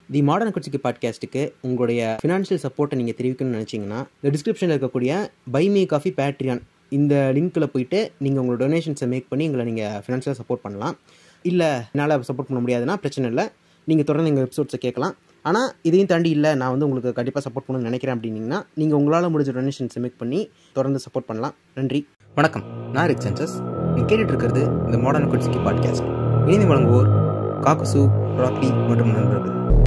தி modern குச்சிக்கு பாட்காஸ்ட்டுக்கு உங்களுடைய financial சப்போர்ட்டை நீங்கள் தெரிவிக்கணும்னு நினச்சிங்கன்னா இந்த டிஸ்கிரிப்ஷனில் இருக்கக்கூடிய பை மீ காஃபி பேட்ரியான் இந்த லிங்க்கில் போயிட்டு நீங்கள் உங்களோட டொனேஷன்ஸை மேக் பண்ணி எங்களை நீங்கள் ஃபினான்ஷியலாக சப்போர்ட் பண்ணலாம் இல்லை என்னால் சப்போர்ட் பண்ண முடியாதுன்னா பிரச்சனை இல்லை நீங்கள் தொடர்ந்து எங்கள் எபிசோட்ஸை கேட்கலாம் ஆனால் இதையும் தாண்டி இல்லை நான் வந்து உங்களுக்கு கண்டிப்பாக சப்போர்ட் பண்ணணும்னு நினைக்கிறேன் அப்படின்னீங்கன்னா நீங்கள் உங்களால் முடிஞ்ச டொனேஷன்ஸை மேக் பண்ணி தொடர்ந்து சப்போர்ட் பண்ணலாம் நன்றி வணக்கம் நான் ரிக் சென்சஸ் நீங்கள் கேட்டுட்டு இருக்கிறது இந்த மாடர்ன் குட்ஸ்கி பாட்காஸ்ட் இணைந்து வழங்குவோர் காக்கசு ராக்கி மற்றும் நண்பர்கள்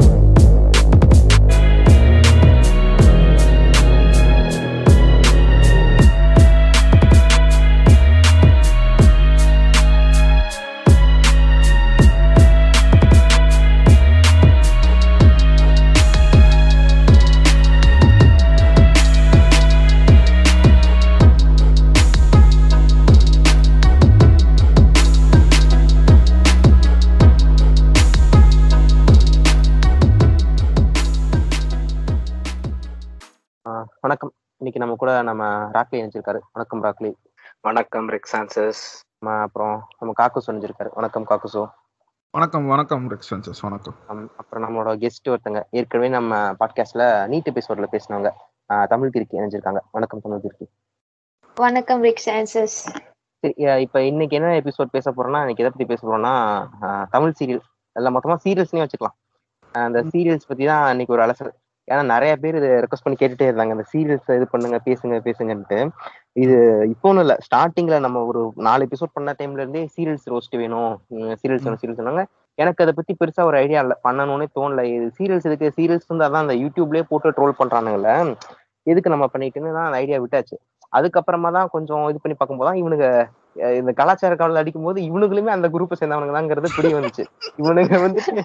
ஆஹ் வணக்கம் இன்னைக்கு நம்ம கூட நம்ம ராக்லி இணைஞ்சிருக்காரு வணக்கம் ராக்லி வணக்கம் ரெக்ஸான்சஸ் நம்ம அப்புறம் நம்ம காக்குசு இணைஞ்சிருக்காரு வணக்கம் காக்குசு வணக்கம் வணக்கம் ரெக்ஸ்பென்சஸ் வணக்கம் அம், அப்புறம் நம்மளோட கெஸ்ட் ஒருத்தங்க ஏற்கனவே நம்ம பாட்காஸ்ட்ல நீட் எபிசோட்ல பேசினவங்க ஆஹ் தமிழ் கிறுக்கி இணைஞ்சிருக்காங்க வணக்கம் தமிழ் கிறுக்கி வணக்கம் ரிக் சான்சஸ் சரி அஹ் இப்ப இன்னைக்கு என்ன எபிசோட் பேச போறோம்னா இன்னைக்கு எதை பத்தி பேச போறோம்னா ஆஹ் தமிழ் சீரியல் எல்லாம் மொத்தமா சீரியல்ஸ்னே வச்சுக்கலாம் ஆஹ் அந்த சீரியல்ஸ் பத்தி தான் இன்னைக்கு ஒரு அலசல் ஏன்னா நிறைய பேர் இது ரெக்வஸ்ட் பண்ணி கேட்டுட்டே இருந்தாங்க அந்த சீரியல்ஸ் இது பண்ணுங்க பேசுங்க பேசுங்கன்ட்டு இது இப்போ ஒன்றும் இல்லை ஸ்டார்டிங்ல நம்ம ஒரு நாலு எபிசோட் பண்ண டைம்ல இருந்தே சீரியல்ஸ் ரோஸ்ட் வேணும் சீரியல்ஸ் வேணும் சீரியல்ஸ் சொன்னாங்க எனக்கு அதை பத்தி பெருசா ஒரு ஐடியா இல்லை பண்ணணும்னே தோணல இது சீரியல்ஸ் இதுக்கு சீரியல்ஸ் வந்து அதான் அந்த யூடியூப்லயே போட்டு ட்ரோல் பண்றானுங்கல்ல எதுக்கு நம்ம பண்ணிட்டுன்னு தான் அந்த ஐடியா விட்டாச்சு அதுக்கப்புறமா தான் கொஞ்சம் இது பண்ணி பார்க்கும்போது தான் இவனுங்க அஹ் இந்த கலாச்சார காவல் அடிக்கும் போது இவனுங்களுமே அந்த குரூப்பை சேர்ந்தவனுங்க தாங்கிறது புரிய வந்துச்சு இவனுங்க வந்துட்டு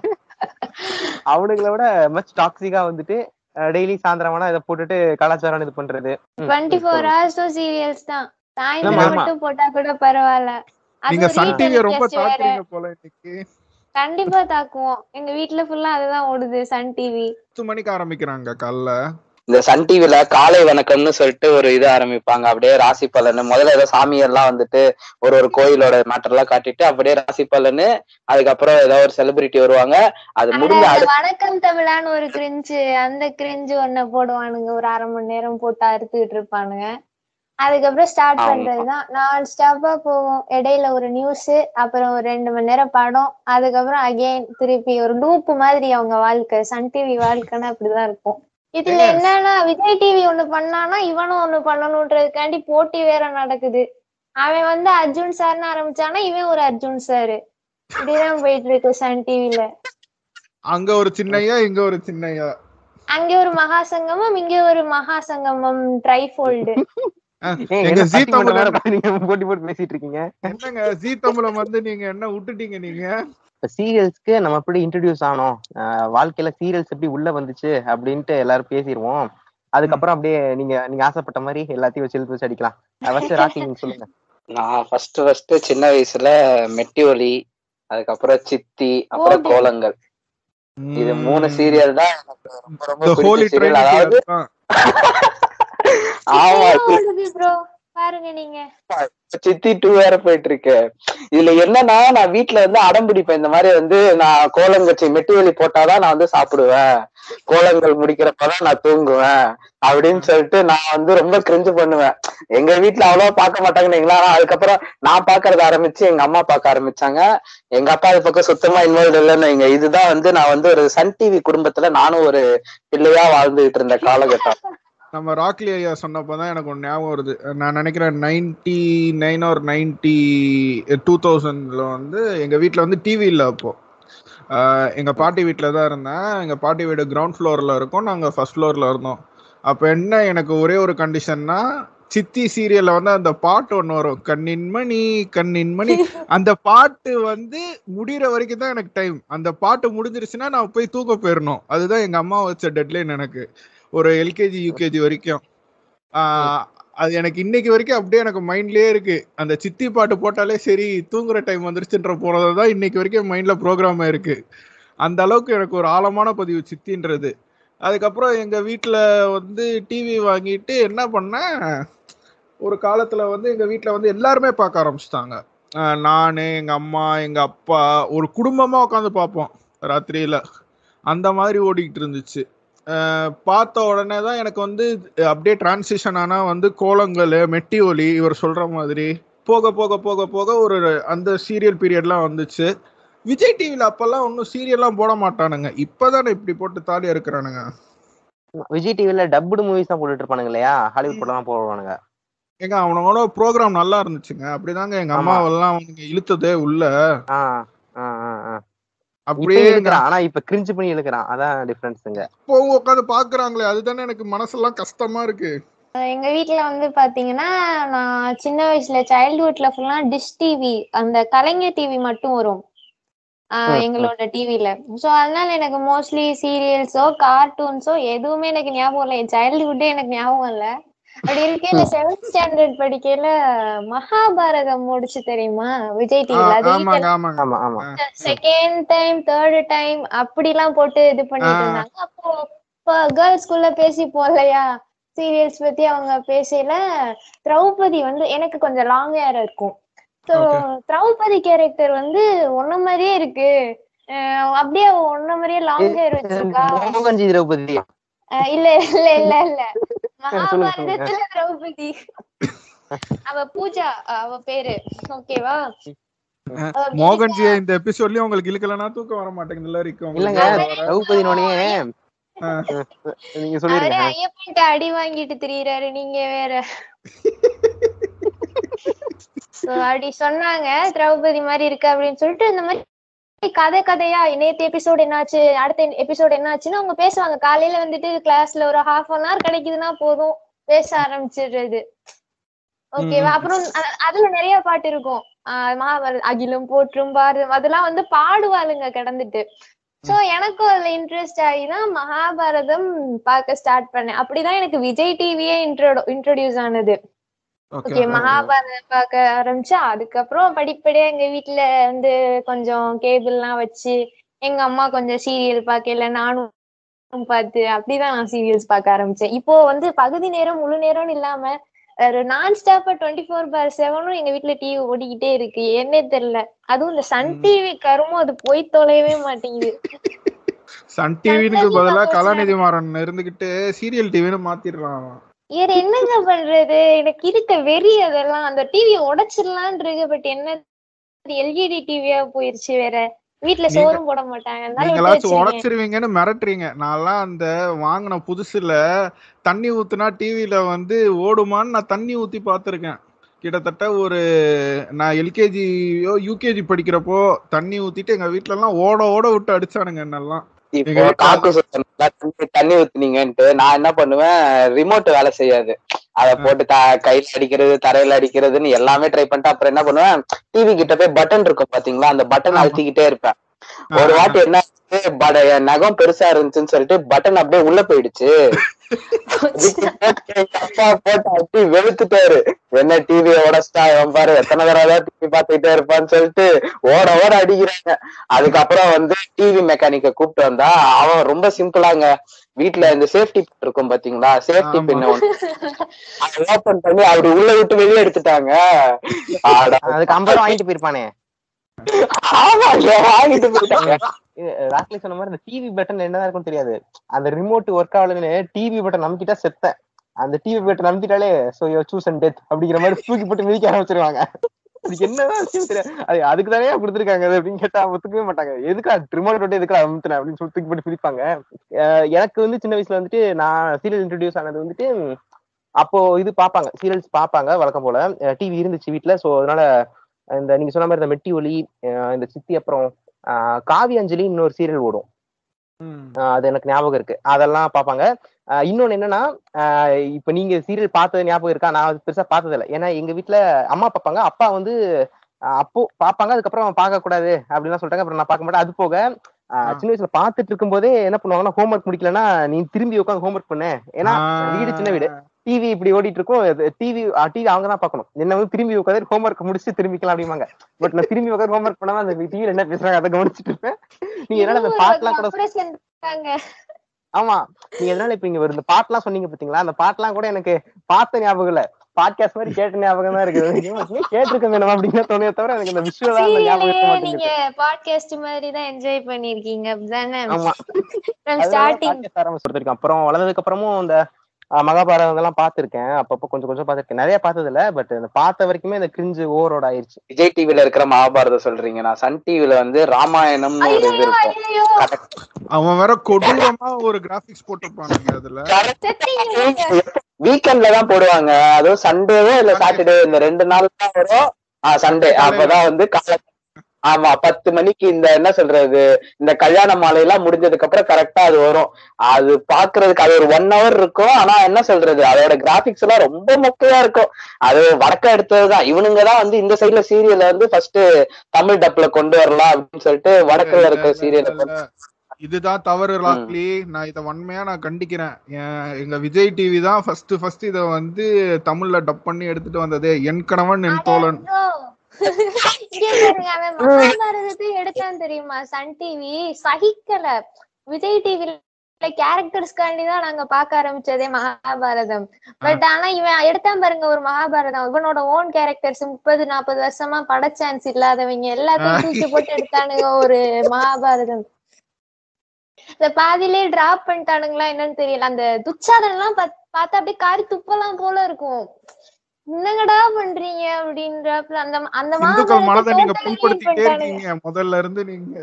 அவனுங்களை விட மச் டாக்ஸிக்கா வந்துட்டு டெய்லி சாயந்தரமானா இதை போட்டுட்டு கலாச்சாரம் இது பண்றது ம், டுவெண்ட்டி ம், ஃபோர் ஹவர்ஸும் சீரியல்ஸ் தான் ஆமா, சாயந்தரம் ஆமா. மட்டும் போட்டா கூட பரவாயில்ல நீங்க அதுவும் சன் டிவிய ரொம்ப ரீடெலிகாஸ்ட் வேற தாக்குறீங்க போல இன்னைக்கு கண்டிப்பா தாக்குவோம் எங்க வீட்ல ஃபுல்லா அதுதான் ஓடுது சன் டிவி பத்து மணிக்கு ஆரம்பிக்கிறாங்க காலைல இந்த சன் டிவில காலை வணக்கம்னு சொல்லிட்டு ஒரு இது ஆரம்பிப்பாங்க அப்படியே ராசி பலன் முதல்ல ஏதோ சாமியெல்லாம் வந்துட்டு ஒரு ஒரு கோயிலோட மேட்டர் எல்லாம் காட்டிட்டு அப்படியே ராசி பலனு அதுக்கப்புறம் ஏதோ ஒரு செலிபிரிட்டி வருவாங்க அது அட முடிஞ்ச அந்த அடுத்த வணக்கம் தமிழான்னு ஒரு கிரிஞ்சு அந்த கிரிஞ்சு ஒண்ணு போடுவானுங்க ஒரு அரை மணி நேரம் போட்டு அறுத்துக்கிட்டு இருப்பானுங்க அதுக்கப்புறம் ஸ்டார்ட் ஆமா. பண்றதுதான் நான் ஸ்டாப்பா போகும் இடையில ஒரு நியூஸ் அப்புறம் ஒரு ரெண்டு மணி நேரம் படம் அதுக்கப்புறம் அகைன் திருப்பி ஒரு லூப் மாதிரி அவங்க வாழ்க்கை சன் டிவி வாழ்க்கைன்னா அப்படிதான் இருக்கும் இதுல Yes. என்னன்னா விஜய் டிவி ஒண்ணு பண்ணானா இவனும் ஒண்ணு பண்ணணும்ன்றதுக்காண்டி போட்டி வேற நடக்குது அவன் வந்து அர்ஜுன் சார்னு ஆரம்பிச்சானா இவன் ஒரு அர்ஜுன் சார் இப்படிதான் போயிட்டு இருக்கு சன் டிவில அங்க ஒரு சின்னையா இங்க ஒரு சின்னையா அங்க ஒரு மகா சங்கமம் இங்க ஒரு மகா சங்கமம் ட்ரைஃபோல்டு அஹ், ஏன் எங்க என்ன ஜி பட்டிமன்றம் தமிழ வேற உட்கார்ந்து நீங்க போட்டி போட்டு பேசிட்டு இருக்கீங்க என்னங்க ஜி தமிழம் வந்து நீங்க என்ன விட்டுட்டீங்க நீங்க இப்ப சீரியல்ஸ்க்கு நம்ம எப்படி இன்ட்ரடியூஸ் ஆனோம் ஆஹ் வாழ்க்கையில சீரியல்ஸ் எப்படி உள்ள வந்துச்சு அப்படின்ட்டு எல்லாரும் பேசிடுவோம் அதுக்கப்புறம் அப்படியே நீங்க நீங்க ஆசைப்பட்ட மாதிரி எல்லாத்தையும் வச்சு இழுத்து வச்சு அடிக்கலாம் ஃபர்ஸ்ட் ராக்கி நீங்க சொல்லுங்க நான் ஃபர்ஸ்ட் ஃபர்ஸ்ட் சின்ன வயசுல மெட்டி ஒலி அதுக்கப்புறம் சித்தி அப்புறம் ஓடு. கோலங்கள் இது மூணு சீரியல் தான் எனக்கு ரொம்ப ரொம்ப The Holy பிடிச்ச சீரியல் Trinity அதாவது அதுதான். ஆமா ஓடுது ப்ரோ பாருங்க நீங்க சித்தி டூ வேற போயிட்டு இருக்கு இதுல என்னன்னா நான் வீட்ல வந்து அடம் பிடிப்பேன் இந்த மாதிரி வந்து நான் கோலங்கச்சி மெட்டி வெளி போட்டாதான் நான் வந்து சாப்பிடுவேன் கோலங்கள் முடிக்கிறப்பதான் நான் தூங்குவேன் அப்படின்னு சொல்லிட்டு நான் வந்து ரொம்ப கிரிஞ்சு பண்ணுவேன் எங்க வீட்ல அவ்வளவா பார்க்க மாட்டாங்கன்னு ஆனா அதுக்கப்புறம் நான் பாக்குறத ஆரம்பிச்சு எங்க அம்மா பார்க்க ஆரம்பிச்சாங்க எங்க அப்பா அது பக்கம் சுத்தமா இன்வால்வ் இல்லைன்னு வைங்க இதுதான் வந்து நான் வந்து ஒரு சன் டிவி குடும்பத்துல நானும் ஒரு பிள்ளையா வாழ்ந்துகிட்டு இருந்த காலகட்டம் நம்ம ராக்லி ஐயா சொன்னப்பதான் எனக்கு ஒன்று ஞாபகம் வருது நான் நினைக்கிறேன் நைன்டி நைன் ஒரு நைன்டி டூ தௌசண்ட்ல வந்து எங்க வீட்ல வந்து டிவி இல்லை அப்போ ஆஹ் எங்க பாட்டி வீட்டில் தான் இருந்தேன் எங்க பாட்டி வீடு கிரவுண்ட் ஃப்ளோர்ல இருக்கும் நாங்க ஃபர்ஸ்ட் ஃப்ளோர்ல இருந்தோம் அப்ப என்ன எனக்கு ஒரே ஒரு கண்டிஷன்னா சித்தி சீரியல்ல வந்து அந்த பாட்டு ஒன்று வரும் கண்ணின் மணி கண்ணின் மணி அந்த பாட்டு வந்து முடிகிற வரைக்கும் தான் எனக்கு டைம் அந்த பாட்டு முடிஞ்சிருச்சுன்னா நான் போய் தூக்க போயிடணும் அதுதான் எங்க அம்மா வச்ச டெட்லைன் எனக்கு ஒரு எல்கேஜி யூகேஜி வரைக்கும் ஆஹ் அது எனக்கு இன்னைக்கு வரைக்கும் அப்படியே எனக்கு மைண்ட்லயே இருக்கு அந்த சித்தி பாட்டு போட்டாலே சரி தூங்குற டைம் வந்துருச்சுன்ற போறது தான் இன்னைக்கு வரைக்கும் மைண்ட்ல ப்ரோக்ராம் இருக்கு அந்த அளவுக்கு எனக்கு ஒரு ஆழமான பதிவு சித்தின்றது அதுக்கப்புறம் எங்க வீட்ல வந்து டிவி வாங்கிட்டு என்ன பண்ணேன் ஒரு காலத்துல வந்து எங்க வீட்ல வந்து எல்லாருமே பார்க்க ஆரம்பிச்சிட்டாங்க நானு எங்க அம்மா எங்க அப்பா ஒரு குடும்பமா உட்காந்து பார்ப்போம் ராத்திரியில அந்த மாதிரி ஓடிக்கிட்டு இருந்துச்சு அஹ் பார்த்த உடனே தான் எனக்கு வந்து அப்படியே டிரான்சிஷன் ஆனா வந்து கோலங்கள் மெட்டி ஒலி இவர் சொல்ற மாதிரி போக போக போக போக ஒரு அந்த சீரியல் பீரியட்லாம் வந்துச்சு விஜய் டிவில அப்பெல்லாம் ஒன்றும் சீரியல்லாம் போட மாட்டானுங்க இப்பதானே இப்படி போட்டு தாலி இருக்கிறானுங்க விஜய் டிவில டப்புடு மூவிஸ் தான் போட்டுட்டு இருப்பானுங்க இல்லையா ஹாலிவுட் படம் தான் போடுவானுங்க ஏங்க அவனோட ப்ரோக்ராம் நல்லா இருந்துச்சுங்க அப்படிதாங்க எங்க ஆமா. அம்மாவெல்லாம் அவனுங்க இழுத்ததே உள்ள ஆ ஆ ஆ ஆ அப்படியே இப்ப எங்க இழுக்கிறான் ஆனா இப்ப கிரிஞ்சு பண்ணி இழுக்கிறான் அதான் டிஃபரன்ஸுங்க அப்போ உட்காந்து பாக்குறாங்களே அதுதானே எனக்கு மனசெல்லாம் கஷ்டமா இருக்கு எங்க வீட்ல வந்து பாத்தீங்கன்னா நான் சின்ன வயசுல சைல்ட்ஹுட்ல ஃபுல்லா டிஷ் டிவி அந்த கலைஞர் டிவி மட்டும் வரும் ஆஹ் ம், ம். எங்களோட டிவில சோ அதனால எனக்கு மோஸ்ட்லி சீரியல்ஸோ கார்ட்டூன்ஸோ எதுவுமே எனக்கு ஞாபகம் இல்லை என் சைல்ட்ஹுட்டே எனக்கு ஞாபகம் இல்ல அப்படி இருக்கையில செவன்த் ஸ்டாண்டர்ட் படிக்கையில மகாபாரதம் முடிச்சு தெரியுமா விஜய் ஆ, டிவில அது ஆமாங்க ஆமாங்க ஆமா ஆமா செகண்ட் டைம் தேர்ட் டைம் அப்படிலாம் போட்டு இது பண்ணிட்டு ஆ. இருந்தாங்க அப்போ இப்போ கேர்ள்ஸ் ஸ்கூல்ல பேசி போலையா சீரியல்ஸ் பத்தி அவங்க பேசல திரௌபதி வந்து எனக்கு கொஞ்சம் லாங் ஹேர் இருக்கும் ஸோ Okay. திரௌபதி கேரக்டர் வந்து ஒன்ன மாதிரியே இருக்கு அஹ் அப்படியே அவ ஒன்ன மாதிரியே லாங் ஹேர் வச்சிருக்கா மோகன்ஜி திரௌபதி அஹ் இல்ல இல்ல இல்ல இல்ல சொல்லுங்க, சொல்லுங்க. மகாபாரதத்துல திரௌபதி அவ பூஜா அவ பேரு ஓகேவா அவ மோகன்ஜி இந்த எபிசோட்லயும் உங்களுக்கு இழுக்கலன்னா தூக்கம் வர மாட்டேங்குதுல்ல இருக்கு இல்லங்க உங்களுக்கு திரௌபதினோடனே ஆ. நீங்க அவரே சொல்லிருங்க ஐயப்பன்ட்ட அடி வாங்கிட்டு திரியறாரு நீங்க வேற So, அப்படி சொன்னாங்க திரௌபதி மாதிரி இருக்கு அப்படின்னு சொல்லிட்டு இந்த மாதிரி கதை கதையா நேத்து எபிசோட் என்னாச்சு அடுத்த எபிசோட் என்னாச்சுன்னு அவங்க பேசுவாங்க காலையில வந்துட்டு கிளாஸ்ல ஒரு ஹாஃப் அன் ஹவர் கிடைக்குதுன்னா போதும் பேச ஆரம்பிச்சிடுறது ஓகேவா அப்புறம் அ- அதுல நிறைய பாட்டு இருக்கும் ஆஹ் மகாபாரத அகிலும் போற்றும் பாரதம் அதெல்லாம் வந்து பாடுவாளுங்க கிடந்துட்டு சோ எனக்கும் அதுல இன்ட்ரெஸ்ட் ஆகி தான் மகாபாரதம் பார்க்க ஸ்டார்ட் பண்ணேன் அப்படிதான் எனக்கு விஜய் டிவியே இன்ட்ரோட இன்ட்ரோடியூஸ் ஆனது ஓகே ஓகே மகாபாரதம் பார்க்க ஆரம்பிச்சா அதுக்கப்புறம் படிப்படியா எங்க வீட்ல வந்து கொஞ்சம் கேபிள் எல்லாம் வச்சு எங்க அம்மா கொஞ்சம் சீரியல் பார்க்கல நானும் பார்த்து அப்படிதான் நான் சீரியல்ஸ் பார்க்க ஆரம்பிச்சேன் இப்போ வந்து பகுதி நேரம் முழு நேரம்னு இல்லாம ஒரு நான் ஸ்டாப்பா டுவெண்ட்டி ஃபோர் பார் செவனும் எங்க வீட்ல டிவி ஓடிக்கிட்டே இருக்கு என்னே தெரியல அதுவும் இந்த சன் டிவி கருமும் அது போய் தொலையவே மாட்டேங்குது சன் டிவிக்கு சன் பதிலா TV கலாநிதி மாறன் இருந்துகிட்டு சீரியல் டிவின்னு மாத்திடுறான் அவன் வேற என்னங்க பண்றது எனக்கு இருக்க வெறி அதெல்லாம் அந்த டிவியை உடைச்சிடலான் இருக்கு பட் என்ன எல்இடி டிவியா போயிருச்சு வேற வீட்ல நீங்க- சோறும் போட மாட்டாங்க அதனால விட்டு நீங்களாச்சும் வச்சிருக்கேன். உடைச்சிருவீங்கன்னு மிரட்டுறீங்க நான்லாம் அந்த வாங்கின புதுசுல தண்ணி ஊத்துனா டிவில வந்து ஓடுமான்னு நான் தண்ணி ஊத்தி பார்த்திருக்கேன் கிட்டத்தட்ட ஒரு நான் எல்கேஜியோ யூகேஜி படிக்கிறப்போ தண்ணி ஊத்திட்டு எங்க வீட்ல எல்லாம் ஓட ஓட விட்டு அடிச்சானுங்க என்னெல்லாம் எங்க இப்போ வீட்ல- காக்கு சுத்தணும்ல, தண்ணி தண்ணி ஊத்துனீங்கன்ட்டு நான் என்ன பண்ணுவேன் ரிமோட் வேலை செய்யாது அத போட்டு த- கையில அடிக்கிறது தரையில அடிக்கிறதுன்னு எல்லாமே ட்ரை பண்ணிட்டு அப்புறம் என்ன பண்ணுவேன் டிவி கிட்ட போய் பட்டன் இருக்கும் பாத்தீங்களா அந்த பட்டன் ஆமா. அழுத்திக்கிட்டே இருப்பேன் ஒரு வாட்டி என்ன ஆச்சு, பட- என் நகம் பெருசா இருந்துச்சுன்னு சொல்லிட்டு பட்டன் அப்படியே உள்ள போயிடுச்சு அப்பா போட்டு அப்படி வெளுத்துட்டாரு என்ன டிவியை உடச்சிட்டா இவன் பாரு எத்தனை தடவை டிவி பார்த்துக்கிட்டே இருப்பான்னு சொல்லிட்டு ஓட ஓட அடிக்கிறாங்க அதுக்கப்புறம் வந்து டிவி மெக்கானிக்க கூப்பிட்டு வந்தா அவன் ரொம்ப சிம்பிளாங்க வீட்ல இந்த சேஃப்டி இருக்கும் பாத்தீங்களா சேஃப்டி ஆமா. பின்ன ஒண்ணு அதை ஓபன் பண்ணி அப்படி உள்ள விட்டு வெளியே எடுத்துட்டாங்க ஆடா. அதுக்கு ஐம்பது ரூபா வாங்கிட்டு போயிருப்பானே ஆமாங்க வாங்கிட்டு போயிட்டாங்க இது, ராக்லி சொன்ன மாதிரி இந்த டிவி பட்டன் என்னதான் இருக்கும்னு தெரியாது அந்த ரிமோட் ஒர்க் ஆகலன்னு டிவி பட்டன் நம்பிக்கிட்டா செத்தேன் அந்த டிவி பட்டன் நம்பிட்டாலே so you choose and death அப்படிங்கிற மாதிரி தூக்கி போட்டு மிதிக்க ஆரம்பிச்சிருவாங்க அதுக்கு என்னதான் விஷயம் தெரியாது அது அதுக்கு தானே கொடுத்துருக்காங்க அது அப்படின்னு கேட்டா ஒத்துக்கவே மாட்டாங்க எதுக்கா ரிமோட் விட்டு எதுக்கா அமுத்துன அப்படின்னு சொல்லி தூக்கி போட்டு பிரிப்பாங்க அஹ் எனக்கு வந்து சின்ன வயசுல வந்துட்டு நான் சீரியல் இன்ட்ரடியூஸ் ஆனது வந்துட்டு அப்போ இது பார்ப்பாங்க சீரியல்ஸ் பார்ப்பாங்க வழக்கம் போல டிவி இருந்துச்சு வீட்ல சோ அதனால இந்த நீங்க சொன்ன மாதிரி இந்த மெட்டி ஒலி அஹ் இந்த சித்தி அப்புறம் ஆஹ் காவி அஞ்சலி இன்னொரு சீரியல் ஓடும் ம். ஆஹ் அது எனக்கு ஞாபகம் இருக்கு அதெல்லாம் பார்ப்பாங்க ஆஹ் இன்னொன்னு என்னன்னா ஆஹ் இப்ப நீங்க சீரியல் பார்த்தது ஞாபகம் இருக்கா நான் அது பெருசா பார்த்தது இல்ல ஏன்னா எங்க வீட்ல அம்மா பார்ப்பாங்க அப்பா வந்து ஆஹ் அப்போ பார்ப்பாங்க அதுக்கப்புறம் பார்க்க கூடாது அப்படின்லாம் சொல்லிட்டாங்க அப்புறம் நான் பார்க்க மாட்டேன் அது போக ஆஹ் ஆ. சின்ன வயசுல பார்த்துட்டு இருக்கும்போதே என்ன பண்ணுவாங்கன்னா ஹோம்ஒர்க் முடிக்கலன்னா நீ திரும்பி உட்காந்து ஹோம்ஒர்க் பண்ணு ஏன்னா வீடு சின்ன வீடு டிவி இப்படி ஓடிட்டு இருக்கும் டிவி டிவி அவங்க தான் பார்க்கணும் என்ன வந்து திரும்பி உட்காந்து ஹோம்ஒர்க் முடிச்சு திரும்பிக்கலாம் அப்படிம்பாங்க பட் நான் திரும்பி உட்காந்து ஹோம்ஒர்க் பண்ணாம அந்த டிவில என்ன பேசுறாங்க அதை கவனிச்சுட்டு இருப்பேன் நீங்க என்னால அந்த பாட்டுலாம் கூட அப்படியே செஞ்சுட்டாங்க. ஆமா நீங்க எதனால இப்ப இங்க ஒரு இந்த பாட்டுலாம் சொன்னீங்க பாத்தீங்களா அந்த பாட்டுலாம் கூட எனக்கு பார்த்த ஞாபகம் இல்ல பாட்காஸ்ட் மாதிரி கேட்ட ஞாபகம் தான் இருக்குது கேட்டிருக்கேன் நம்ம அப்படின்னு தோணிய தவிர எனக்கு இந்த விஷுவலா அந்த ஞாபகம் இருக்க சீரியலையே மாட்டேங்குது நீங்க பாட்காஸ்ட் மாதிரி தான் என்ஜாய் பண்ணிருக்கீங்க அப்படிதானே ஆமா from ஸ்டார்டிங் பாட்காஸ்ட் ஆரம்பிச்சிருக்கேன் அப்புறம் வளர்ந்ததுக்கு அப்புறமும் இந்த அஹ், மகாபாரதம் இதெல்லாம் பார்த்திருக்கேன் அப்பப்போ கொஞ்சம் கொஞ்சம் பார்த்திருக்கேன் நிறைய பார்த்தது இல்ல பட் இந்த பார்த்த வரைக்குமே இந்த கிரிஞ்சு ஓவரோட ஆயிருச்சு விஜய் டிவில இருக்கிற மகாபாரதம் சொல்றீங்க நான் சன் டிவில வந்து ராமாயணம்னு ஒரு இது இருக்கும் ஐயோ அவன் வேற கொடூரமா ஒரு கிராபிக்ஸ் போட்டிருப்பானுங்க அதுல செத்தீங்க நீங்க. வீக்கெண்ட்ல தான் போடுவாங்க அதுவும் சண்டேவோ இல்ல சாட்டர்டே இந்த ரெண்டு நாள் தான் வரும் சண்டே அப்பதான் வந்து காலை ஆமா பத்து மணிக்கு இந்த என்ன சொல்றது இந்த கல்யாண மாலை எல்லாம் முடிஞ்சதுக்கு அப்புறம் கரெக்டா அது வரும் அது பாக்குறதுக்கு அது ஒரு ஒன் ஹவர் இருக்கும் ஆனா என்ன சொல்றது அதோட கிராபிக்ஸ் எல்லாம் ரொம்ப மொக்கையா இருக்கும் அது வடக்க எடுத்ததுதான் இவனுங்க தான் வந்து இந்த சைடுல சீரியல்ல வந்து ஃபர்ஸ்ட் தமிழ் டப்ல கொண்டு வரலாம் அப்படின்னு சொல்லிட்டு வடக்குல இருக்க சீரியலை இல்ல, இதுதான் தவறு ராக்லி நான் இத வன்மையா நான் கண்டிக்கிறேன் என் எங்க விஜய் டிவி தான் ஃபர்ஸ்ட் ஃபர்ஸ்ட் இத வந்து தமிழ்ல டப் பண்ணி எடுத்துட்டு வந்தது என் கணவன் என் தோழன் bro. இங்க பாருங்க அவன் மகாபாரதத்தை எடுத்தான் தெரியுமா சன் டிவி சகிக்கல விஜய் டிவில கேரக்டர்ஸ்காண்டி தான் நாங்க பார்க்க ஆரம்பிச்சதே மகாபாரதம் பட் ஆனா இவன் எடுத்தான் பாருங்க ஒரு மகாபாரதம் இவனோட ஓன் கேரக்டர்ஸ் முப்பது நாற்பது வருஷமா பட சான்ஸ் இல்லாதவங்க எல்லாத்தையும் தூக்கி போட்டு எடுத்தானுங்க ஒரு மகாபாரதம் இந்த பாதியிலே டிராப் பண்ணிட்டானுங்களா என்னன்னு தெரியல அந்த துச்சாதன் எல்லாம் பார்த்தா அப்படியே காரி துப்பலாம் போல இருக்கும் என்னங்கடா பண்றீங்க அப்படின்றப்ப அந்த அந்த இந்துக்கள் மனதை நீங்க totally leave புண்படுத்திட்டே பண்ணிட்டானுங்க. இருக்கீங்க முதல்ல இருந்து நீங்க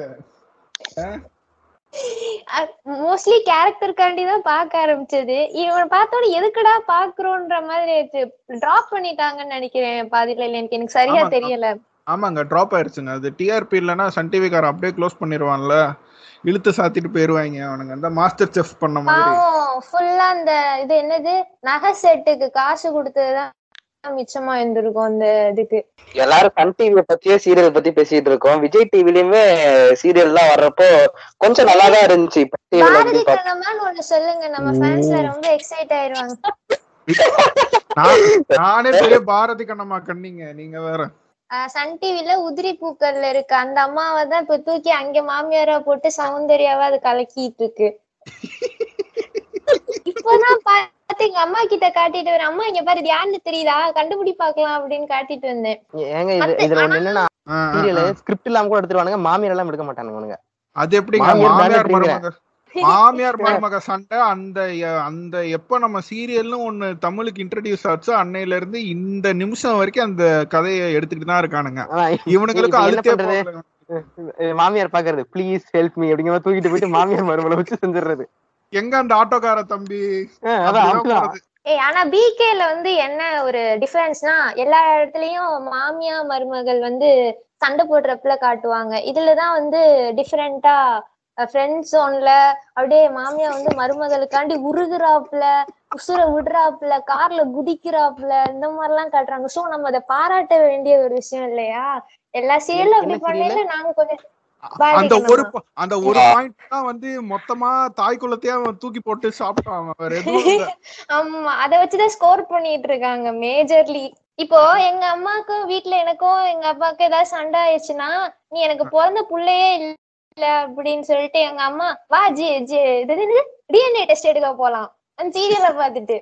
மோஸ்ட்லி கேரக்டருக்காண்டி தான் பார்க்க ஆரம்பிச்சது இவன் பார்த்தோட எதுக்குடா பாக்குறோன்ற மாதிரி டிராப் பண்ணிட்டாங்கன்னு நினைக்கிறேன் பாதியில இல்ல எனக்கு எனக்கு சரியா ஆமா. தெரியல ஆமாங்க டிராப் ஆயிருச்சுங்க அது டிஆர்பி இல்லைன்னா சன் டிவி காரன் அப்படியே க்ளோஸ் பண்ணிடுவான்ல இழுத்து சாத்திட்டு போயிருவாங்க அவனுங்க அந்த மாஸ்டர் செஃப் பண்ண மாதிரி பாவம் ஃபுல்லா அந்த இது என்னது நகை செட்டுக்கு காசு கொடுத்ததுதான் மிச்சமா இருந்திருக்கும் அந்த இதுக்கு எல்லாரும் சன் டிவிய பத்தியே சீரியல் பத்தி பேசிட்டு இருக்கோம் விஜய் டிவிலயுமே சீரியல் எல்லாம் வர்றப்போ கொஞ்சம் நல்லா தான் இருந்துச்சு இப்ப TV ல பாரதி எப்படி பாத்தா- கண்ணம்மான்னு ஒண்ணு சொல்லுங்க நம்ம ஃபேன்ஸ்ல ரொம்ப எக்ஸைட் ஆயிருவாங்க நான் நானே பெரிய பாரதி கண்ணம்மா கண்ணிங்க நீங்க வேற ஆஹ் சன் டிவில உதிரி பூக்கள்ல இருக்கு அந்த அம்மாவை தான் இப்ப தூக்கி அங்க மாமியாரா போட்டு சௌந்தர்யாவா அது கலக்கிட்டு இருக்கு இப்பதான் பார்த்து எங்க அம்மா கிட்ட காட்டிட்டு வரேன் அம்மா இங்க பாரு இது யாருன்னு தெரியுதா கண்டுபிடி பார்க்கலாம் அப்படின்னு காட்டிட்டு வந்தேன் ஏங்க இது மத்த- இதுல ஒண்ணு என்னன்னா ஆ, ஆ, சீரியல் ஆ. ஸ்கிரிப்ட் இல்லாம கூட எடுத்துருவானுங்க மாமியார் எல்லாம் எடுக்க மாட்டானுங்க அவனுங்க அது எப்படிங்க மாமியார் மாமியார் தானே மருமக மாமியார் மருமக சண்டை அந்த எ- அந்த எப்ப நம்ம சீரியல்னு ஒண்ணு தமிழுக்கு இன்ட்ரடியூஸ் ஆச்சோ அன்னையில இருந்து இந்த நிமிஷம் வரைக்கும் அந்த கதையை எடுத்துக்கிட்டு தான் இருக்கானுங்க ஆனா இவனுங்களுக்கு இப்ப என்ன அழுத்தே பண்றது? போகல. இது மாமியார் பாக்குறது ப்ளீஸ் ஹெல்ப் மீ அப்படிங்கிற மாதிரி தூக்கிட்டு போயிட்டு மாமியார் மருமலை வச்சு செஞ்சிடுறது எங்க அந்த ஆட்டோக்கார தம்பி ஆஹ் அதான் அப்படிதான் அப்படிதான். போறது. ஏய் ஆனா பிகேல வந்து என்ன ஒரு டிஃபரன்ஸ்னா எல்லா இடத்துலயும் மாமியா மருமகள் வந்து சண்டை போடுறப்பல காட்டுவாங்க இதுலதான் வந்து டிஃபரெண்டா ஃப்ரெண்ட் ஜோன்ல அப்படியே மாமியா வந்து மருமகளுக்காண்டி உருகுறாப்புல உசுர விடுறாப்புல கார்ல குதிக்கிறாப்புல இந்த மாதிரி எல்லாம் காட்டுறாங்க சோ நம்ம அதை பாராட்ட வேண்டிய ஒரு விஷயம் இல்லையா எல்லா சீரியலும் அப்படி என்ன பண்ணல நாங்க கொஞ்சம் அந்த பாரதி ஒரு கண்ணம்மா. ப- அந்த ஒரு பாயிண்ட் தான் வந்து மொத்தமா தாய் குலத்தையே அவன் தூக்கி போட்டு சாப்பிட்டான் அவன் வேற எதுவும் இல்ல ஆமா அத வச்சுதான் ஸ்கோர் பண்ணிட்டு இருக்காங்க மேஜர்லி இப்போ எங்க அம்மாக்கும் வீட்ல எனக்கும் எங்க அப்பாவுக்கும் ஏதாவது சண்டை ஆயிடுச்சுன்னா நீ எனக்கு பிறந்த புள்ளையே இல்ல அப்படின்னு சொல்லிட்டு எங்க அம்மா வா ஜி ஜி இது டிஎன்ஏ டெஸ்ட் எடுக்க போலாம் அந்த சீரியலை பார்த்துட்டு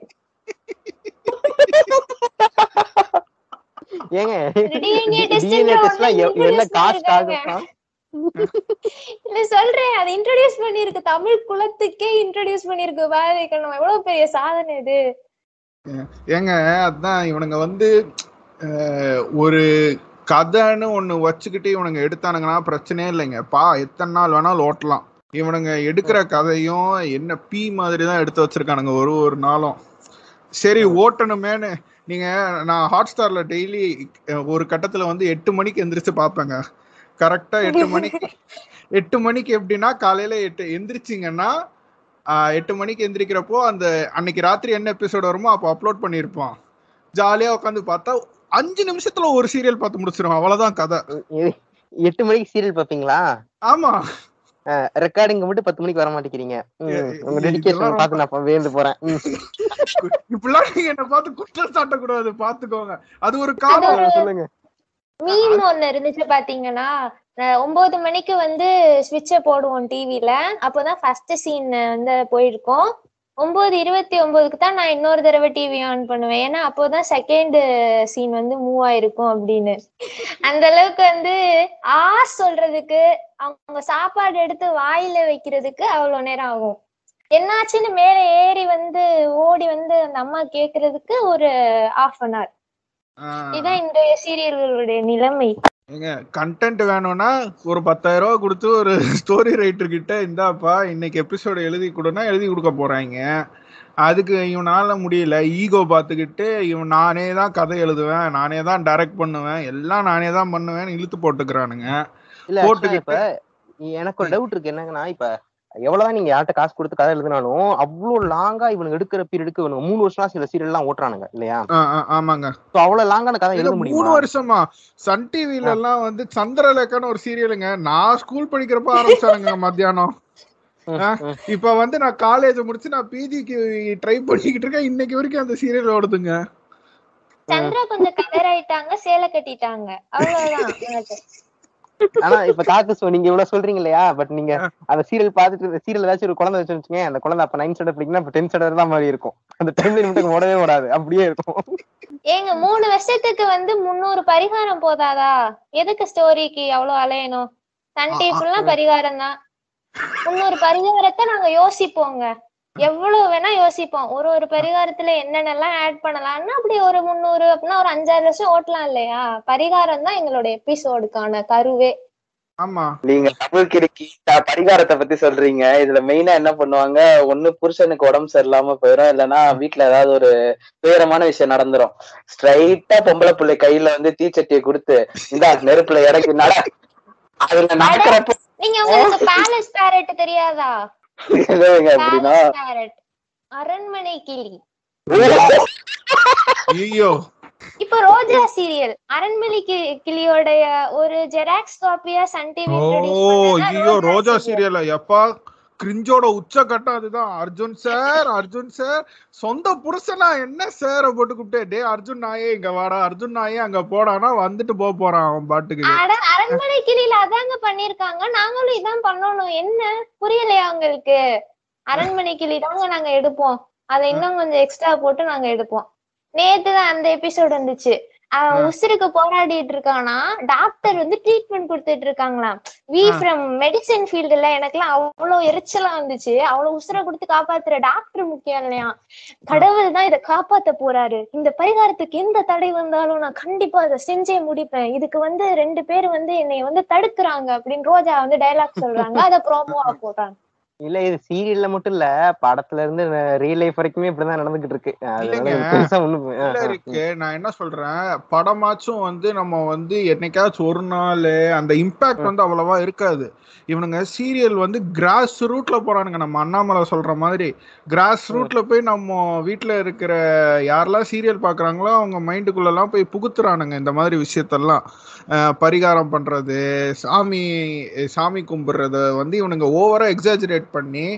ஏங்க DNA test DNA ன்ற test எல்லாம் ஒண்ணு எவ்- என்ன introduce காஸ்ட் பண்ணிருக்காங்க. ஆகும் இல்ல சொல்றேன் அதை இன்ட்ரோடியூஸ் பண்ணிருக்கு தமிழ் குலத்துக்கே இன்ட்ரோடியூஸ் பண்ணிருக்கு பாரதிக்கணும் எவ்வளவு பெரிய சாதனை இது ஏங்க அதான் இவனுங்க வந்து அஹ், ஒரு கதைன்னு ஒண்ணு வச்சுக்கிட்டு இவனுங்க எடுத்தானுங்கன்னா பிரச்சனையே இல்லைங்க பா எத்தனை நாள் வேணாலும் ஓட்டலாம் இவனுங்க எடுக்கிற கதையும் என்ன பீ மாதிரி தான் எடுத்து வச்சிருக்கானுங்க ஒரு ஒரு நாளும் சரி ஓட்டணுமேனு நீங்க நான் ஹாட் ஸ்டார்ல டெய்லி ஒரு கட்டத்துல வந்து எட்டு மணிக்கு எந்திரிச்சு பார்ப்பேங்க கரெக்டா எட்டு மணிக்கு எட்டு மணிக்கு எப்படின்னா காலையில எட்டு எந்திரிச்சிங்கன்னா ஆஹ், எட்டு மணிக்கு எந்திரிக்கிறப்போ அந்த அன்னைக்கு ராத்திரி என்ன எபிசோட் வருமோ அப்போ அப்லோட் பண்ணியிருப்பான் ஜாலியா உட்காந்து பார்த்தா அஞ்சு நிமிஷத்துல ஒரு சீரியல் பார்த்து முடிச்சிருவான் அவ்வளவுதான் கதை எ- எட்டு மணிக்கு சீரியல் பாப்பீங்களா ஆமா ரெக்கார்டிங் மட்டும் பத்து மணிக்கு வர மாட்டேங்கிறீங்க ம், ஏ, உங்க இதெல்லாம் டெடிகேஷன் ரொம்ப- பார்த்து நான் இப்ப வியந்து போறேன் ம். இப்படிலாம் நீங்க என்ன பார்த்து குற்றம் சாட்டக்கூடாது பாத்துக்கோங்க அது ஒரு அது காலம் ஒரு சொல்லுங்க மீம் ஒண்ணு இருந்துச்சு பாத்தீங்கன்னா அஹ் ஒன்பது மணிக்கு வந்து ஸ்விட்ச போடுவோம் டிவில அப்போதான் ஃபர்ஸ்ட் சீன் வந்து போயிருக்கோம் ஒன்பது இருபத்தி ஒன்பதுக்கு தான் நான் இன்னொரு தடவை டிவி ஆன் பண்ணுவேன் ஏன்னா அப்போதான் செகண்ட் சீன் வந்து மூவ் ஆயிருக்கும் அப்படின்னு அந்த அளவுக்கு வந்து ஆ சொல்றதுக்கு அவங்க சாப்பாடு எடுத்து வாயில வைக்கிறதுக்கு அவ்வளவு நேரம் ஆகும் என்னாச்சுன்னு மேல ஏறி வந்து ஓடி வந்து அந்த அம்மா கேக்குறதுக்கு ஒரு half அன் hour ஆஹ் இதான் இன்றைய சீரியல்களுடைய நிலைமை ஏங்க கண்டென்ட் வேணும்னா ஒரு பத்தாயிரம் ரூபா கொடுத்து ஒரு ஸ்டோரி ரைட்டர் கிட்ட இந்தாப்பா இன்னைக்கு எபிசோடு எழுதி கொடுனா எழுதி கொடுக்க போறாங்க அதுக்கு இவனால முடியல ஈகோ பார்த்துக்கிட்டு இவன் நானே தான் கதை எழுதுவேன் நானே தான் டைரக்ட் பண்ணுவேன் எல்லாம் நானே தான் பண்ணுவேன் இழுத்து போட்டுக்கிறானுங்க இல்ல actually போட்டுக்கிட்டு- இப்ப எனக்கு ஒரு டவுட் இருக்கு என்னங்கன்னா இப்ப எவ்வளவுதான் நீங்க யார்கிட்ட காசு கொடுத்து கதை எழுதினாலும் அவ்வளவு லாங்கா இவனுக்கு எடுக்கிற பீரியடுக்கு இவனுக்கு மூணு வருஷமா சில சீரியல் எல்லாம் ஓட்டுறானுங்க இல்லையா ஆ, ஆ, ஆமாங்க சோ அவ்வளவு லாங்கான கதை இது எழுத மூணு முடியுமா வருஷமா சன் டிவில எல்லாம் வந்து சந்திரலேखाன்னு ஒரு சீரியலுங்க நான் ஸ்கூல் படிக்கிறப்ப ஆரம்பிச்சானுங்க மத்தியானம் ம், ஆ, ம். இப்ப வந்து நான் காலேஜ் முடிச்சு நான் பிஜிக்கு ட்ரை பண்ணிக்கிட்டு இருக்கேன் இன்னைக்கு வரைக்கும் அந்த சீரியல் ஓடுதுங்க சந்திரா கொஞ்சம் கலர் ஆயிட்டாங்க சேலை கட்டிட்டாங்க அவ்வளவுதான் எனக்கு. ஆனா இப்ப காக்கு சோ நீங்க இவ்வளவு சொல்றீங்க இல்லையா பட் நீங்க அந்த சீரியல் பார்த்துட்டு சீரியல் ஏதாச்சும் ஒரு குழந்தை வச்சு வச்சுங்க அந்த குழந்தை அப்ப நைன் ஸ்டாண்டர்ட் படிக்கணும் அப்ப டென்த் ஸ்டாண்டர்ட் தான் மாதிரி இருக்கும் அந்த டைம்ல மட்டும் ஓடவே ஓடாது அப்படியே இருக்கும் ஏங்க மூணு வருஷத்துக்கு வந்து முந்நூறு பரிகாரம் போதாதா எதுக்கு ஸ்டோரிக்கு அவ்வளவு அலையணும் சன் டிவி ஃபுல்லா பரிகாரம் தான் முந்நூறு பரிகாரத்தை நாங்க யோசிப்போங்க எவ்வளவு வேணா யோசிப்போம் ஒரு ஒரு பரிகாரத்துல என்னென்னலாம் ஆட் பண்ணலாம்னா அப்படி ஒரு முந்நூறு அப்படின்னா ஒரு அஞ்சாறு வருஷம் ஓட்டலாம் இல்லையா பரிகாரம் தான் எங்களோட எபிசோடுக்கான கருவே ஆமா நீங்க தமிழ் கிறுக்கி த- பரிகாரத்தை பத்தி சொல்றீங்க இதுல மெயினா என்ன பண்ணுவாங்க ஒண்ணு புருஷனுக்கு உடம்பு சரியில்லாம போயிடும் இல்லைன்னா வீட்டுல ஏதாவது ஒரு துயரமான விஷயம் நடந்துரும் ஸ்ட்ரைட்டா பொம்பளை பிள்ளை கையில வந்து தீச்சட்டியை கொடுத்து இந்த நெருப்புல இறக்கி நட அதுல நடக்கிறப்ப நீங்க உங்களுக்கு பேலஸ் பேரட் தெரியாதா இல்லைங்க அப்படின்னா பேலஸ் பேரட் அரண்மனை கிளி ஐயோ இப்போ ரோஜா சீரியல் அரண்மனை கி- கிளியோடைய ஒரு ஜெராக்ஸ் காப்பியா சன் டிவி ஓ ஐயோ ரோஜா சீரியல் எப்பா கிரிஞ்சோட உச்சக்கட்டம் அதுதான் அர்ஜுன் சார் அர்ஜுன் சார் சொந்த புருஷனா என்ன சார் போட்டு கூப்பிட்டே டே அர்ஜுன் நாயே இங்க வாடா அர்ஜுன் நாயே அங்க போடானா வந்துட்டு போக போறான் அவன் பாட்டுக்கு அட அரண்மனை கிளியில அதாங்க பண்ணிருக்காங்க நாங்களும் இதான் பண்ணணும் என்ன புரியலையா உங்களுக்கு அரண்மனை கிளி தாங்க நாங்க எடுப்போம் அதை இன்னும் கொஞ்சம் எக்ஸ்ட்ரா போட்டு நாங்க எடுப்போம் நேத்து தான் அந்த எபிசோட் வந்துச்சு அவன் உசுருக்கு போராடிட்டு இருக்கானா டாக்டர் வந்து ட்ரீட்மெண்ட் கொடுத்துட்டு இருக்காங்களாம் வி ஆ. ஃப்ரம் மெடிசன் ஃபீல்டுல எனக்குலாம் அவ்வளவு எரிச்சலா வந்துச்சு அவ்வளவு உசுரை கொடுத்து காப்பாத்துற டாக்டர் முக்கியம் இல்லையா கடவுள் தான் இதை காப்பாத்த போறாரு இந்த பரிகாரத்துக்கு எந்த தடை வந்தாலும் நான் கண்டிப்பா அதை செஞ்சே முடிப்பேன் இதுக்கு வந்து ரெண்டு பேர் வந்து என்னை வந்து தடுக்குறாங்க அப்படின்னு ரோஜா வந்து டைலாக் சொல்றாங்க அதை ப்ரோமோவா போடுறாங்க இல்ல இது சீரியல்ல மட்டும் இல்ல படத்துல இருந்து ரியல் லைஃப் வரைக்குமே இப்படிதான் நடந்துகிட்டு இருக்கு அதனால இல்லைங்க. இது பெருசா ஒண்ணும் ஆ, இல்ல ஆ. இருக்கு நான் என்ன சொல்றேன் படமாச்சும் வந்து நம்ம வந்து என்னைக்காச்சும் ஒரு நாள் அந்த இம்பாக்ட் வந்து அவ்வளவா இருக்காது இவனுங்க சீரியல் வந்து கிராஸ் ரூட்ல போறானுங்க நம்ம அண்ணாமலை சொல்ற மாதிரி கிராஸ் ரூட்ல போய் நம்ம வீட்ல இருக்கிற யாரெல்லாம் சீரியல் பாக்குறாங்களோ அவங்க மைண்டுக்குள்ள எல்லாம் போய் புகுத்துறானுங்க இந்த மாதிரி விஷயத்தெல்லாம் அஹ் பரிகாரம் பண்றது சாமி சாமி கும்பிடுறத வந்து இவனுங்க ஓவரா எக்ஸாஜரேட் பண்ணி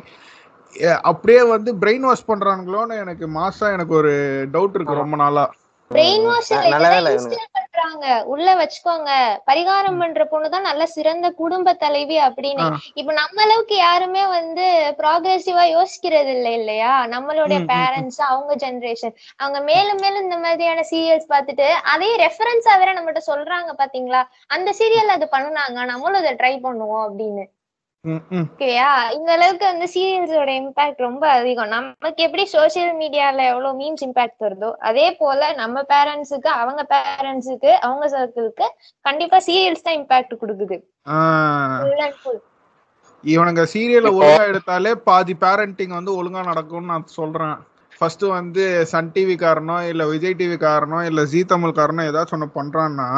அஹ் அப்படியே வந்து பிரெயின் வாஷ் பண்றானுங்களோன்னு எனக்கு மாசா எனக்கு ஒரு டவுட் இருக்கு ரொம்ப நாளா பிரெயின் வாஷ் ந- நல்ல வேலை இவனுங்க. இன்ஸ்டால் பண்றாங்க உள்ள வச்சுக்கோங்க பரிகாரம் பண்ற பொண்ணுதான் நல்ல சிறந்த குடும்ப தலைவி அப்படின்னு ஆ. இப்ப நம்ம அளவுக்கு யாருமே வந்து ப்ராக்ரெசிவா யோசிக்கிறது இல்லை இல்லையா நம்மளுடைய ம், ம், ம். பேரண்ட்ஸ் அவங்க ஜெனரேஷன் அவங்க மேலும் மேலும் இந்த மாதிரியான சீரியல்ஸ் பார்த்துட்டு அதே ரெஃபரன்ஸா வேற நம்மகிட்ட சொல்றாங்க பாத்தீங்களா அந்த சீரியல் அது பண்ணுனாங்க நம்மளும் அதை ட்ரை பண்ணுவோம் அப்படின்னு ம், ம். ஓகேயா இந்த அளவுக்கு வந்து சீரியல்ஸோட இம்பாக்ட் ரொம்ப அதிகம் நமக்கு எப்படி சோசியல் மீடியால எவ்வளவு மீம்ஸ் இம்பாக்ட் வருதோ அதே போல நம்ம பேரண்ட்ஸுக்கு அவங்க பேரண்ட்ஸுக்கு அவங்க சர்க்கிளுக்கு கண்டிப்பா சீரியல்ஸ் தான் இம்பாக்ட் கொடுக்குது ஆஹ் full and full. இவனுங்க சீரியலை ஒழுங்கா எடுத்தாலே பாதி பேரண்டிங் வந்து ஒழுங்கா நடக்கும்னு நான் சொல்றேன் ஃபர்ஸ்ட் வந்து சன் டிவி காரணம் இல்ல விஜய் டிவி காரணம் இல்ல ஜி தமிழ் காரணம் ஏதாச்சும் ஒன்று பண்றான்னா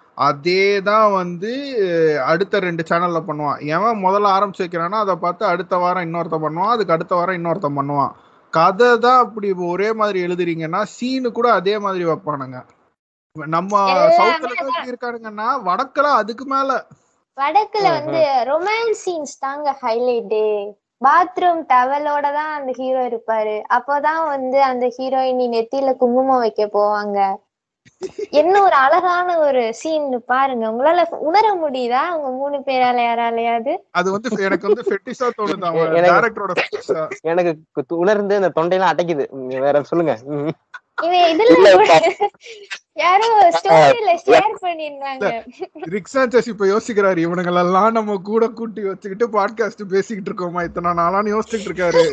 அதே தான் வந்து அடுத்த ரெண்டு சேனல்ல பண்ணுவான் எவன் முதல்ல ஆரம்பிச்சு வைக்கிறானோ அதை பார்த்து அடுத்த வாரம் இன்னொருத்தன் பண்ணுவான் அதுக்கு அடுத்த வாரம் இன்னொருத்தன் பண்ணுவான் கதை தான் அப்படி ஒரே மாதிரி எழுதுறீங்கன்னா சீனு கூட அதே மாதிரி வைப்பானுங்க நம்ம எல்லாமே சவுத்துல எப்படி இருக்கானுங்கன்னா வடக்குல அதுக்கு மேல வடக்குல ம், வந்து ரொமான்ஸ் சீன்ஸ் தாங்க ஹைலைட்டு பாத்ரூம் டவலோட தான் அந்த ஹீரோ இருப்பாரு அப்போதான் வந்து அந்த ஹீரோயினி நெத்தியில குங்குமம் வைக்க போவாங்க என்ன ஒரு அழகான ஒரு சீன் பாருங்க உங்களால உணர முடியுதா உங்க மூணு பேரால யாராலையாவது அது வந்து எனக்கு வந்து ஃபெட்டிஸா தோணுது அவன் எனக்கு- டேரக்டரோட ஃபெட்டிஸா எனக்கு கு- உணர்ந்து அந்த தொண்டையெல்லாம் அடைக்குது ம், வேற சொல்லுங்க ம். இவன் இதுல இல்ல, கூட யாரோ ஸ்டோரியில ஷேர் பண்ணிருந்தாங்க ரிக் சாnchez இப்ப யோசிக்கிறாரு இவனுங்களெல்லாம் நம்ம கூட கூட்டி வச்சுக்கிட்டு பாட்காஸ்ட் பேசிக்கிட்டு இருக்கோமா இத்தனை நாளான்னு யோசிச்சுட்டு இருக்காரு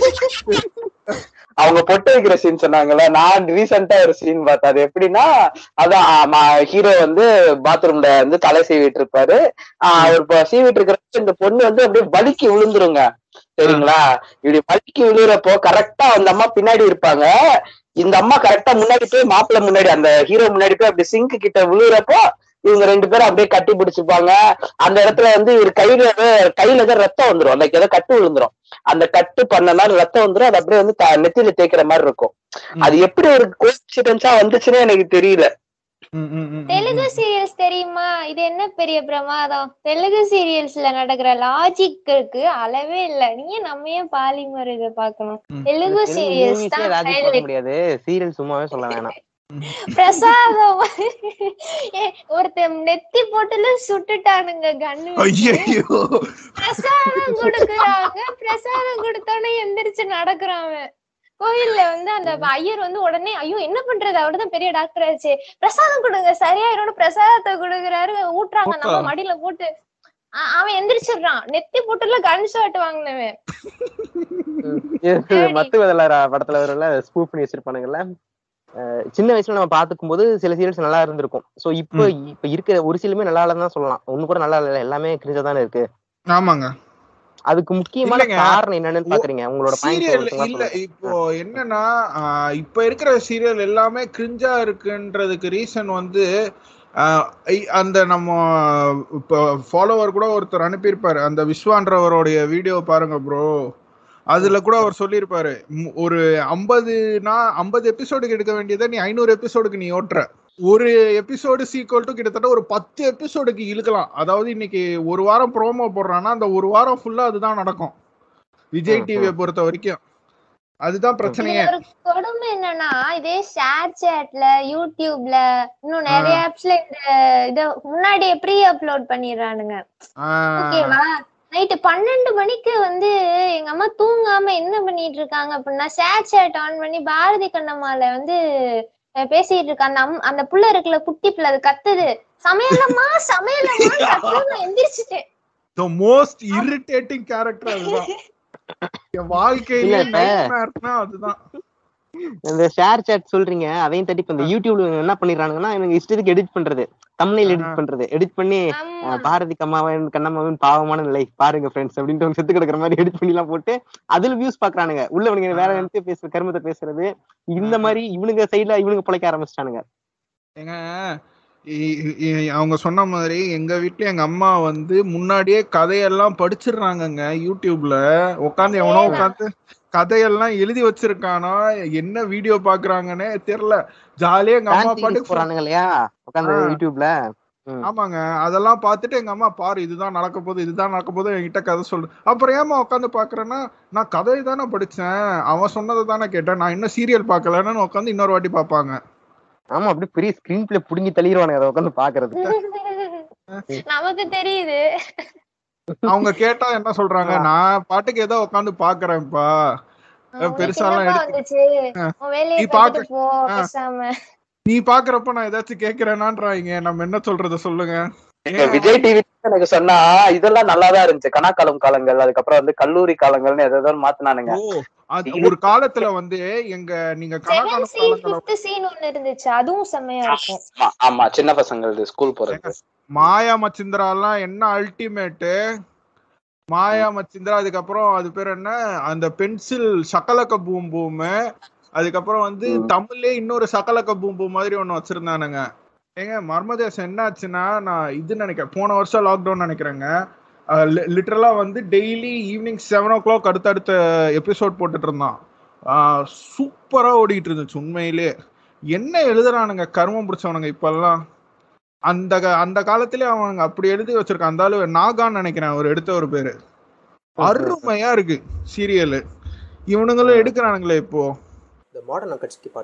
அவங்க பொட்டு வைக்கிற சீன் சொன்னாங்கல்ல நான் ரீசெண்டா ஒரு சீன் பார்த்தேன் அது எப்படின்னா அதான் ஹீரோ வந்து பாத்ரூம்ல வந்து தலை சீவிட்டு இருப்பாரு ஆஹ் அவர் இப்ப சீவிட்டு இருக்கிறப்ப இந்த பொண்ணு வந்து அப்படியே வலிக்கு விழுந்துருங்க சரிங்களா இப்படி வலிக்கு விழுறப்போ கரெக்டா அந்த அம்மா பின்னாடி இருப்பாங்க இந்த அம்மா கரெக்டா முன்னாடி போய் மாப்பிள்ளை முன்னாடி அந்த ஹீரோ முன்னாடி போய் அப்படி சிங்க் கிட்ட விழுறப்போ இவங்க ரெண்டு பேரும் அப்படியே கட்டி பிடிச்சுப்பாங்க அந்த இடத்துல வந்து இவர் கையில ஏதோ- கையில ஏதோ ரத்தம் வந்துரும் லைக் ஏதோ கட்டு விழுந்துரும் அந்த கட்டு பண்ணனா ரத்தம் வந்துரும் அது அப்படியே வந்து த- நெத்தியில தேய்க்கிற மாதிரி இருக்கும் அது எப்படி ஒரு கோயின்சிடென்ஸா வந்துச்சுன்னு எனக்கு தெரியல ம், ம், ம், ம், தெலுங்கு ம். சீரியல்ஸ் தெரியுமா இது என்ன பெரிய பிரமாதம் தெலுங்கு சீரியல்ஸ்ல நடக்கிற லாஜிக்கு அளவே இல்ல நீங்க நம்ம ஏன் பாலிமர் இத பாக்கணும் ம். தெலுங்கு தெலுங்கு சீரியல்ஸ் movies-ஏ தான் ராஜி பார்க்க முடியாது சீரியல் சும்மாவே சொல்ல வேணாம் பிரசாதம் ஏ, ஒருத்தன் நெத்தி போட்டுல சுட்டுட்டானுங்க கண்ணு ஐயையோ பிரசாதம் கொடுக்குறாங்க பிரசாதம் கொடுத்தோடனே எந்திரிச்சு நடக்கிறான் அவன். கோயில்ல வந்து அந்த ஐயர் வந்து உடனே ஐயோ என்ன பண்றது அவர்தான் பெரிய டாக்டர் ஆச்சு பிரசாதம் கொடுங்க சரியாயிரும் பிரசாதத்தை கொடுக்குறாரு ஊட்டுறாங்க நம்ம போட்டா. மடியில போட்டு அ- அவன் எந்திரிச்சிடுறான் நெத்தி போட்டுல கன் ஷாட் வாங்கினவன் இது மத்து வதலார படத்துல வரல ஸ்பூப் பண்ணி வச்சிருப்பானுங்கல்ல அஹ் சின்ன வயசுல நம்ம பாத்துக்கும் போது சில சீரியல்ஸ் நல்லா இருந்திருக்கும் சோ இப்போ இப்ப இருக்கிற ஒரு சிலமே நல்லா இல்லைன்னு தான் சொல்லலாம் ஒண்ணு கூட நல்லா இல்ல எல்லாமே கிரிஞ்சா தானே இருக்கு ஆமாங்க அதுக்கு முக்கியமான இல்லைங்க. காரணம் என்னன்னு பாக்குறீங்க உங்களோட சீரியல் இல்ல பாயிண்ட் இப்போ என்னன்னா ஆஹ் இப்ப இருக்கிற சீரியல் எல்லாமே கிரிஞ்சா இருக்குன்றதுக்கு ரீசன் வந்து ஆஹ் ஐ- அந்த நம்ம இப்போ ஃபாலோவர் கூட ஒருத்தர் அனுப்பியிருப்பாரு அந்த விஸ்வான்றவருடைய வீடியோ பாருங்க ப்ரோ அதுல கூட அவர் சொல்லியிருப்பாரு ம், ஒரு ஐம்பதுனா ஐம்பது எபிசோடுக்கு எடுக்க வேண்டியதை நீ ஐநூறு எபிசோடுக்கு நீ ஓட்டுற ஒரு எபிசோடு சீக்வல் டு கிட்டத்தட்ட ஒரு பத்து எபிசோடுக்கு இழுக்கலாம் அதாவது இன்னைக்கு ஒரு வாரம் ப்ரோமோ போடுறான்னா அந்த ஒரு வாரம் ஃபுல்லா அதுதான் நடக்கும் விஜய் ம், டிவியை பொறுத்த வரைக்கும் அதுதான் பிரச்சனையே இதுல ஒரு கொடுமை என்னன்னா இதே ஷேர் சேட்ல யூடியூப்ல இன்னும் நிறைய ஆப்ஸ்ல இந்த இத முன்னாடியே ப்ரீ அப்லோட் பண்ணிடுறானுங்க ஆஹ் ஓகேவா நைட்டு பன்னெண்டு மணிக்கு வந்து எங்க அம்மா தூங்காம என்ன பண்ணிட்டு இருக்காங்க அப்படின்னா சேட் சேட் ஆன் பண்ணி பாரதி கண்ணம்மால வந்து அஹ், பேசிட்டு இருக்க அந்த அம் அந்த புள்ள இருக்குல்ல குட்டி புள்ள அது கத்துது சமையலம்மா சமையலம்மா கத்துது நான் எந்திரிச்சிட்டேன் த மோஸ்ட் இரிட்டேட்டிங் கேரக்டர் அதுதான் என் வாழ்க்கையில இல்ல, இப்ப- நைட்மேர்னா அதுதான் இந்த ஷேர் சாட் சொல்றீங்க அதையும் தட்டி இப்ப இந்த யூடியூப்ல இவங்க என்ன பண்ணிடுறாங்கன்னா இவங்க இஷ்டத்துக்கு எடிட் பண்றது தமிழில் எடிட் பண்றது எடிட் பண்ணி ஆமா அஹ், பாரதி கம்மாவன் கண்ணம்மாவின் பாவமான நிலை பாருங்க ஃப்ரெண்ட்ஸ் அப்படின்ட்டு அவங்க செத்து கிடக்குற மாதிரி எடிட் பண்ணி எல்லாம் போட்டு அதுல வியூஸ் பாக்குறானுங்க உள்ள இவனுங்க வேற நினைச்சு பேசுற கருமத்தை பேசுறது இந்த மாதிரி இவனுங்க சைடுல இவனுங்க பிழைக்க ஆரம்பிச்சிட்டானுங்க ஏங்க இ- இ- அவங்க சொன்ன மாதிரி எங்க வீட்ல எங்க அம்மா வந்து முன்னாடியே கதையெல்லாம் படிச்சிடுறாங்கங்க யூடியூப்ல உட்காந்து எவனோ உட்காந்து கதையெல்லாம் எழுதி வச்சிருக்கானா என்ன வீடியோ பாக்குறாங்கன்னே தெரியல ஜாலியா எங்க அம்மா Fan series பாட்டுக்கு போறானுங்க இல்லையா உட்காந்து ஆ. யூடியூப்ல ஆமாங்க அதெல்லாம் பார்த்துட்டு எங்க அம்மா பாரு இதுதான் நடக்க போகுது இதுதான் நடக்க போகுது என்கிட்ட கதை சொல்லு அப்புறம் ஏமா உட்காந்து பாக்குறேன்னா நான் கதையை தானே படிச்சேன் அவன் சொன்னதை தானே கேட்டேன் நான் இன்னும் சீரியல் பார்க்கலன்னு உட்காந்து இன்னொரு வாட்டி பார்ப்பாங்க ஆமா அப்படியே பெரிய ஸ்கிரீன் பிளே புடுங்கி தள்ளிடுவானுங்க அதை உட்காந்து பாக்குறதுக்கு நமக்கு தெரியுது அவங்க கேட்டா என்ன சொல்றாங்க நான் பாட்டுக்கு ஏதோ உட்காந்து பாக்குறேன்ப்பா உனக்கு பெருசாலாம் என்னப்பா எடுத்து வந்துச்சு ஆ. உன் வேலையை நீ பாக்க- பார்த்துட்டு போ ஆ. பேசாம நீ பாக்குறப்ப நான் ஏதாச்சும் கேக்குறேனான்றாங்க நம்ம என்ன சொல்றத சொல்லுங்க இப்ப விஜய் டிவி எனக்கு சொன்னா இதெல்லாம் நல்லாதான் இருந்துச்சு கணக்காலம் காலங்கள் அதுக்கப்புறம் வந்து கல்லூரி காலங்கள்னு எதாவது மாத்தினானுங்க ஓ அது ஒரு காலத்துல வந்து எங்க நீங்க செகண்ட் கணக்கான சீன் காலங்கள ஃபிஃப்த் சீன் ஒண்ணு இருந்துச்சு அதுவும் செம்மையா இருக்கும் ஆமா, ஆமா சின்ன பசங்க ஸ்கூல் போறது மாயா மச்சிந்திரா எல்லாம் என்ன அல்டிமேட்டு மாயா மச்சிந்திரா அதுக்கப்புறம் அது பேர் என்ன அந்த பென்சில் சகலக்க பூம் பூம் அதுக்கப்புறம் வந்து ம். தமிழ்லயே இன்னொரு சகலக்க பூம் பூம் மாதிரி ஒண்ணு வச்சிருந்தானுங்க ஏங்க மர்மதேசம் என்ன ஆச்சுன்னா நான் இது நினைக்கிறேன் போன வருஷம் லாக்டவுன் நினைக்கிறேங்க லிட்டரலா வந்து daily evening seven o'clock அடுத்தடுத்த எபிசோட் போட்டுட்டு இருந்தான் சூப்பரா ஓடிட்டு இருந்துச்சு உண்மையிலே என்ன எழுதுறானுங்க கருமம் பிடிச்சவனுங்க இப்பெல்லாம் அந்த கா- அந்த காலத்திலே அவங்க அப்படி எழுதி வச்சிருக்கான் அந்த ஆளு நாகான்னு நினைக்கிறேன் அவர் எடுத்த ஒரு பேரு அருமையா இருக்கு சீரியல் இவனுங்களும் எடுக்கிறானுங்களே இப்போ த மாடர்ன் அக்கட்ஸ்கி podcast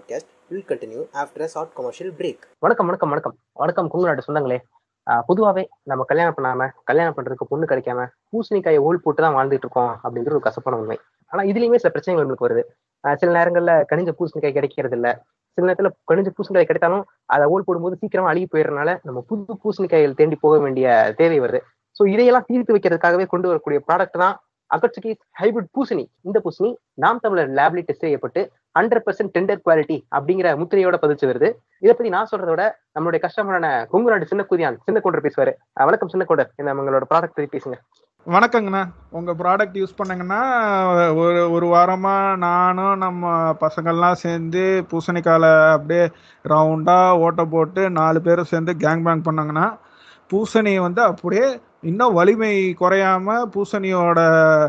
will continue after a short commercial break வணக்கம் வணக்கம் வணக்கம் வணக்கம் குங்குநாடு சொந்தங்களே ஆஹ் பொதுவாவே நம்ம கல்யாணம் பண்ணாம கல்யாணம் பண்றதுக்கு பொண்ணு கிடைக்காம பூசணிக்காயை ஓல் போட்டு தான் வாழ்ந்துட்டு இருக்கோம் அப்படிங்கிற ஒரு கசப்பான உண்மை ஆனா இதுலயுமே சில பிரச்சனைகள் நம்மளுக்கு வருது ஆஹ் சில நேரங்கள்ல கனிஞ்ச பூசணிக்காய் கிடைக்கிறது இல்ல சில நேரத்துல கனிஞ்ச பூசணிக்காய் கிடைத்தாலும் அதை ஓல் போடும்போது சீக்கிரமா அழுகி போயிடுறதுனால நம்ம புது பூசணிக்காய்கள் தேடி போக வேண்டிய தேவை வருது ஸோ இதையெல்லாம் தீர்த்து வைக்கிறதுக்காகவே கொண்டு வரக்கூடிய ப்ராடக்ட் தான் அகட்சுகி ஹைபிரிட் பூசணி இந்த பூசணி நாம் தமிழர் லேப்லி டெஸ்ட் செய்யப்பட்டு ஹண்ட்ரட் பர்சன்ட் டெண்டர் குவாலிட்டி அப்படிங்கிற முத்திரையோட பதிச்சு வருது இதை பத்தி நான் சொல்றத விட நம்மளுடைய கஸ்டமரான கொங்குநாடு சின்ன குதியான் சின்ன கொண்டர் பேசுவாரு அஹ் வணக்கம் சின்ன கொண்டர் இந்த உங்களோட ப்ராடக்ட் பத்தி பேசுங்க வணக்கங்கண்ணா உங்க ப்ராடக்ட் யூஸ் பண்ணங்கன்னா ஒரு ஒரு வாரமா நானும் நம்ம பசங்கள்லாம் சேர்ந்து பூசணிக்கால அப்படியே ரவுண்டா ஓட்ட போட்டு நாலு பேரும் சேர்ந்து கேங் பேங் பண்ணாங்கன்னா பூசணி வந்து அப்படியே இன்னும் வலிமை குறையாம பூசணியோட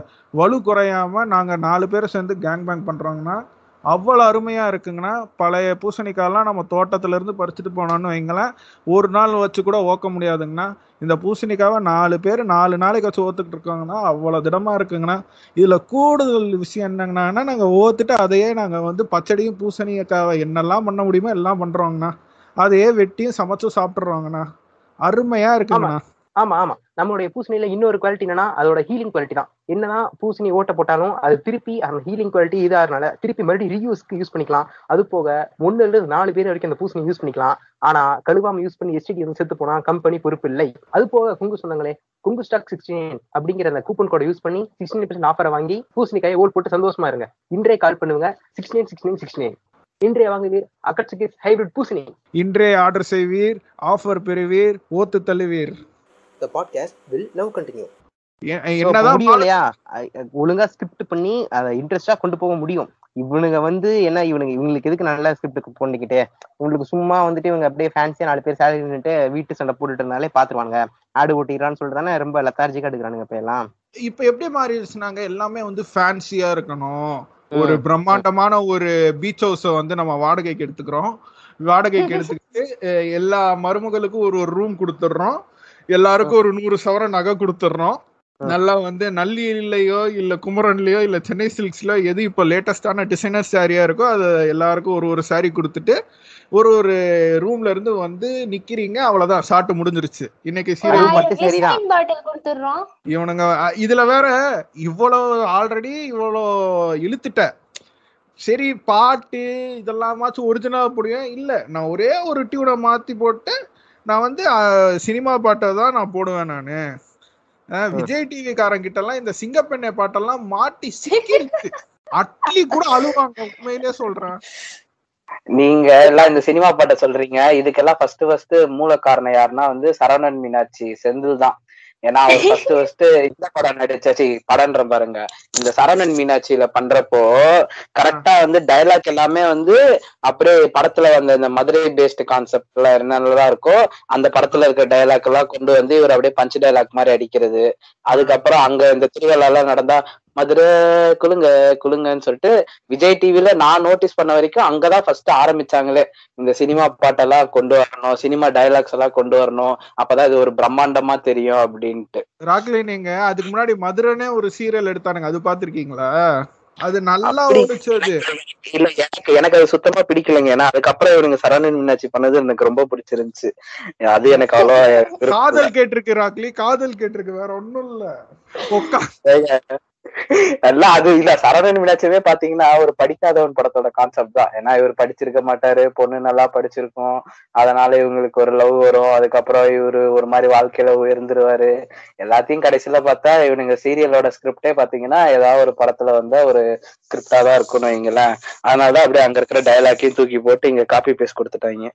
வலு குறையாம நாங்க நாலு பேரும் சேர்ந்து கேங் பேங் பண்றோங்கன்னா அவ்வளோ அருமையா இருக்குங்கண்ணா பழைய பூசணிக்காயெல்லாம் நம்ம தோட்டத்துல இருந்து பறிச்சுட்டு போனோம்னு வைங்களேன் ஒரு நாள் வச்சு கூட ஓக்க முடியாதுங்கண்ணா இந்த பூசணிக்காவை நாலு பேர் நாலு நாளைக்கு வச்சு ஓத்துக்கிட்டு இருக்காங்கன்னா அவ்வளோ திடமா இருக்குங்கண்ணா இதுல கூடுதல் விஷயம் என்னங்கண்ணா நாங்க ஓத்துட்டு அதையே நாங்க வந்து பச்சடியும் பூசணிக்காவை என்னெல்லாம் பண்ண முடியுமோ எல்லாம் பண்றோங்கண்ணா அதையே வெட்டியும் சமைச்சும் சாப்பிட்றோங்கண்ணா அருமையா இருக்குங்கண்ணா ஆமா ஆமா நம்மளுடைய பூசணியில இன்னொரு குவாலிட்டி என்னன்னா அதோட ஹீலிங் குவாலிட்டி தான் என்னதான் பூசணி ஓட்ட போட்டாலும் அது திருப்பி அந்த ஹீலிங் குவாலிட்டி இதாகிறனால திருப்பி மறுபடியும் ரீயூஸ்க்கு யூஸ் பண்ணிக்கலாம் அது போக ஒண்ணுல இருந்து நாலு பேர் வரைக்கும் அந்த பூசணி யூஸ் பண்ணிக்கலாம் ஆனா கழுவாம யூஸ் பண்ணி எஸ்டிடி வந்து செத்து போனா கம்பெனி பொறுப்பு இல்லை அது போக குங்கு சொன்னாங்களே குங்கு ஸ்டாக் சிக்ஸ்டீன் அப்படிங்கிற அந்த கூப்பன் கோட யூஸ் பண்ணி சிக்ஸ்டீன் பர்சன்ட் ஆஃபரை வாங்கி பூசணிக்காயை ஓல் போட்டு சந்தோஷமா இருங்க இன்றைய கால் பண்ணுங்க six nine six nine six nine இன்றைய வாங்குவீர் அக்கட்சிக்கு ஹைபிரிட் பூசணி இன்றே ஆர்டர் செய்வீர் ஆஃபர் பெறுவீர் ஓத்து தள்ளுவீர் the podcast will now continue எ- So, என்னதான் முடியும் இல்லையா அ- அ- ஒழுங்கா ஸ்கிரிப்ட் பண்ணி அதை இன்ட்ரெஸ்டா கொண்டு போக முடியும் இவனுங்க வந்து என்ன இவனுங்க இவங்களுக்கு எதுக்கு நல்ல ஸ்கிரிப்ட் பண்ணிக்கிட்டு உங்களுக்கு சும்மா வந்துட்டு இவங்க அப்படியே ஃபேன்சியா நாலு பேர் சேலரி நின்னுட்டு வீட்டு சண்டை போட்டுட்டு இருந்தாலே பாத்துருவாங்க ஆடு ஓட்டிடுறான்னு சொல்லிட்டு தானே ரொம்ப லத்தார்ஜிக்கா எடுக்கிறானுங்க இப்ப எல்லாம் இப்ப எப்படி மாறிடுச்சுனாங்க எல்லாமே வந்து ஃபேன்சியா இருக்கணும் ஒரு பிரம்மாண்டமான ஒரு பீச் ஹவுஸ வந்து நம்ம வாடகைக்கு எடுத்துக்கிறோம் வாடகைக்கு எடுத்துக்கிட்டு அஹ், எல்லா மருமகளுக்கும் ஒரு ஒரு ரூம் கொடுத்துடுறோம் எல்லாருக்கும் ஒரு நூறு சவரம் நகை கொடுத்துடுறோம் நல்லா வந்து நல்லிலையோ இல்ல குமரன்லயோ இல்ல சென்னை சில்க்ஸ்லயோ எது இப்போ லேட்டஸ்டான டிசைனர் சாரியா இருக்கோ அது எல்லாருக்கும் ஒரு ஒரு சாரி கொடுத்துட்டு ஒரு ஒரு ரூம்ல இருந்து வந்து நிக்கிறீங்க அவ்வளவுதான் ஷாட்டு முடிஞ்சிருச்சு இன்னைக்கு அது சீரியல் மட்டும் சரிதான். பாட்டில் கொடுத்துடுறோம் இவனுங்க அ, இதுல வேற இவ்வளவு ஆல்ரெடி இவ்வளோ இழுத்துட்ட சரி பாட்டு இதெல்லாமாச்சும் ஒரிஜினலா புரியும் இல்ல நான் ஒரே ஒரு டியூனை மாத்தி போட்டு நான் வந்து அ, சினிமா பாட்டை தான் நான் போடுவேன் நானு அ, விஜய் டிவி காரங்கிட்ட எல்லாம் இந்த சிங்கப்பெண்ணை பாட்டெல்லாம் மாட்டி சிக்கிடுச்சு அட்லி கூட அழுவாங்க உண்மையிலே சொல்றேன் நீங்க எல்லாம் இந்த சினிமா பாட்டை சொல்றீங்க இதுக்கெல்லாம் ஃபர்ஸ்ட் ஃபர்ஸ்ட் மூல காரணம் யாருன்னா வந்து சரவணன் மீனாட்சி செந்தில் தான் ஏன்னா அவர் ஃபர்ஸ்ட் ஃபர்ஸ்ட் இந்த படம் நடிச்சாச்சு படம்ன்ற பாருங்க இந்த சரவணன் மீனாட்சியில பண்றப்போ கரெக்டா வந்து டைலாக் எல்லாமே வந்து அப்படியே படத்துல வந்த இந்த மதுரை பேஸ்ட் கான்செப்ட்ல என்னென்னலாம் இருக்கோ அந்த படத்துல இருக்க டைலாக் எல்லாம் கொண்டு வந்து இவர் அப்படியே பஞ்ச் டைலாக் மாதிரி அடிக்கிறது அதுக்கப்புறம் அங்க இந்த திருவிழா எல்லாம் நடந்தா மதுரை குலுங்க குலுங்கன்னு சொல்லிட்டு விஜய் டிவில நான் நோட்டீஸ் பண்ண வரைக்கும் அங்கதான் ஃபர்ஸ்ட் ஆரம்பிச்சாங்களே இந்த சினிமா பாட்டெல்லாம் கொண்டு வரணும் சினிமா டைலாக்ஸ் எல்லாம் கொண்டு வரணும் அப்பதான் இது ஒரு பிரம்மாண்டமா தெரியும் அப்படின்ட்டு ராக்லி நீங்க அதுக்கு முன்னாடி மதுரைனே ஒரு சீரியல் எடுத்தானுங்க அது பாத்திருக்கீங்களா அது நல்லா அப்படி- ஓடிச்சு அது இல்ல எனக்கு எனக்கு அது சுத்தமா பிடிக்கலைங்க ஏன்னா அதுக்கப்புறம் இவனுங்க சரவணன் மீனாட்சி பண்ணது எனக்கு ரொம்ப பிடிச்சிருந்துச்சு அது எனக்கு அவ்வளோ விருப்பம் காதல் கேட்டிருக்கு ராக்லி காதல் கேட்டிருக்கு வேற ஒண்ணும் இல்ல உக்கா இல்ல. எல்லாம் அது இல்ல சரவணன் மீனாட்சியுமே பாத்தீங்கன்னா ஒரு படிக்காதவன் படத்தோட கான்செப்ட் தான் ஏன்னா இவர் படிச்சிருக்க மாட்டாரு பொண்ணு நல்லா படிச்சிருக்கும் அதனால இவங்களுக்கு ஒரு லவ் வரும் அதுக்கப்புறம் இவரு ஒரு மாதிரி வாழ்க்கையில உயர்ந்துருவாரு எல்லாத்தையும் கடைசியில பார்த்தா இவனுங்க சீரியலோட ஸ்கிரிப்டே பாத்தீங்கன்னா ஏதாவது ஒரு படத்துல வந்த ஒரு ஸ்கிரிப்டா தான் இருக்கணும் இங்கெல்லாம் அதனாலதான் அப்படியே அங்க இருக்கிற டயலாக்கையும் தூக்கி போட்டு இங்க காப்பி பேஸ்ட் கொடுத்துட்டாங்க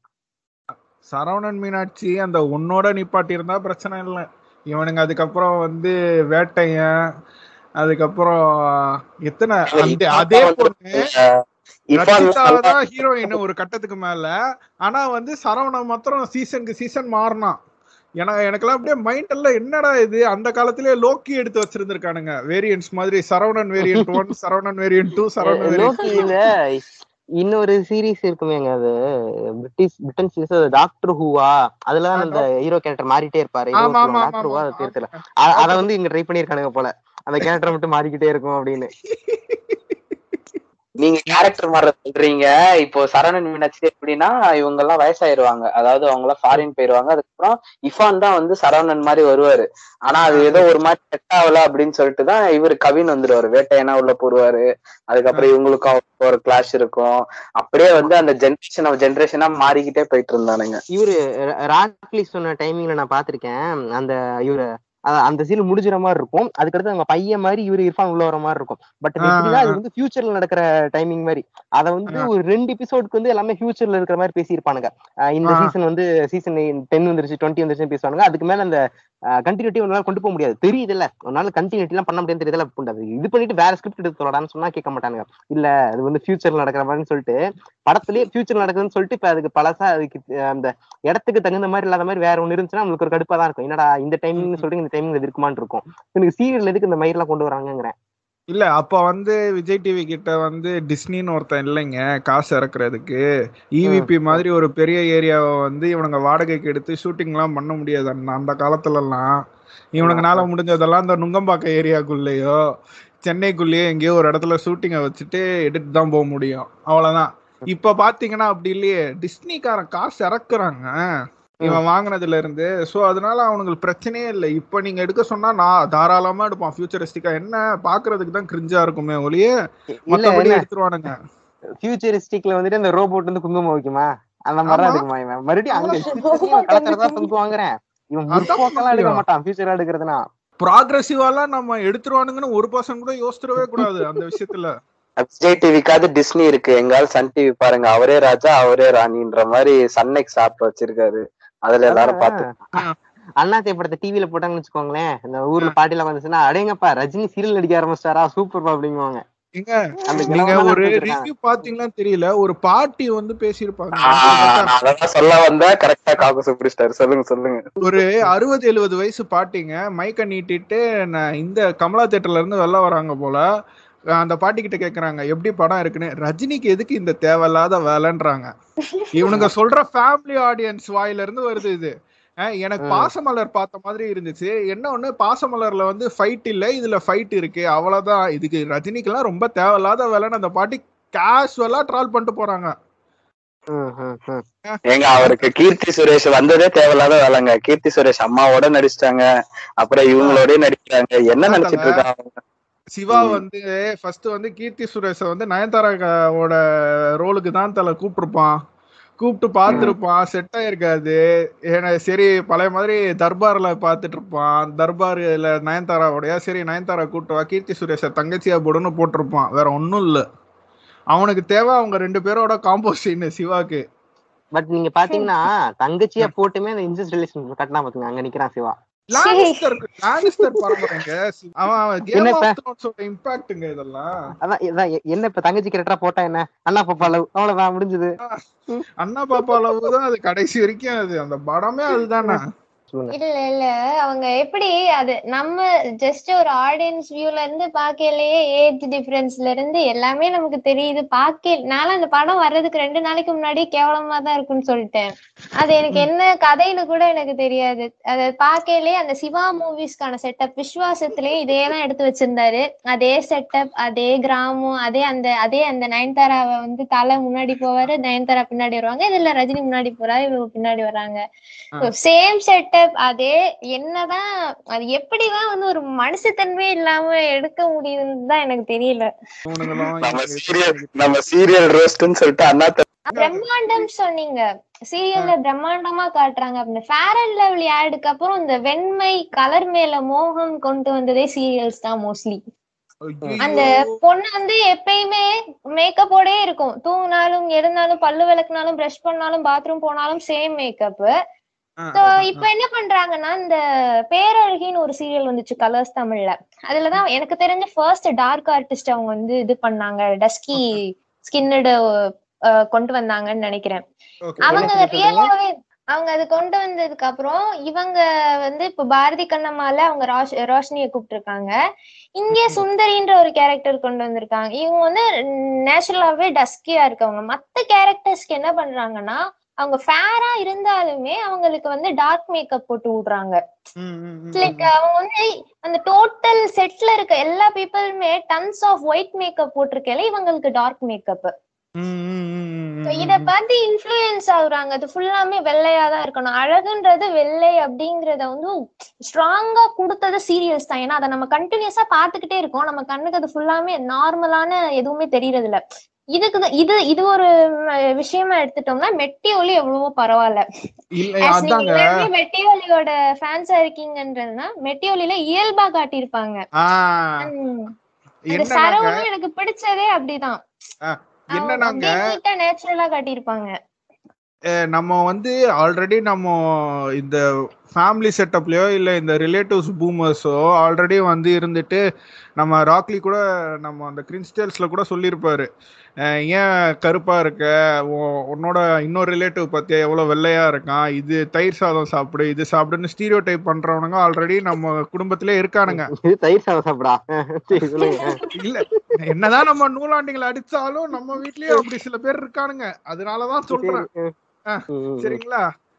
சரவணன் மீனாட்சி அந்த உன்னோட நிப்பாட்டி இருந்தா பிரச்சனை இல்லை இவனுங்க அதுக்கப்புறம் வந்து வேட்டையன் அதுக்கப்புறம் எத்தனை அந்த அதே பொண்ணு ரச்சிதாதான் ஹீரோயின் ஒரு கட்டத்துக்கு மேல ஆனா வந்து சரவணன் மாத்திரம் சீசனுக்கு சீசன் மாறினான் எனக்கு எனக்கெல்லாம் அப்படியே மைண்ட் எல்லாம் என்னடா இது அந்த காலத்திலேயே லோக்கி எடுத்து வச்சிருந்திருக்கானுங்க வேரியன்ட்ஸ் மாதிரி Saravanan variant one Saravanan variant two Saravanan variant லோக்கியில இன்னொரு சீரிஸ் இருக்குமேங்க அது பிரிட்டிஷ் பிரிட்டன் சீரிஸ் டாக்டர் ஹூவா அதுலதான் அந்த ஹீரோ கேரக்டர் மாறிட்டே இருப்பாரு ஆமா, ஆமா, ஆமா, டாக்டர் ஹூவா ஆமா. அது தெரியல அ- அத வந்து இங்க ட்ரை பண்ணிருக்கானுங்க போல அந்த கேரக்டர் மட்டும் மாறிக்கிட்டே இருக்கும் அப்படின்னு நீங்க கேரக்டர் மாற சொல்றீங்க இப்போ சரவணன் மீனாட்சி எப்படின்னா இவங்க எல்லாம் வயசாயிருவாங்க அதாவது அவங்க எல்லாம் ஃபாரின் போயிருவாங்க அதுக்கப்புறம் இஃபான் தான் வந்து சரவணன் மாதிரி வருவாரு ஆனா அது ஏதோ ஒரு மாதிரி செட் ஆகல அப்படின்னு சொல்லிட்டு தான் இவரு கவின் வந்துருவாரு வேட்டையனா உள்ள போடுவாரு அதுக்கப்புறம் இவங்களுக்கும் அவருக்கும் ஒரு கிளாஷ் இருக்கும் அப்படியே வந்து அந்த ஜென்ரேஷன் ஆஃப் ஜென்ரேஷனா மாறிக்கிட்டே போயிட்டு இருந்தானுங்க இவரு ராட்லி சொன்ன டைமிங்ல நான் பாத்திருக்கேன் அந்த இவரு அ- அந்த சீன் முடிஞ்சுற மாதிரி இருக்கும் அதுக்கடுத்து அவங்க பையன் மாதிரி இவரு இர்ஃபான் உள்ள வர மாதிரி இருக்கும் பட் ஆ, எப்படின்னா அது ஆ. வந்து ஃபியூச்சர்ல நடக்கிற டைமிங் மாதிரி அத வந்து ஆ. ஒரு ரெண்டு எபிசோடுக்கு வந்து எல்லாமே ஃபியூச்சர்ல இருக்கிற மாதிரி பேசியிருப்பானுங்க அஹ் இந்த ஆ. சீசன் வந்து சீசன் டென் வந்துருச்சு டுவெண்ட்டி வந்துருச்சு பேசுவானுங்க அதுக்கு மேல அந்த கண்டினியூட்டி உன்னால கொண்டு போக முடியாது தெரியுது இல்ல உன்னால கண்டினியூட்டி எல்லாம் பண்ண முடியாது தெரியுதுல புண்டாது இது பண்ணிட்டு வேற ஸ்கிரிப்ட் எடுத்து சொல்லடான்னு சொன்னா கேட்க மாட்டானுங்க இல்ல அது வந்து ஃபியூச்சர்ல நடக்கிற மாதிரின்னு சொல்லிட்டு படத்துலயே ஃபியூச்சர்ல நடக்குதுன்னு சொல்லிட்டு இப்ப அதுக்கு பழசா அதுக்கு அஹ், அந்த இடத்துக்கு தகுந்த மாதிரி இல்லாத மாதிரி வேற ஒண்ணு இருந்துச்சுன்னா நம்மளுக்கு ஒரு கடுப்பா தான் இருக்கும் என்னடா இந்த டைமிங் சொல்றீங்க இந்த டைமிங் இது இருக்குமான்னு இருக்கும் எனக்கு சீரியல் எதுக்கு இந்த மாதிரி எல்லாம் கொண்டு வராங்கங்கிறேன் இல்ல அப்ப வந்து விஜய் டிவி கிட்ட வந்து டிஸ்னின்னு ஒருத்தன் இல்லைங்க காசு இறக்குறதுக்கு இவிபி மாதிரி ஒரு பெரிய ஏரியாவை வந்து இவனுங்க வாடகைக்கு எடுத்து ஷூட்டிங் எல்லாம் பண்ண முடியாது அந்த- அந்த காலத்துல எல்லாம் இவனுங்கனால முடிஞ்சதெல்லாம் இந்த நுங்கம்பாக்கம் ஏரியாக்குள்ளேயோ சென்னைக்குள்ளேயோ எங்கேயோ ஒரு இடத்துல ஷூட்டிங்கை வச்சுட்டு எடுத்து தான் போக முடியும் அவ்வளவுதான் இப்ப பாத்தீங்கன்னா அப்படி இல்லையே டிஸ்னிக்காரன் காசு இறக்குறாங்க இவன் வாங்குனதுல இருந்து சோ அதனால அவனுங்களுக்கு பிரச்சனையே இல்லை இப்ப நீங்க எடுக்க சொன்னா நான் தாராளமா எடுப்பான் ஃபியூச்சரிஸ்டிக்கா என்ன பாக்குறதுக்கு தான் கிரிஞ்சா இருக்குமே ஒழிய இல்ல மத்தபடி என்ன எடுத்துருவானுங்க ஃபியூச்சரிஸ்டிக்ல வந்துட்டு அந்த ரோபோட் வந்து குங்குமம் வைக்குமா அந்த மாதிரி ஆமா. இருக்குமா இவன் மறுபடியும் அங்க futureலயும் கலக்கறதா பங்கு வாங்குறேன் இவன் அதான் முற்போக்கெல்லாம் எடுக்க முக்கியம். மாட்டான் ஃபியூச்சரா எடுக்கிறதுனா ப்ராக்ரஸிவாலாம் நம்ம எடுத்துருவானுங்கன்னு ஒரு பர்சன் கூட யோசிச்சிடவே கூடாது அந்த விஷயத்துல விஜய் டிவிக்காவது டிஸ்னி இருக்கு எங்கால சன் டிவி பாருங்க அவரே ராஜா அவரே ராணின்ற மாதிரி சன்னைக்கு சாப்பிட்டு வச்சிருக்காரு அதுல எல்லாரும் பார்த்து அண்ணாத்தை படத்தை டிவில போட்டாங்கன்னு வச்சுக்கோங்களேன் இந்த ஊர்ல பாட்டில வந்துச்சுன்னா அடேங்கப்பா ரஜினி சீரியல் நடிக்க ஆரம்பிச்சிட்டாரா சூப்பர்ப்பா அப்படிங்குவாங்க எங்க அந்த நீங்க கிழவன் ஒரு தான் வச்சிருக்காங்க. ரிவ்யூ பாத்தீங்களா தெரியல ஒரு பாட்டி வந்து பேசியிருப்பாங்க ஆஹ் நான் அதான் சொல்ல வந்தா கரெக்டா காக்கு சூப்பர் ஸ்டார் சொல்லுங்க சொல்லுங்க ஒரு அறுபது எழுபது வயசு பாட்டிங்க மைக்க நீட்டிட்டு நான் இந்த கமலா தேட்டர்ல இருந்து வெளில வராங்க போல அஹ் அந்த பாட்டி கிட்ட கேக்குறாங்க எப்படி படம் இருக்குன்னு ரஜினிக்கு எதுக்கு இந்த தேவையில்லாத வேலைன்றாங்க இவனுங்க சொல்ற ஃபேமிலி ஆடியன்ஸ் வாயில இருந்து வருது இது அஹ் எனக்கு ம். பாசமலர் பார்த்த மாதிரி இருந்துச்சு என்ன ஒண்ணு பாசமலர்ல வந்து ஃபைட் இல்ல இதுல ஃபைட் இருக்கு அவ்வளவுதான் இதுக்கு ரஜினிக்கெல்லாம் ரொம்ப தேவையில்லாத வேலைன்னு அந்த பாட்டி கேஷுவலா ட்ரால் பண்ணிட்டு போறாங்க ம், ம், ம். ஏங்க அவருக்கு கீர்த்தி சுரேஷ் வந்ததே தேவையில்லாத வேலைங்க கீர்த்தி சுரேஷ் அம்மாவோட நடிச்சிட்டாங்க அப்புறம் இவங்களோடய நடிக்கிறாங்க என்ன நினைச்சிட்டு இருக்காங்க சிவா ம். வந்து ஃபர்ஸ்ட் வந்து கீர்த்தி சுரேஷ வந்து நயன்தாராவோட ரோலுக்கு தான் தலை கூப்பிட்டுருப்பான் கூப்பிட்டு பார்த்துருப்பான் செட் ஆயிருக்காது ஏன்னா சரி பழைய மாதிரி தர்பார்ல பார்த்துட்டு இருப்பான் தர்பார்ல நயன்தாராவோடய சரி நயன்தாரா கூப்பிட்டு வா கீர்த்தி சுரேஷ தங்கச்சியா போடுன்னு போட்டிருப்பான் வேற ஒன்றும் இல்லை அவனுக்கு தேவை அவங்க ரெண்டு பேரோட காம்போ சீன் சிவாக்கு பட் நீங்க பாத்தீங்கன்னா தங்கச்சியா போட்டுமே அந்த இன்சஸ்ட் ரிலேஷன் கட்டினா பாத்துங்க அங்க நிக்கிறான் சிவா லானிஸ்டர் லானிஸ்டர் பரம்பரைங்க அவன் அவன் கேம் என்ன இப்ப? ஆஃப் த்ரோன்ஸோட இம்பாக்ட்டுங்க இதெல்லாம் அதான் இதான் எ- என்ன இப்ப தங்கச்சி கேரக்டரா போட்டா என்ன அண்ணா பாப்பா லவ் அவ்வளவுதான் முடிஞ்சது அண்ணா பாப்பா அளவு தான் அது கடைசி வரைக்கும் அது அந்த படமே அதுதானே சொல்லுங்க இல்ல இல்ல அவங்க எப்படி அது நம்ம ஜஸ்ட் ஒரு ஆடியன்ஸ் வியூல இருந்து பாக்கலையே ஏஜ் டிஃபரன்ஸ்ல இருந்து எல்லாமே நமக்கு தெரியுது பாக்க நானும் அந்த படம் வர்றதுக்கு ரெண்டு நாளைக்கு முன்னாடி கேவலமா தான் இருக்குன்னு சொல்லிட்டேன் அது எனக்கு என்ன கதைன்னு கூட எனக்கு தெரியாது அத பாக்கலே அந்த சிவா மூவிஸ்க்கான செட்டப் விஸ்வாசத்திலேயே இதே தான் எடுத்து வச்சிருந்தாரு அதே செட்டப் அதே கிராமம் அதே அந்த அதே அந்த நயன்தாராவை வந்து தலை முன்னாடி போவாரு நயன்தாரா பின்னாடி வருவாங்க இதுல ரஜினி முன்னாடி போறாரு இவங்க பின்னாடி வராங்க சேம் செட்டப் அதே என்னதான் அது எப்படிதான் வந்து ஒரு மனுஷத்தன்மை இல்லாம எடுக்க முடியுதுன்னு தான் எனக்கு தெரியல நம்ம சீரியல் நம்ம சீரியல் ரோஸ்ட்னு சொல்லிட்டு அண்ணா பிரம்மாண்டம் சொன்னீங்க சீரியல்ல பிரம்மாண்டமா காட்டுறாங்க அப்படின்னு ஃபேர் அண்ட் லவ்லி ஆடுக்கு அப்புறம் இந்த வெண்மை கலர் மேல மோகம் கொண்டு வந்ததே சீரியல்ஸ் தான் மோஸ்ட்லி அந்த பொண்ணு வந்து எப்பயுமே மேக்கப்போடே இருக்கும் தூங்கினாலும் எழுந்தாலும் பல்லு விளக்குனாலும் பிரஷ் பண்ணாலும் பாத்ரூம் போனாலும் சேம் மேக்கப் சோ இப்ப என்ன பண்றாங்கன்னா இந்த பேரழகின்னு ஒரு சீரியல் வந்துச்சு கலர்ஸ் தமிழ்ல அதுலதான் எனக்கு தெரிஞ்ச ஃபர்ஸ்ட் டார்க் ஆர்டிஸ்ட் அவங்க வந்து இது பண்ணாங்க டஸ்கி ஸ்கின்னடு கொண்டு வந்தாங்கன்னு நினைக்கிறேன் அவங்க என்ன சொல்றீங்க? ரியலாவே அவங்க அது கொண்டு வந்ததுக்கு அப்புறம் இவங்க வந்து இப்ப பாரதி கண்ணம்மால அவங்க ரோஷ் ரோஷினிய கூப்பிட்டுருக்காங்க இங்க சுந்தரின்ற ஒரு கேரக்டர் கொண்டு வந்திருக்காங்க இவங்க வந்து நேச்சுரலாவே டஸ்கியா இருக்கவங்க மத்த கேரக்டர்ஸ்க்கு என்ன பண்றாங்கன்னா அவங்க ஃபேரா இருந்தாலுமே அவங்களுக்கு வந்து டார்க் மேக்கப் போட்டு விடுறாங்க ம், ம், ம், லைக் அவங்க வந்து அந்த டோட்டல் செட்ல இருக்க எல்லா பீப்புளுமே டன்ஸ் ஆஃப் ஒயிட் மேக்கப் போட்டிருக்கல இவங்களுக்கு டார்க் மேக்கப் ம், ம், ம், ம், ம், இத பார்த்து இன்ஃப்ளூயன்ஸ் ஆகுறாங்க அது ஃபுல்லாமே வெள்ளையா தான் இருக்கணும் அழகுன்றது வெள்ளை அப்படிங்கறத வந்து ஸ்ட்ராங்கா கொடுத்தது சீரியல்ஸ் தான் ஏன்னா அதை நம்ம கண்டினியூஸா பாத்துக்கிட்டே இருக்கோம் நம்ம கண்ணுக்கு அது ஃபுல்லாமே நார்மலான எதுவுமே தெரியறது இல்ல இதுக்கு தான்- இது இது ஒரு ம், விஷயமா எடுத்துட்டோம்னா மெட்டி ஒலி எவ்வளவோ பரவாயில்ல இல்ல As நீங்க அதாங்க எல்லாருமே மெட்டி ஒலியோட ஃபேன்ஸா இருக்கீங்கன்றதுனா மெட்டி ஒலியில இயல்பா காட்டியிருப்பாங்க ஆஹ் ம். அந்த என்னன்னாங்க சரவணும் எனக்கு பிடிச்சதே அப்படிதான் அவங்க என்னன்னாங்க அப்படியே நீட்டா நேச்சுரலா காட்டியிருப்பாங்க அஹ் நம்ம வந்து ஆல்ரெடி நம்ம இந்த ஃபேமிலி செட்டப்லயோ இல்ல இந்த ரிலேட்டிவ்ஸ் பூமர்ஸோ ஆல்ரெடி வந்து இருந்துட்டு நம்ம ராக்லி கூட நம்ம அந்த கிரின்ஸ்டல்ஸ்ல கூட சொல்லியிருப்பாரு அஹ் ஏன் கருப்பா இருக்க உன்- உன்னோட இன்னொரு ரிலேட்டிவ் பத்தியா எவ்வளவு வெள்ளையா இருக்கான் இது தயிர் சாதம் சாப்பிடு இது சாப்பிடுன்னு ஸ்டீரியோ டைப் பண்றவனுங்க ஆல்ரெடி நம்ம குடும்பத்திலே இருக்கானுங்க இது தயிர் சாதம் சாப்பிடா சரி சொல்லுங்க இல்ல என்னதான் நம்ம நூலாண்டிகளை அடிச்சாலும் நம்ம வீட்லயும் அப்படி சில பேர் இருக்கானுங்க அதனாலதான் சொல்றேன் ம், சரிங்களா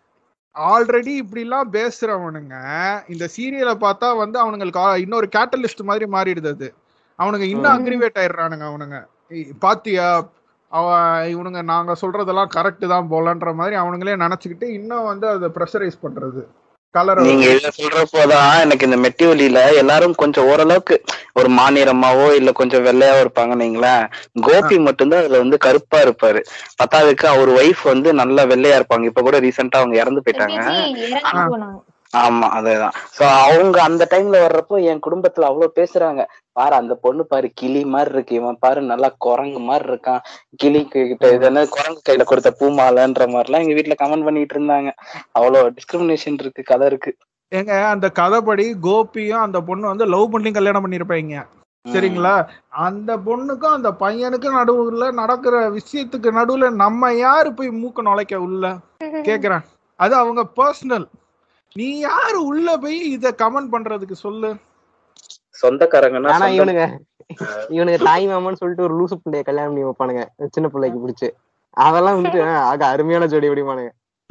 ஆல்ரெடி இப்படி எல்லாம் பேசுறவனுங்க இந்த சீரியலை பார்த்தா வந்து அவனுங்களுக்கு ஆ- இன்னொரு கேட்டலிஸ்ட் மாதிரி மாறிடுது அது அவனுங்க இன்னும் ம். அக்ரிவேட் ஆயிடுறானுங்க அவனுங்க இ- பாத்தியா அவன் இவனுங்க நாங்க சொல்றதெல்லாம் கரெக்ட் தான் போலன்ற மாதிரி அவனுங்களே நினைச்சுக்கிட்டு இன்னும் வந்து அதை ப்ரெஷரைஸ் பண்றது கலர் நீங்க இத சொல்றப்போதான் எனக்கு இந்த மெட்டிவலியில எல்லாரும் கொஞ்சம் ஓரளவுக்கு ஒரு மாநிறமாவோ இல்ல கொஞ்சம் வெள்ளையாவோ இருப்பாங்கன்னு வைங்களேன் கோபி மட்டும்தான் அதுல வந்து கருப்பா இருப்பாரு பத்தாவதுக்கு அவர் ஒய்ஃப் வந்து நல்லா வெள்ளையா இருப்பாங்க இப்ப கூட ரீசெண்டா அவங்க இறந்து போயிட்டாங்க விஜய் இறந்து போனாங்க ஆமா அதேதான் சோ அவங்க அந்த டைம்ல வர்றப்போ என் குடும்பத்துல அவ்வளவு பேசுறாங்க பாரு அந்த பொண்ணு பாரு கிளி மாதிரி இருக்கு இவன் பாரு நல்லா குரங்கு மாதிரி இருக்கான் கிளி கிட்ட இது என்ன குரங்கு கையில கொடுத்த பூமாலன்ற மாதிரி எல்லாம் எங்க வீட்டுல கமெண்ட் பண்ணிட்டு இருந்தாங்க அவ்வளவு டிஸ்கிரிமினேஷன் இருக்கு கதை இருக்கு ஏங்க அந்த கதைப்படி கோபியும் அந்த பொண்ணு வந்து லவ் பண்ணி கல்யாணம் பண்ணிருப்பாங்க சரிங்களா அந்த பொண்ணுக்கும் அந்த பையனுக்கும் நடுவுல நடக்கிற விஷயத்துக்கு நடுவுல நம்ம யாரு போய் மூக்க நுழைக்க உள்ள கேக்குறேன் அது அவங்க பர்சனல் நீ யாரு உள்ள போய் இத கமெண்ட் பண்றதுக்கு சொல்லு சொந்தக்காரங்கன்னா ஆனா சொந்த- இவனுங்க இவனுங்க தாய் மாமான்னு சொல்லிட்டு ஒரு லூசு பிள்ளைய கல்யாணம் பண்ணி வைப்பானுங்க சின்ன பிள்ளைக்கு பிடிச்சு அதெல்லாம் வந்துட்டு ஆ, ஆக அருமையான ஜோடி அப்படிமானுங்க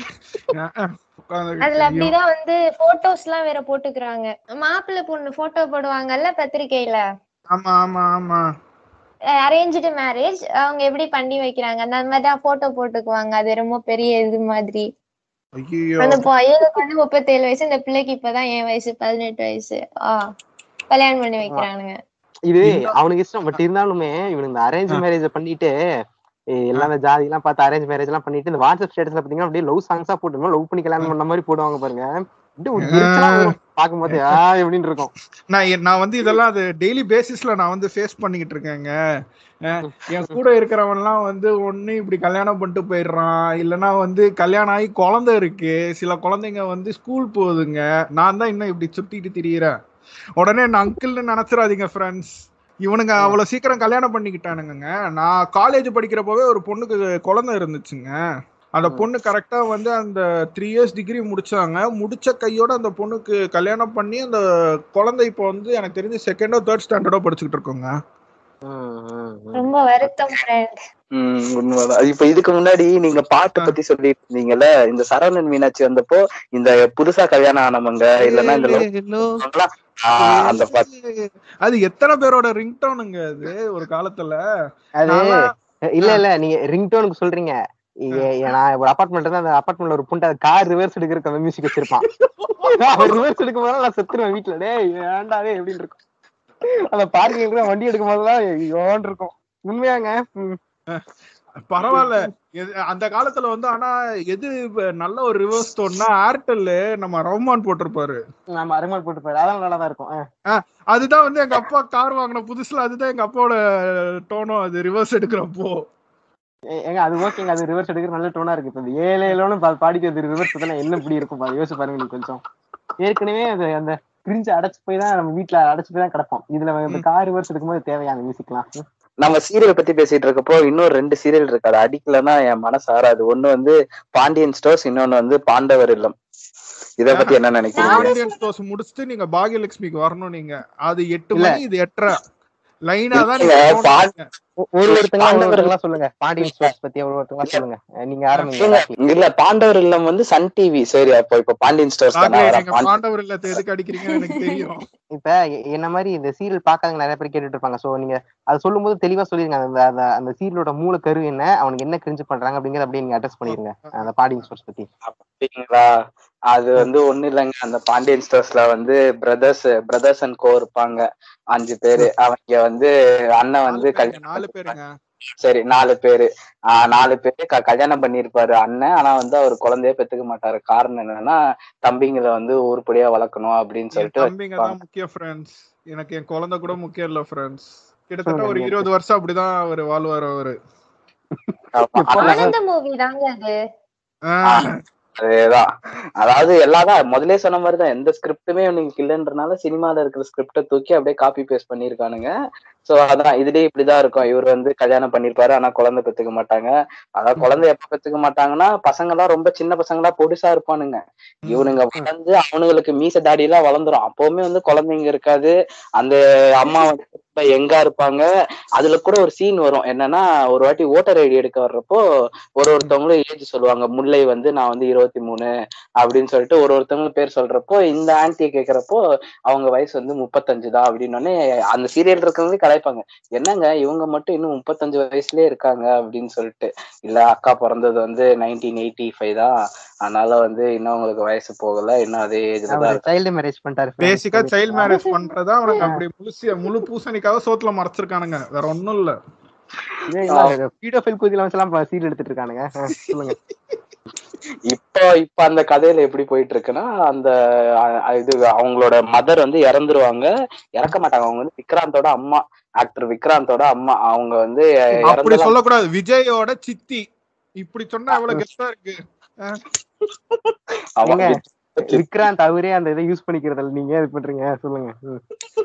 அஹ் அஹ். உட்கார்ந்து அதுல ஐயோ. அப்படிதான் வந்து போட்டோஸ் எல்லாம் வேற போட்டுக்கிறாங்க மாப்பிள்ளை பொண்ணு போட்டோ போடுவாங்கல்ல பத்திரிக்கையில ஆமா ஆமா ஆமா அரேஞ்சு மேரேஜ் அவங்க எப்படி பண்ணி வைக்கிறாங்க அந்த மாதிரிதான் போட்டோ போட்டுக்குவாங்க அது ரொம்ப பெரிய இது மாதிரி ஐயோ அந்த பையனுக்கு வந்து முப்பத்தேழு வயசு இந்த பிள்ளைக்கு இப்பதான் என் வயசு பதினெட்டு வயசு ஆஹ் கல்யாணம் பண்ணி வைக்கிறானுங்க இது இன்னும் அவனுக்கு இஷ்டம் பட் இருந்தாலுமே இவனுக்கு இந்த அரேஞ்ச் மேரேஜ் பண்ணிட்டு ஏய், எல்லாம் இந்த ஜாதி எல்லாம் பார்த்து அரேஞ்ச் மேரேஜ் எல்லாம் பண்ணிட்டு இந்த வாட்ஸ்அப் ஸ்டேட்டஸ்ல பாத்தீங்கன்னா அப்படியே லவ் சாங்ஸா போட்டு லவ் பண்ணி கல்யாணம் பண்ண மாதிரி போடுவாங்க பாருங்க அப்படியே ஒரு எரிச்சலா வரும். பார்க்கும்போது ஆ எப்படின்னு இருக்கும் நான் எ- நான் வந்து இதெல்லாம் அது டெய்லி பேசிஸ்ல நான் வந்து ஃபேஸ் பண்ணிக்கிட்டு இருக்கேங்க அஹ் என் கூட இருக்கிறவன்லாம் வந்து ஒண்ணு இப்படி கல்யாணம் பண்ணிட்டு போயிடுறான் இல்லைன்னா வந்து கல்யாணம் ஆகி குழந்தை இருக்கு சில குழந்தைங்க வந்து ஸ்கூல் போகுதுங்க நான் தான் இன்னும் இப்படி சுத்திட்டு திரியிறேன் உடனே நான் அங்கிள்னு நினைச்சிடாதீங்க ஃப்ரெண்ட்ஸ் இவனுங்க அவ்வளவு சீக்கிரம் கல்யாணம் பண்ணிக்கிட்டானுங்க நான் காலேஜ் படிக்கிறப்பவே ஒரு பொண்ணுக்கு குழந்தை இருந்துச்சுங்க அந்த பொண்ணு கரெக்டா வந்து அந்த த்ரீ இயர்ஸ் டிகிரி முடிச்சாங்க முடிச்ச கையோட அந்த பொண்ணுக்கு கல்யாணம் பண்ணி அந்த குழந்தை இப்போ வந்து எனக்கு தெரிஞ்சு செகண்டோ தேர்ட் ஸ்டாண்டர்டோ படிச்சுக்கிட்டு இருக்கோங்க ம், ம், ம். ரொம்ப வருத்தம் friend. உம் உண்மைதான் இப்ப இதுக்கு முன்னாடி நீங்க பாட்டு பத்தி சொல்லிட்டு இருந்தீங்கல்ல இந்த சரவணன் மீனாட்சி வந்தப்போ இந்த புதுசா கல்யாணம் ஆனவங்க இல்லன்னா இந்த love பண்ணவங்கலாம், ஆஹ் அந்த பாட்டு அது எத்தனை பேரோட ரிங்டோனுங்க அது ஒரு காலத்துல அது நான்லாம் இல்ல இல்ல நீங்க ரிங்டோனுக்கு சொல்றீங்க இ- நான் ஒரு அபார்ட்மெண்ட் இருந்தா அந்த அபார்ட்மெண்ட்ல ஒரு புண்டை கார் ரிவர்ஸ் எடுக்கிறதுக்கு அந்த மியூசிக் வச்சிருப்பான் அவன் ரிவர்ஸ் எடுக்கும் போதெல்லாம் நான் செத்துருவேன் வீட்டுல டேய் ஏன்டாவே எப்படின்னு இருக்கும் அந்த பார்க்கிங் வண்டி எடுக்கும் போதெல்லாம் யோன் இருக்கும் உண்மையாங்க ம். பரவாயில்ல எது- அந்த காலத்துல வந்து ஆனா எது இப்ப நல்ல ஒரு ரிவர்ஸ் டோன்னா ஏர்டெல் நம்ம ரவுமான் போட்டிருப்பாரு ஆமா அருமாள் போட்டு போயிரு அதெல்லாம் நல்லா தான் இருக்கும் ஆ. அதுதான் வந்து எங்க அப்பா கார் வாங்கின புதுசுல அதுதான் எங்க அப்பாவோட டோனும் அது ரிவர்ஸ் எடுக்கிறப்போ ஏ- ஏங்க அது ஓகேங்க அது ரிவர்ஸ் எடுக்கிற நல்ல டோனா இருக்கு இப்ப இந்த ஏழு ஏழோன்னு பா- பாடிக்கிறது ரிவர்ஸ் தானே என்ன இப்படி இருக்கும் பாரு, யோசிச்சு பாருங்க நீங்க கொஞ்சம் ஏற்கனவே அது அந்த கிரிஞ்சு அடைச்சு போய் தான் நம்ம வீட்டுல அடைச்சு போய் தான் கிடப்போம் இதுல இந்த கார் ரிவர்ஸ் எடுக்கும்போது தேவையான மியூசிக்லாம் நம்ம சீரியல் பத்தி பேசிட்டு இருக்கப்போ இன்னும் ரெண்டு சீரியல் இருக்கு அது அடிக்கலன்னா என் மனசு ஆறாது ஒண்ணு வந்து பாண்டியன் ஸ்டோர்ஸ் இன்னொன்னு வந்து பாண்டவர் இல்லம் இத பத்தி என்ன நினைக்கிறீங்க பாண்டியன் ஸ்டோர்ஸ் முடிச்சுட்டு நீங்க பாகியலட்சுமிக்கு வரணும் நீங்க அது எட்டு இல்ல. மணி இது எட்டரை லைனா தான் இல்ல, நீங்க போகணும். பா- ஒரு ஒருத்தங்களா ஒரு பாண்டவர் ஒருத்தங்களா சொல்லுங்க பாண்டியன் ஸ்டோர்ஸ் பத்தி ஒரு ஒருத்தங்களா சொல்லுங்க அஹ் நீங்க ஆரம்பிங்க இல்ல, இல்ல பாண்டவர் இல்லம் வந்து சன் டிவி சரி அப்போ இப்ப பாண்டியன் ஸ்டோர்ஸ் தானே ராகவே, வர நீங்க பாண்டி- பாண்டவர் இல்லத்தை எதுக்கு அடிக்கிறீங்கன்னு எனக்கு தெரியும் இப்ப எ- என்ன மாதிரி இந்த சீரியல் பாக்காதவங்க நிறைய பேர் கேட்டுட்டு இருப்பாங்க சோ நீங்க அது சொல்லும்போது தெளிவா சொல்லிருங்க அந்த அந்த அந்த சீரியலோட மூல கரு என்ன அவனுக்கு என்ன கிரிஞ்சு பண்றாங்க அப்படிங்கறத அப்படியே நீங்க அட்ரஸ் பண்ணிருங்க அந்த பாண்டியன் ஸ்டோர்ஸ் பத்தி அப்படிங்களா அது வந்து ஒண்ணு இல்லைங்க அந்த பாண்டியன் ஸ்டோர்ஸ்ல வந்து பிரதர்ஸ் பிரதர்ஸ் அண்ட் கோ இருப்பாங்க அஞ்சு பேரு அவங்க வந்து அண்ணன் வந்து நாலு பேருங்க, கல்யாணம் நாலு பேருங்க சரி நாலு பேரு ஆஹ் நாலு பேரு க- கல்யாணம் பண்ணிருப்பாரு அண்ணன் ஆனா வந்து அவர் குழந்தைய பெத்துக்க மாட்டாரு காரணம் என்னன்னா தம்பிங்களை வந்து உருப்படியா வளர்க்கணும் அப்படின்னு என் சொல்லிட்டு தம்பிங்க தான் வச்சிருப்பாங்க. முக்கிய ஃப்ரெண்ட்ஸ் எனக்கு என் குழந்தை கூட முக்கியம் இல்ல ஃப்ரெண்ட்ஸ் கிட்டத்தட்ட ஒரு சொல்லுங்க. இருபது வருஷம் அப்படிதான் அவர் வாழ்வார் அவரு ஆமா, அண்ணன் ஆனந்த மூவி தாங்க அது ஆஹ், அதேதான் அதாவது எல்லாதான் முதலே சொன்ன மாதிரிதான் எந்த ஸ்கிரிப்டுமே உனக்கு இல்லைன்றனால சினிமால இருக்கிற ஸ்கிரிப்டை தூக்கி அப்படியே காப்பி பேஸ்ட் பண்ணிருக்கானுங்க சோ அதான் இதுலயே இப்படிதான் இருக்கும் இவர் வந்து கல்யாணம் பண்ணிருப்பாரு ஆனா குழந்தை பெத்துக்க மாட்டாங்க அதான் குழந்தை எப்ப பெத்துக்க மாட்டாங்கன்னா பசங்க எல்லாம் ரொம்ப சின்ன பசங்களா பொடிசா இருப்பானுங்க இவனுங்க வளர்ந்து அவனுங்களுக்கு மீச தாடி எல்லாம் வளர்ந்துரும் அப்பவுமே வந்து குழந்தைங்க இருக்காது அந்த அம்மா வந்து ரொம்ப எங்கா இருப்பாங்க அதுல கூட ஒரு சீன் வரும் என்னன்னா ஒரு வாட்டி ஓட்டர் ஐடி எடுக்க வர்றப்போ ஒரு ஒருத்தவங்களும் ஏஜ் சொல்லுவாங்க முல்லை வந்து நான் வந்து இருபத்தி மூணு அப்படின்னு சொல்லிட்டு ஒரு ஒருத்தவங்களும் பேர் சொல்றப்போ இந்த ஆன்ட்டியை கேக்குறப்போ அவங்க வயசு வந்து முப்பத்தஞ்சு தான் அப்படின்னோடனே அந்த சீரியல் இருக்கவங்களே கலாய்ப்பாங்க என்னங்க இவங்க மட்டும் இன்னும் முப்பத்தஞ்சு வயசுலயே இருக்காங்க அப்படின்னு சொல்லிட்டு இல்ல அக்கா பிறந்தது வந்து நைன்டீன் எயிட்டி ஃபைவ் தான் அதனால வந்து இன்னும் உங்களுக்கு வயசு போகல இன்னும் அதே ஏஜ்ல தான் அவர் இருக்கு சைல்டு மேரேஜ் பண்ணிட்டாரு பேசிக்கா சைல்ட் மேரேஜ் பண்றதா அவனுக்கு அப்படி முழுசிய முழு பூசணிக்காக சோத்துல மறைச்சிருக்கானுங்க வேற ஒண்ணும் இல்ல பீடோஃபைல் குதில வச்செல்லாம் சீரியல் எடுத்துட்டு இருக்கானுங்க அஹ் சொல்லுங்க இப்போ இப்ப அந்த கதையில எப்படி போயிட்டு இருக்குன்னா அந்த அ- இது அவங்களோட மதர் வந்து இறந்துருவாங்க இறக்க மாட்டாங்க அவங்க வந்து விக்ராந்தோட அம்மா ஆக்டர் விக்ராந்தோட அம்மா அவங்க வந்து அப்படி இறந்து சொல்லக்கூடாது விஜயோட சித்தி இப்படி சொன்னா எவ்வளவு கெஸ்டா இருக்கு ஆமா, ஏங்க, விக்ராந்த் அவரே அந்த இதை யூஸ் பண்ணிக்கிறதில்ல நீங்க இது பண்றீங்க சொல்லுங்க ம்.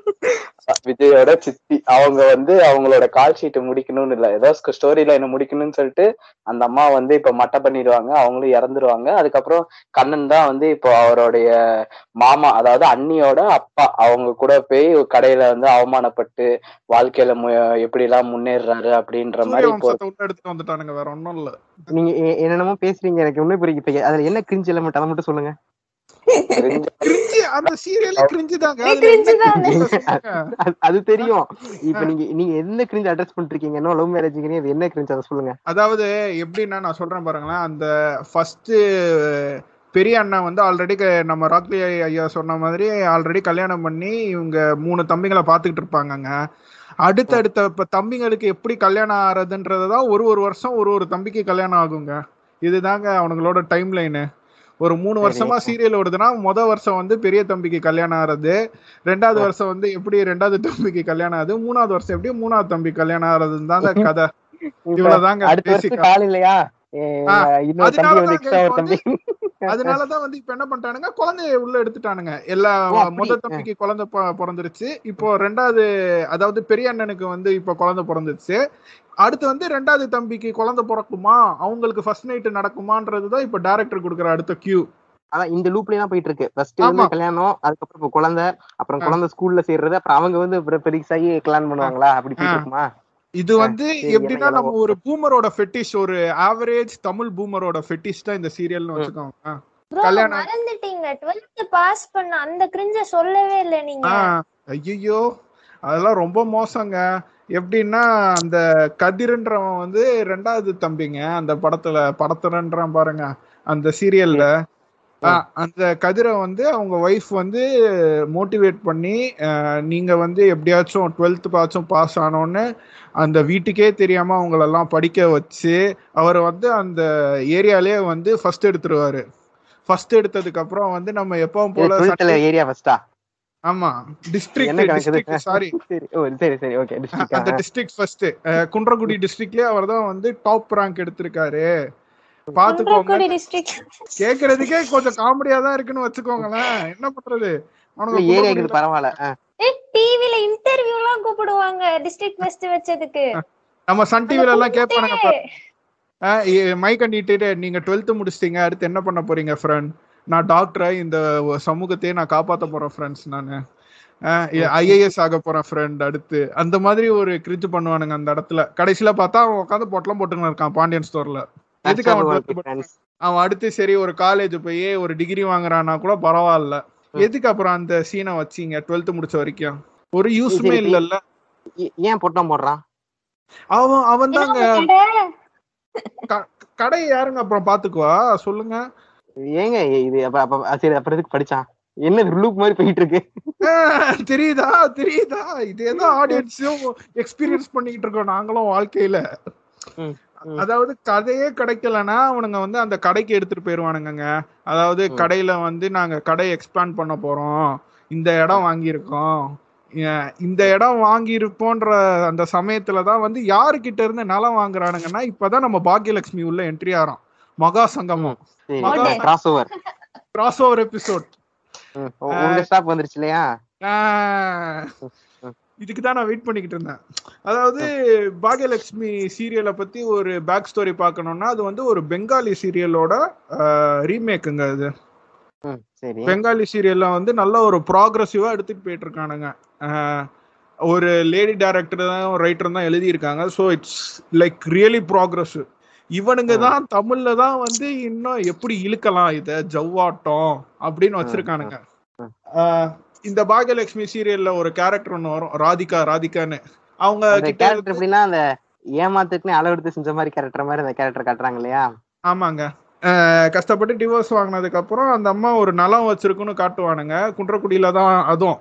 விஜயோட சித்தி அவங்க வந்து அவங்களோட கால் ஷீட் முடிக்கணும்னு இல்ல ஏதோ ஸ்டோரி லைனை முடிக்கணும்னு சொல்லிட்டு அந்த அம்மா வந்து இப்ப மட்டை பண்ணிடுவாங்க அவங்களும் இறந்துருவாங்க அதுக்கப்புறம் கண்ணன் தான் வந்து இப்போ அவருடைய மாமா அதாவது அண்ணியோட அப்பா அவங்க கூட போய் கடையில வந்து அவமானப்பட்டு வாழ்க்கையில மு- எப்படி எல்லாம் முன்னேறாரு அப்படின்ற சூரிய மாதிரி இப்போ வம்சத்தை உள்ள எடுத்துட்டு வந்துட்டானுங்க வேற ஒண்ணும் இல்ல நீங்க எ- என்னென்னமோ பேசுறீங்க எனக்கு ஒண்ணு புரியுது இப்ப அதுல என்ன கிரிஞ்சு எலமெண்ட் அதை மட்டும் சொல்லுங்க தெரிஞ்ச கிரிஞ்சு அந்த சீரியலே கிரிஞ்சு தாங்க இது அதுல என்ன cringe தானே. cringe சொல்லுங்க. அது- அது தெரியும் இப்ப நீங்க நீங்க என்ன கிரிஞ்சு அட்ரஸ் பண்ணிருக்கீங்க என்ன லவ் மேரேஜ்ங்கிறீங்க அது என்ன கிரிஞ்சு அதை சொல்லுங்க அதாவது எப்படின்னா நான் சொல்றேன் பாருங்களேன் அந்த ஃபர்ஸ்ட் பெரிய அண்ணன் வந்து ஆல்ரெடி நம்ம ராக்லி ஐயா சொன்ன மாதிரி ஆல்ரெடி கல்யாணம் பண்ணி இவங்க மூணு தம்பிங்களை பாத்துக்கிட்டு இருப்பாங்கங்க அடுத்தடுத்த இப்ப தம்பிங்களுக்கு எப்படி கல்யாணம் ஆறதுன்றதுதான் ஒரு ஒரு வருஷம் ஒரு ஒரு தம்பிக்கு கல்யாணம் ஆகுங்க இதுதாங்க அவனுங்களோட டைம் லைனு ஒரு மூணு சரி. வருஷமா சீரியல் ஓடுதுன்னா முத வருஷம் வந்து பெரிய தம்பிக்கு கல்யாணம் ஆறது ரெண்டாவது வருஷம் வந்து எப்படி ரெண்டாவது தம்பிக்கு கல்யாணம் ஆகுது மூணாவது வருஷம் எப்படி மூணாவது தம்பி கல்யாணம் ஆறதுன்னு தாங்க கதை இப்ப இவ்வளவுதாங்க அடுத்த வருஷம் basic ஆ. கால் இல்லையா ஏ, ஆ, இன்னொரு தம்பி அதனாலதான் வந்து எக்ஸ்ட்ரா ஒரு இப்ப தம்பி அதனாலதான் வந்து இப்ப என்ன பண்ணிட்டானுங்க குழந்தைய உள்ள எடுத்துட்டானுங்க எல்லா ஓ, அப்படி. முத தம்பிக்கு குழந்தை பொ- பிறந்துருச்சு இப்போ ரெண்டாவது அதாவது பெரிய அண்ணனுக்கு வந்து இப்போ குழந்தை பிறந்துருச்சு அடுத்து வந்து ரெண்டாவது தம்பிக்கு குழந்தை பிறக்குமா அவங்களுக்கு ஃபர்ஸ்ட் நைட் நடக்குமான்றதுதான் இப்ப டைரக்டர் கொடுக்குற அடுத்த கியூ அதான் இந்த லூப்லயே தான் போயிட்டு இருக்கு ஃபர்ஸ்ட் வந்து ஆமா. கல்யாணம் அதுக்கப்புறம் இப்போ குழந்தை அப்புறம் ஆ. குழந்தை ஸ்கூல்ல சேர்றது அப்புறம் அவங்க வந்து அப்புறம் பெருசாகி கல்யாணம் பண்ணுவாங்களா அப்படி போயிட்டு ஆ. இருக்குமா இது ஆ, வந்து சரி, எப்படின்னா எனக்கு நம்ம ஒரு பூமரோட ஃபெட்டிஷ் ஒரு ஆவரேஜ் தமிழ் பூமரோட ஃபெட்டிஷ் தான் இந்த சீரியல்னு ம். வச்சுக்கோங்க Bro, கல்யாணம் மறந்துட்டீங்க டுவெல்த் பாஸ் பண்ண அந்த கிரிஞ்ச சொல்லவே இல்ல நீங்க ஐயோ அதெல்லாம் ரொம்ப மோசங்க எப்படின்னா அந்த கதிர்ன்றவன் வந்து ரெண்டாவது தம்பிங்க அந்த படத்துல படத்துலன்றான் பாருங்க அந்த சீரியல்ல அந்த கதிரை வந்து அவங்க ஒய்ஃப் வந்து மோட்டிவேட் பண்ணி அஹ், நீங்க வந்து எப்படியாச்சும் டுவெல்த் பாச்சும் பாஸ் ஆனோன்னு அந்த வீட்டுக்கே தெரியாம அவங்களெல்லாம் படிக்க வச்சு அவர் வந்து அந்த ஏரியாலயே வந்து ஃபர்ஸ்ட் எடுத்துருவாரு ஃபர்ஸ்ட் எடுத்ததுக்கு அப்புறம் வந்து நம்ம எப்பவும் போல டுவெல்த்ல சட்டை- ஏரியா ஃபர்ஸ்டா ஆமா என்ன டிஸ்ட்ரிக்ட் கணக்கு டிஸ்ட்ரிக்ட் சாரி சரி ஓ சரி சரி ஓகே அந்த டிஸ்ட்ரிக்ட் டிஸ்ட்ரிக்ட் ஃபர்ஸ்ட் குன்றக்குடி டிஸ்ட்ரிக்ட்லயே அவர் தான் வந்து டாப் ரேங்க் எடுத்திருக்காரு பாத்துக்கோங்க குன்றக்குடி டிஸ்ட்ரிக்ட் கேக்குறதுக்கே கொஞ்சம் காமெடியா தான் இருக்குன்னு வச்சுக்கோங்களேன் என்ன பண்றது அவனுங்க ஏரியா குன்றக்குடியில- இருக்குது பரவாயில்ல ஆ. டிவில இன்டர்வியூ எல்லாம் கூப்பிடுவாங்க டிஸ்ட்ரிக்ட் ஃபர்ஸ்ட் வச்சதுக்கு நம்ம சன் டிவில எல்லாம் கேட்பானுங்க மைக் அண்டிட்டு நீங்க டுவெல்த் முடிச்சிட்டீங்க அடுத்து என்ன பண்ண போறீங்க ஃப்ரெண்ட் நான் டாக்டரா இந்த சமூகத்தையே நான் காப்பாத்த போறேன் ஃப்ரெண்ட்ஸ் நானு ஐஏஎஸ் ஆக போறேன் ஃப்ரெண்ட் அடுத்து அந்த மாதிரி ஒரு கிரிச்சு பண்ணுவானுங்க அந்த இடத்துல கடைசியில பார்த்தா அவன் உட்காந்து பொட்டலம் போட்டுன்னு இருக்கான் பாண்டியன் ஸ்டோர்ல எதுக்கு அவன் Natural 12th world friends. அவன் அடுத்து சரி ஒரு காலேஜ் போய் ஒரு டிகிரி வாங்குறான்னா கூட பரவாயில்ல எதுக்கு அப்புறம் அந்த சீனை வச்சீங்க டுவெல்த் முடிச்ச வரைக்கும் ஒரு யூஸ்மே சரி, இல்லல்ல ஏ- ஏன் பொட்டம் போடுறான் அவன் அவன் தாங்க கடை. கடை யாருங்க அப்புறம் பாத்துக்குவா சொல்லுங்க ஏங்க இது அப்ப அப்ப அ, சரி அப்புறம் எதுக்கு படிச்சான் என்ன லூப் மாதிரி போயிட்டு இருக்கு ஆஹ், தெரியுதா தெரியுதா இதேதான் ஆடியன்ஸும் எக்ஸ்பீரியன்ஸ் பண்ணிக்கிட்டு இருக்கோம் நாங்களும் வாழ்க்கையில ம், ம். அதாவது கதையே கிடைக்கலன்னா அவனுங்க வந்து அந்த கடைக்கு எடுத்துட்டு போயிருவானுங்கங்க அதாவது ம். கடையில வந்து நாங்க கடை எக்ஸ்பேண்ட் பண்ண போறோம் இந்த இடம் வாங்கியிருக்கோம் ஏன், இந்த இடம் வாங்கியிருப்போன்ற அந்த சமயத்துல தான் வந்து யாருக்கிட்ட இருந்து நிலம் வாங்குறானுங்கன்னா இப்பதான் நம்ம பாக்கியலட்சுமி உள்ள என்ட்ரி ஆறோம் மகா சங்கமம் சரி Maha- cross over cross over episode உங்க ஸ்டாப் வந்துருச்சு இல்லையா இதுக்கு தான் நான் வெயிட் பண்ணிக்கிட்டு இருந்தேன் அதாவது பாகியலட்சுமி சீரியலை பத்தி ஒரு பேக் ஸ்டோரி பார்க்கணும்னா அது வந்து ஒரு பெங்காலி சீரியலோட ரீமேக்குங்க அது ம், சரி பெங்காலி சீரியல்ல வந்து நல்ல ஒரு ப்ராக்ரஸிவா எடுத்துட்டு போயிட்டு இருக்கானுங்க அஹ், ஒரு லேடி டேரக்டர் தான் ரைட்டர் தான் எழுதியிருக்காங்க so it's like really progress இவனுங்க தான் தமிழ்ல தான் வந்து இன்னும் எப்படி இழுக்கலாம் இத ஜவ்வாட்டம் அப்படின்னு வச்சிருக்கானுங்க ம். அஹ், இந்த பாகியலட்சுமி சீரியல்ல ஒரு கேரக்டர் ஒன்று வரும் ராதிகா ராதிகான்னு அவங்க அந்த கிட்ட கேரக்டர் எப்படின்னா அந்த ஏமாத்துக்குன்னு அளவெடுத்து செஞ்ச மாதிரி கேரக்டர் மாதிரி அந்த கேரக்டர் காட்டுறாங்க இல்லையா ஆமாங்க அஹ் கஷ்டப்பட்டு டிவோர்ஸ் வாங்கினதுக்கு அப்புறம் அந்த அம்மா ஒரு நலம் வச்சிருக்குன்னு காட்டுவானுங்க குன்றக்குடியில தான் அதுவும்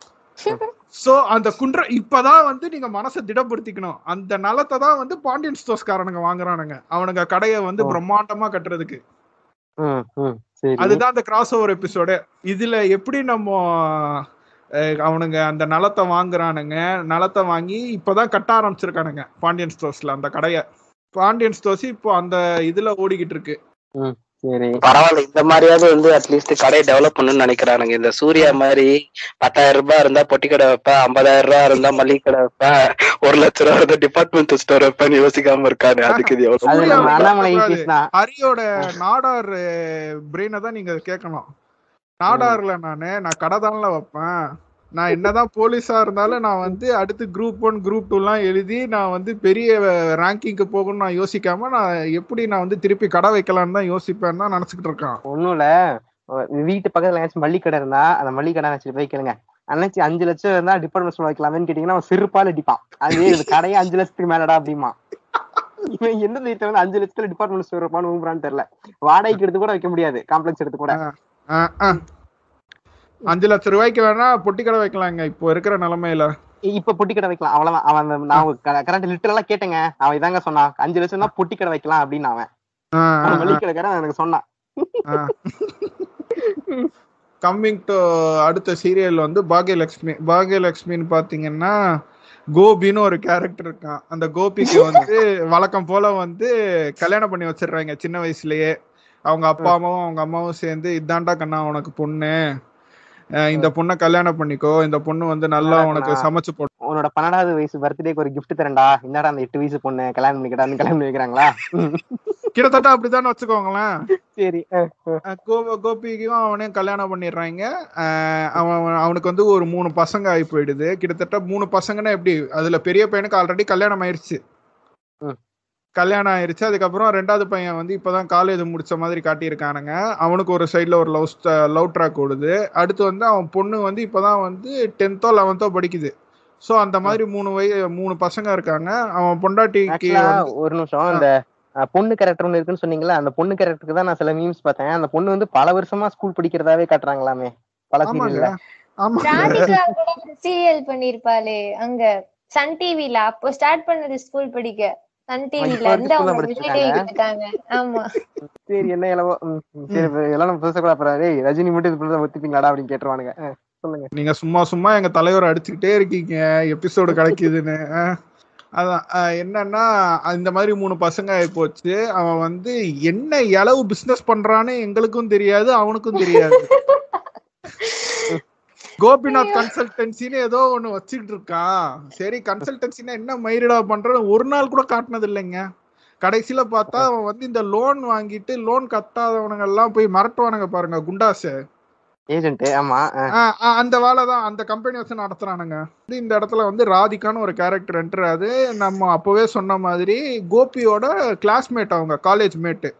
சோ அந்த குன்ற இப்பதான் வந்து நீங்க மனசை திடப்படுத்திக்கணும் அந்த நலத்தை தான் வந்து பாண்டியன் ஸ்டோர்ஸ்காரனுங்க வாங்குறானுங்க அவனுங்க கடையை வந்து ஓ. பிரம்மாண்டமா கட்டுறதுக்கு ம், ம், சரி அதுதான் அந்த கிராஸ் ஓவர் எபிசோடு இதுல எப்படி நம்ம அஹ், அவனுங்க அந்த நலத்தை வாங்குறானுங்க நலத்தை வாங்கி இப்பதான் கட்ட ஆரம்பிச்சிருக்கானுங்க பாண்டியன் ஸ்டோர்ஸ்ல அந்த கடையை பாண்டியன் ஸ்டோர்ஸ் இப்போ அந்த இதுல ஓடிக்கிட்டு இருக்கு சரி பரவாயில்ல இந்த மாதிரியாவது வந்து அட்லீஸ்ட் கடையை டெவலப் பண்ணணும்னு நினைக்கிறானுங்க இந்த சூர்யா மாதிரி பத்தாயிரம் ரூபாய் இருந்தா பொட்டி கடை வைப்பேன் ஐம்பதாயிரம் ரூபாய் இருந்தா மளிகை கடை வைப்பேன் ஒரு லட்ச ரூபாய் இருந்தா டிபார்ட்மெண்ட் ஸ்டோர் வைப்பேன்னு யோசிக்காம இருக்கானு அதுக்கு இது எவ்வளவு அது சூர்யா நம்ம வந்து அண்ணாமலை கூடாது. பேசினா ஹரியோட நாடார் பிரெயினை தான் நீங்க கேட்கணும் நாடார்ல நானு நான் கடை தான்ல வைப்பேன் நான் என்னதான் போலீஸா இருந்தாலும் நான் வந்து அடுத்து குரூப் ஒன் குரூப் டூ எல்லாம் எழுதி நான் வந்து பெரிய ரேங்கிங்க்கு போகணும்னு நான் யோசிக்காம நான் எப்படி நான் வந்து திருப்பி கடை வைக்கலாம்னு தான் யோசிப்பேன்னு தான் நினைச்சுக்கிட்டு இருக்கான் ஒண்ணும் இல்ல அஹ் வீட்டு பக்கத்துல ஏதாச்சும் மல்லிகை கடை இருந்தா அந்த மல்லிகை கடை வச்சுட்டு போய் கேளுங்க அன்னைக்கு அஞ்சு லட்சம் இருந்தா டிபார்ட்மெண்ட் ஸ்டோர் வைக்கலாமேன்னு கேட்டீங்கன்னா அவன் செருப்பால் அடிப்பான் அது இது கடையே அஞ்சு லட்சத்துக்கு மேலடா அப்படிமா இவன் எந்த வீட்டுல வந்து அஞ்சு லட்சத்துல டிபார்ட்மெண்ட் ஸ்டோர் வைப்பான்னு ஊம்புறான்னு தெரியல வாடகைக்கு எடுத்து கூட வைக்க முடியாது காம்ப்ளெக்ஸ் எடுத்து கூட ஆஹ், ஆஹ். அஞ்சு லட்சம் ரூபாய்க்கு வேணா பொட்டி கடை வைக்கலாங்க இப்போ இருக்கிற நிலைமையில இ- இப்ப பொட்டி கடை வைக்கலாம் அவ்வளவுதான் அவன் அந்த- நான் கரெக்ட் லிட்டரலா கேட்டேங்க அவன் இதாங்க சொன்னான் அஞ்சு லட்சம் தான் பொட்டி கடை வைக்கலாம் அப்படின்னு அவன் ஆஹ், அவன் ஆஹ், மளிகை கடைக்காரன் எனக்கு சொன்னான் கம்மிங் டு அடுத்த சீரியல் வந்து பாக்யலட்சுமி பாக்யலட்சுமின்னு பாத்தீங்கன்னா கோபின்னு ஒரு கேரக்டர் இருக்கான் அந்த கோபிக்கு வந்து வழக்கம் போல வந்து கல்யாணம் பண்ணி வச்சிடுறாங்க சின்ன வயசுலயே அவங்க அப்பா அம்மாவும் அவங்க அம்மாவும் சேர்ந்து இதாண்டா கண்ணா உனக்கு பொண்ணு அஹ் இந்த பொண்ணை கல்யாணம் பண்ணிக்கோ இந்த பொண்ணு வந்து நல்லா உனக்கு சமைச்சு போடும் உன்னோட பன்னெண்டாவது வயசு பர்த்டேக்கு ஒரு gift தரேன்டா என்னடா அந்த எட்டு வயசு பொண்ணு கல்யாணம் பண்ணிக்கிட்டான்னு கல்யாணம் பண்ணி வைக்கிறாங்களா கிட்டத்தட்ட அப்படித்தானே வச்சுக்கோங்களேன் சரி அஹ், அஹ். அஹ் கோ- கோபிக்கும் அவனையும் கல்யாணம் பண்ணிடுறாங்க அஹ் அவன் அவனுக்கு வந்து ஒரு மூணு பசங்க ஆகி போயிடுது கிட்டத்தட்ட மூணு பசங்கன்னா எப்படி அதுல பெரிய பையனுக்கு ஆல்ரெடி கல்யாணம் ஆயிருச்சு ம். கல்யாணம் ஆயிருச்சு அதுக்கப்புறம் ரெண்டாவது பையன் வந்து இப்பதான் காலேஜ் முடிச்ச மாதிரி காட்டியிருக்கானுங்க அவனுக்கு ஒரு சைடுல ஒரு லவ் லவ் ட்ராக் ஓடுது அடுத்து வந்து அவன் பொண்ணு வந்து இப்பதான் வந்து டென்த்தோ லெவன்த்தோ படிக்குது சோ அந்த மாதிரி மூணு வய மூணு பசங்க இருக்காங்க அவன் பொண்டாட்டிக்கு Actually, வந்து ஒரு நிமிஷம் இந்த அஹ், பொண்ணு கேரக்டர் ஒண்ணு இருக்குன்னு சொன்னீங்களா அந்த பொண்ணு கேரக்டருக்கு தான் நான் சில மீம்ஸ் பார்த்தேன் அந்த பொண்ணு வந்து பல வருஷமா ஸ்கூல் படிக்கிறதாவே காட்டுறாங்களாமே பல ஆமாங்க சீரியல்ல ஆமா ராதிகா கூட சீரியல் பண்ணிருப்பாளே அங்க சன் டிவில அப்போ ஸ்டார்ட் பண்ணது ஸ்கூல் படிக்க சன் டிவில இப்ப இருந்து school ல அவங்க படிச்சிருக்காங்க. விஜய் டிவிக்கு இருக்காங்க ஆமா சரி என்ன இளவோ ம், ம், சரி இப்ப இதெல்லாம் நம்ம பேசக்கூடாது அப்புறம் டேய், ரஜினி மட்டும் இது பண்ணி ஒத்துப்பீங்களாடா அப்படின்னு கேட்டுருவானுங்க அஹ், சொல்லுங்க நீங்க சும்மா சும்மா எங்க தலைவர் அடிச்சுக்கிட்டே இருக்கீங்க எபிசோடு கிடைக்குதுன்னு அஹ். அதான் அஹ், என்னன்னா இந்த மாதிரி மூணு பசங்க ஆகி போச்சு அவன் வந்து என்ன இளவு பிசினஸ் பண்றான்னு எங்களுக்கும் தெரியாது அவனுக்கும் தெரியாது கோபிநாத் கன்சல்டன்சின்னு ஏதோ ஒண்ணு வச்சுக்கிட்டு இருக்கான் சரி கன்சல்டன்சினா என்ன மயிரிடா பண்றது ஒரு நாள் கூட காட்டினது இல்லைங்க கடைசியில பார்த்தா அவன் வந்து இந்த லோன் வாங்கிட்டு லோன் கட்டாதவனுங்க எல்லாம் போய் மிரட்டுவானுங்க பாருங்க குண்டாசு ஏஜென்ட் ஆமா அஹ், ஆ, ஆ, அந்த வேலை தான் அந்த கம்பெனி வச்சு நடத்துறானுங்க வந்து இந்த இடத்துல வந்து ராதிகான்னு ஒரு கேரக்டர் என்டர் அது நம்ம அப்பவே சொன்ன மாதிரி கோபியோட கிளாஸ்மேட் அவங்க காலேஜ் மேட்டு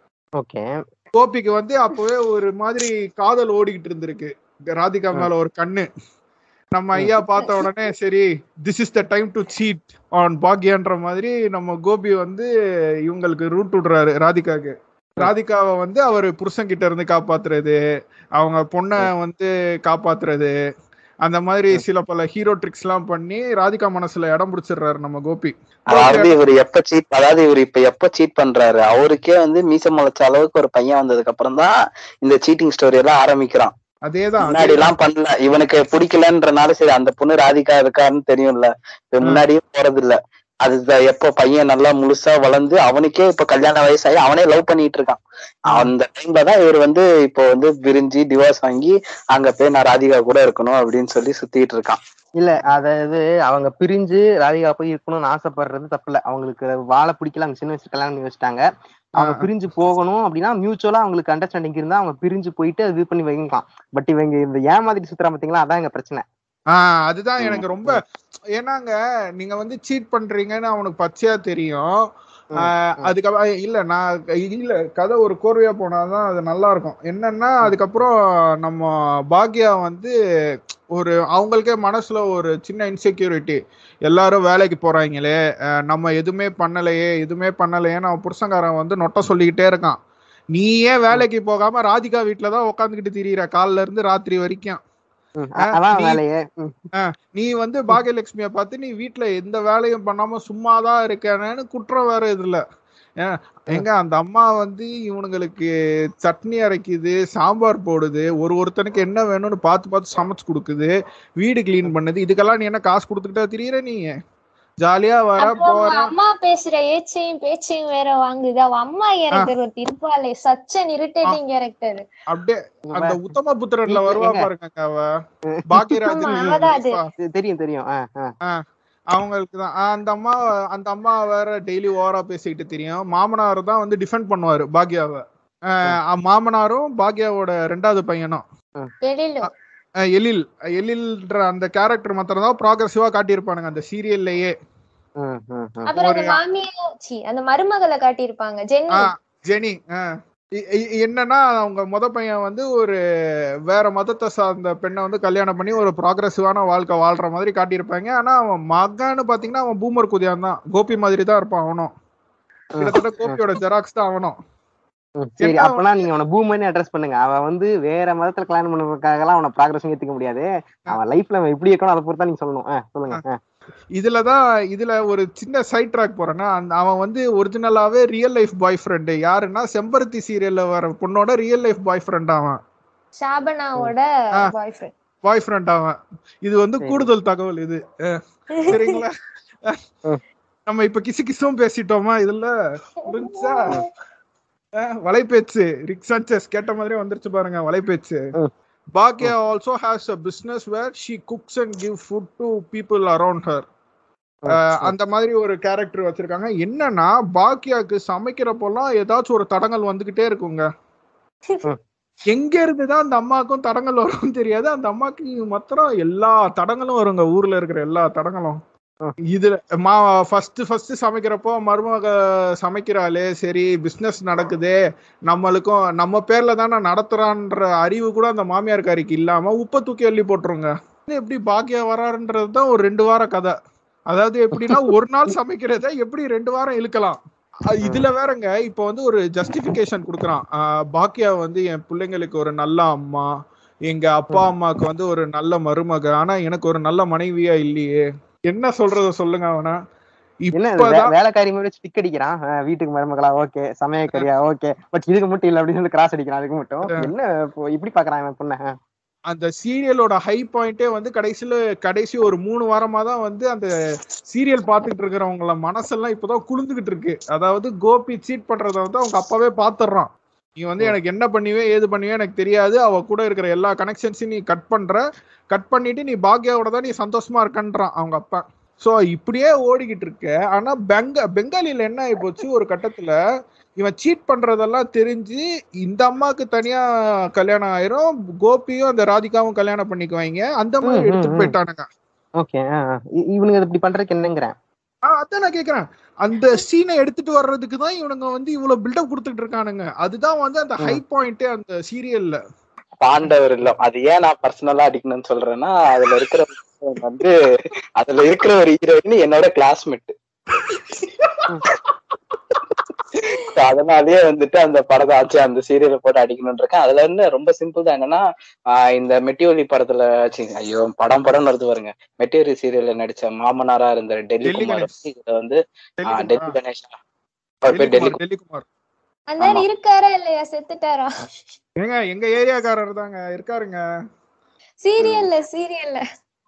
ஓகே கோபிக்கு வந்து அப்பவே ஒரு மாதிரி காதல் ஓடிக்கிட்டு இருந்திருக்கு ராதிகா மேல ஒரு கண்ணு நம்ம ஐயா பார்த்த உடனே சரி this is the time to cheat on பாக்யான்ற மாதிரி நம்ம கோபி வந்து இவங்களுக்கு ரூட் விடுறாரு ராதிகாக்கு ராதிகாவை வந்து அவர் புருஷன் கிட்ட இருந்து காப்பாத்துறது அவங்க பொண்ணை வந்து காப்பாத்துறது அந்த மாதிரி சில பல ஹீரோ ட்ரிக்ஸ் எல்லாம் பண்ணி ராதிகா மனசுல இடம் பிடிச்சிடுறாரு நம்ம கோபி அதாவது இவர் எப்ப சீட் அதாவது இவர் இப்ப எப்ப சீட் பண்றாரு அவருக்கே வந்து மீச முளைச்ச அளவுக்கு ஒரு பையன் வந்ததுக்கு அப்புறம் தான் இந்த சீட்டிங் ஸ்டோரி எல்லாம் ஆரம்பிக்கிறான் அதேதான் முன்னாடி எல்லாம் பண்ணல இவனுக்கு பிடிக்கலன்றனால சரி அந்த பொண்ணு ராதிகா இருக்கான்னு தெரியும்ல இப்ப முன்னாடியும் போறது இல்ல அது எப்ப பையன் நல்லா முழுசா வளர்ந்து அவனுக்கே இப்ப கல்யாண வயசாகி அவனே லவ் பண்ணிட்டு இருக்கான் அந்த டைம்ல தான் இவர் வந்து இப்போ வந்து பிரிஞ்சு டிவோர்ஸ் வாங்கி அங்க போய் நான் ராதிகா கூட இருக்கணும் அப்படின்னு சொல்லி சுத்திட்டு இருக்கான் இல்ல அதாவது அவங்க பிரிஞ்சு ராதிகா போய் இருக்கணும்னு ஆசைப்படுறது தப்பு இல்ல அவங்களுக்கு வாழ பிடிக்கல அவங்க சின்ன வயசு கல்யாணம் பண்ணி வச்சுட்டாங்க அவங்க ஆ. பிரிஞ்சு போகணும் அப்படின்னா மியூச்சுவலா அவங்களுக்கு அண்டர்ஸ்டாண்டிங் இருந்தா அவங்க பிரிஞ்சு போயிட்டு அது இது பண்ணி வைக்கலாம் பட் இவங்க இந்த ஏமாதிரி சுத்துறா பாத்தீங்களா அதான் எங்க பிரச்சனை ஆஹ் அதுதான் எனக்கு ரொம்ப ஏன்னாங்க நீங்க வந்து சீட் பண்றீங்கன்னு அவனுக்கு பச்சையா தெரியும் ம், ஆஹ் ம். அதுக்கப்புறம் இல்ல நான் இல்ல கதை ஒரு கோர்வையா போனாதான் அது நல்லா இருக்கும் என்னன்னா அதுக்கப்புறம் நம்ம பாக்யா வந்து ஒரு அவங்களுக்கே மனசுல ஒரு சின்ன இன்செக்யூரிட்டி எல்லாரும் வேலைக்கு போறாங்களே ஆஹ் நம்ம எதுவுமே பண்ணலையே எதுவுமே பண்ணலையேன்னு அவன் புருஷங்காரன் வந்து நொட்ட சொல்லிக்கிட்டே இருக்கான் நீ ஏன் வேலைக்கு போகாம ராதிகா வீட்டுல தான் உட்காந்துக்கிட்டு திரியிற காலைல இருந்து ராத்திரி வரைக்கும் ம், ஆ, அதான் நீ- வேலையே ம், நீ வந்து பாகியலட்சுமிய பார்த்து நீ வீட்ல எந்த வேலையும் பண்ணாம சும்மாதான் இருக்கேன்னு குற்றம் வேற இதுல ஏன், எங்க அந்த அம்மா வந்து இவனுங்களுக்கு சட்னி அரைக்குது சாம்பார் போடுது ஒரு ஒருத்தனுக்கு என்ன வேணும்னு பார்த்து பார்த்து சமைச்சு கொடுக்குது வீடு கிளீன் பண்ணுது இதுக்கெல்லாம் நீ என்ன காசு கொடுத்துக்கிட்டா திரியிற நீ ஜாலியா வர அப்புறம் போற அவங்க அம்மா பேசுற ஏச்சையும் பேச்சையும் வேற வாங்குது அவ அம்மா கேரக்டர் ஒரு இருப்பாளே சச் அன் இரிட்டேட்டிங் கேரக்டர் அப்படியே அந்த வே- உத்தம புத்திரன்ல நீ- வருவா ஏங்க. பாருங்க அவ பாக்கியராஜன் ஆமா, அவதான் அது. தெ- தெரியும் தெரியும் ஆ, ஆ. அவங்களுக்கு தான் அந்த அம்மா அந்த அம்மா வேற டெய்லி ஓவரா பேசிக்கிட்டு தெரியும் மாமனார் தான் வந்து டிஃபெண்ட் பண்ணுவாரு பாக்யாவை ஆஹ் மாமனாரும் பாக்யாவோட ரெண்டாவது பையனும் வெளியில ஆஹ் எழில் எழில்ன்ற அந்த கேரக்டர் மாத்திரம் தான் ப்ராக்ரஸிவா காட்டியிருப்பானுங்க அந்த சீரியல்லையே ம், ம், ம். அப்புறம் அந்த ஒரு- மாமியா சி அந்த மருமகளை காட்டியிருப்பாங்க ஜென்னி ஆஹ் ஜெனி ஆஹ் இ- இ- என்னன்னா அவங்க முத பையன் வந்து ஒரு வேற மதத்தை சார்ந்த பெண்ணை வந்து கல்யாணம் பண்ணி ஒரு ப்ராக்ரஸிவான வாழ்க்கை வாழ்ற மாதிரி காட்டியிருப்பாங்க ஆனா அவன் மகான்னு பாத்தீங்கன்னா அவன் பூமர் குதியான் தான் கோபி மாதிரி தான் இருப்பான் அவனும் கிட்டத்தட்ட கோபியோட ஜெராக்ஸ் தான் அவனும் ம், சரி என்ன அப்பனா நீங்க அவனை பூமர்னு அட்ரஸ் பண்ணுங்க அவன் வந்து வேற மதத்துல கல்யாணம் பண்ணுறதுக்காக எல்லாம் அவனை ப்ராக்ரஸ் ஏத்துக்க முடியாது அவன் லைஃப்ல அவன் எப்படி இருக்கணும் அதை பொறுத்தா நீங்க சொல்லணும் ஆ, சொல்லுங்க ஆ. இதுலதான் இதுல ஒரு சின்ன சைட் ட்ராக் போறேன்னா அந்த அவன் வந்து ஒரிஜினலாவே ரியல் லைஃப் பாய் ஃப்ரெண்டு யாருன்னா செம்பருத்தி சீரியல்ல வர பொண்ணோட ரியல் லைஃப் பாய் ஃப்ரெண்ட் அவன் ஷாபனாவோட ஆ. பாய் ஃப்ரெண்ட் பாய் ஃப்ரெண்ட் அவன் இது வந்து சரி. கூடுதல் தகவல் இது அஹ், சரிங்களா ம். நம்ம இப்ப கிசு கிசும் பேசிட்டோமா இதுல புரிஞ்சா அஹ், வலைபேச்சு ரிக் சாnchez கேட்ட மாதிரியே வந்துருச்சு பாருங்க வலைபேச்சு ம். Baakiya also has a business where she cooks and give food to people around her அந்த மாதிரி ஒரு கேரக்டர் வச்சிருக்காங்க என்னன்னா பாக்கியாக்கு சமைக்கிறப்பெல்லாம் ஏதாச்சும் ஒரு தடங்கள் வந்துகிட்டே இருக்குங்க எங்க இருந்துதான் அந்த அம்மாக்கும் தடங்கள் வரும்னு தெரியாது அந்த அம்மாக்கு மாத்திரம் எல்லா தடங்களும் வருங்க ஊர்ல இருக்கிற எல்லா தடங்களும் இதுல மா ஃபர்ஸ்ட் ஃபர்ஸ்ட் சமைக்கிறப்போ மருமக சமைக்கிறாளே சரி பிசினஸ் நடக்குதே நம்மளுக்கும் நம்ம பேர்ல தானே நடத்துறான்ற அறிவு கூட அந்த மாமியார்காரிக்கு இல்லாம உப்பை தூக்கி அள்ளி போட்டுருங்க இது எப்படி பாக்கியா வராருன்றது தான் ஒரு ரெண்டு வார கதை அதாவது எப்படின்னா ஒரு நாள் சமைக்கிறத எப்படி ரெண்டு வாரம் இழுக்கலாம் அஹ் இதுல வேறங்க இப்போ வந்து ஒரு ஜஸ்டிபிகேஷன் கொடுக்குறான் அஹ் பாக்கியா வந்து என் பிள்ளைங்களுக்கு ஒரு நல்ல அம்மா எங்க அப்பா அம்மாக்கு வந்து ஒரு நல்ல மருமக ஆனா எனக்கு ஒரு நல்ல மனைவியா இல்லையே என்ன சொல்றத சொல்லுங்க அவனா என்ன இது வே- இப்பதான் வேலைக்காரி மாதிரி ஸ்டிக் அடிக்கிறான் ஆ, வீட்டுக்கு மருமகளா ஓகே சமையக்கரியா ஓகே பட் இதுக்கு மட்டும் இல்ல அப்படின்னு சொல்லி கிராஸ் அடிக்கிறான் அதுக்கு மட்டும் என்ன இப்போ இப்படி பாக்குறான் இவன் பொண்ண அந்த சீரியலோட ஹை பாயிண்டே வந்து கடைசியில கடைசி ஒரு மூணு வாரமா தான் வந்து அந்த சீரியல் பார்த்துட்டு இருக்கிறவங்கள மனசெல்லாம் இப்பதான் குளிர்ந்துகிட்டு இருக்கு அதாவது கோபி சீட் பண்றத வந்து அவங்க அப்பாவே பாத்துடுறான் நீ வந்து எனக்கு என்ன பண்ணுவே ஏது பண்ணுவே எனக்கு தெரியாது அவ கூட இருக்கிற எல்லா கனெக்ஷன்ஸையும் நீ கட் பண்ற கட் பண்ணிட்டு நீ பாக்யாவோட தான் நீ சந்தோஷமா இருக்கன்றான் அவங்க அப்பா சோ இப்படியே ஓடிக்கிட்டு இருக்க ஆனா பெங்க பெங்காலில என்ன ஆகி போச்சு ஒரு கட்டத்துல இவன் சீட் பண்றதெல்லாம் தெரிஞ்சு இந்த அம்மாக்கு தனியா கல்யாணம் ஆயிரும் கோபியும் அந்த ராதிகாவும் கல்யாணம் பண்ணிக்குவாங்க அந்த மாதிரி ம், ம், எடுத்துட்டு ம். போயிட்டானுங்க ஓகே இவனுங்க இப்படி பண்றதுக்கு என்னங்கிறேன் ஆ, அதான் நான் கேக்குறேன் அந்த சீனை எடுத்துட்டு வர்றதுக்கு தான் இவனுங்க வந்து இவ்வளவு பில்டப் கொடுத்துட்டு இருக்கானுங்க அதுதான் வந்து அந்த ஹை பாயிண்டே அந்த சீரியல்ல பாண்டவர் இல்ல அது ஏன் நான் பர்சனலா அடிக்கணும்னு சொல்றேன்னா அதுல இருக்கிற விஷயம் வந்து அதுல இருக்கிற ஒரு ஹீரோயின் என்னோட கிளாஸ்மேட் அதனாலயே வந்துட்டு அந்த படத்தை ஆச்சு அந்த சீரியலை போட்டு அடிக்கணும்னு இருக்கேன் அதுல இருந்து ரொம்ப சிம்பிள் தான் என்னன்னா ஆஹ் இந்த மெட்டியோலி படத்துல ச்சீ, ஐயோ படம் படம் வருது பாருங்க மெட்டியோலி சீரியல்ல நடிச்ச மாமனாரா இருந்த டெல்லி டெல்லி குமார் கணேஷ். வந்து இதுல வந்து ஆஹ், டெல்லி டெல்லி கணேஷா அவர் பேர் டெல்லி குமார், டெல்லி குமார் அந்த ஆமா. இருக்காரா இல்லையா செத்துட்டாரா ஏங்க எங்க ஏரியாக்காரர் தாங்க இருக்காருங்க சீரியல்ல சீரியல்ல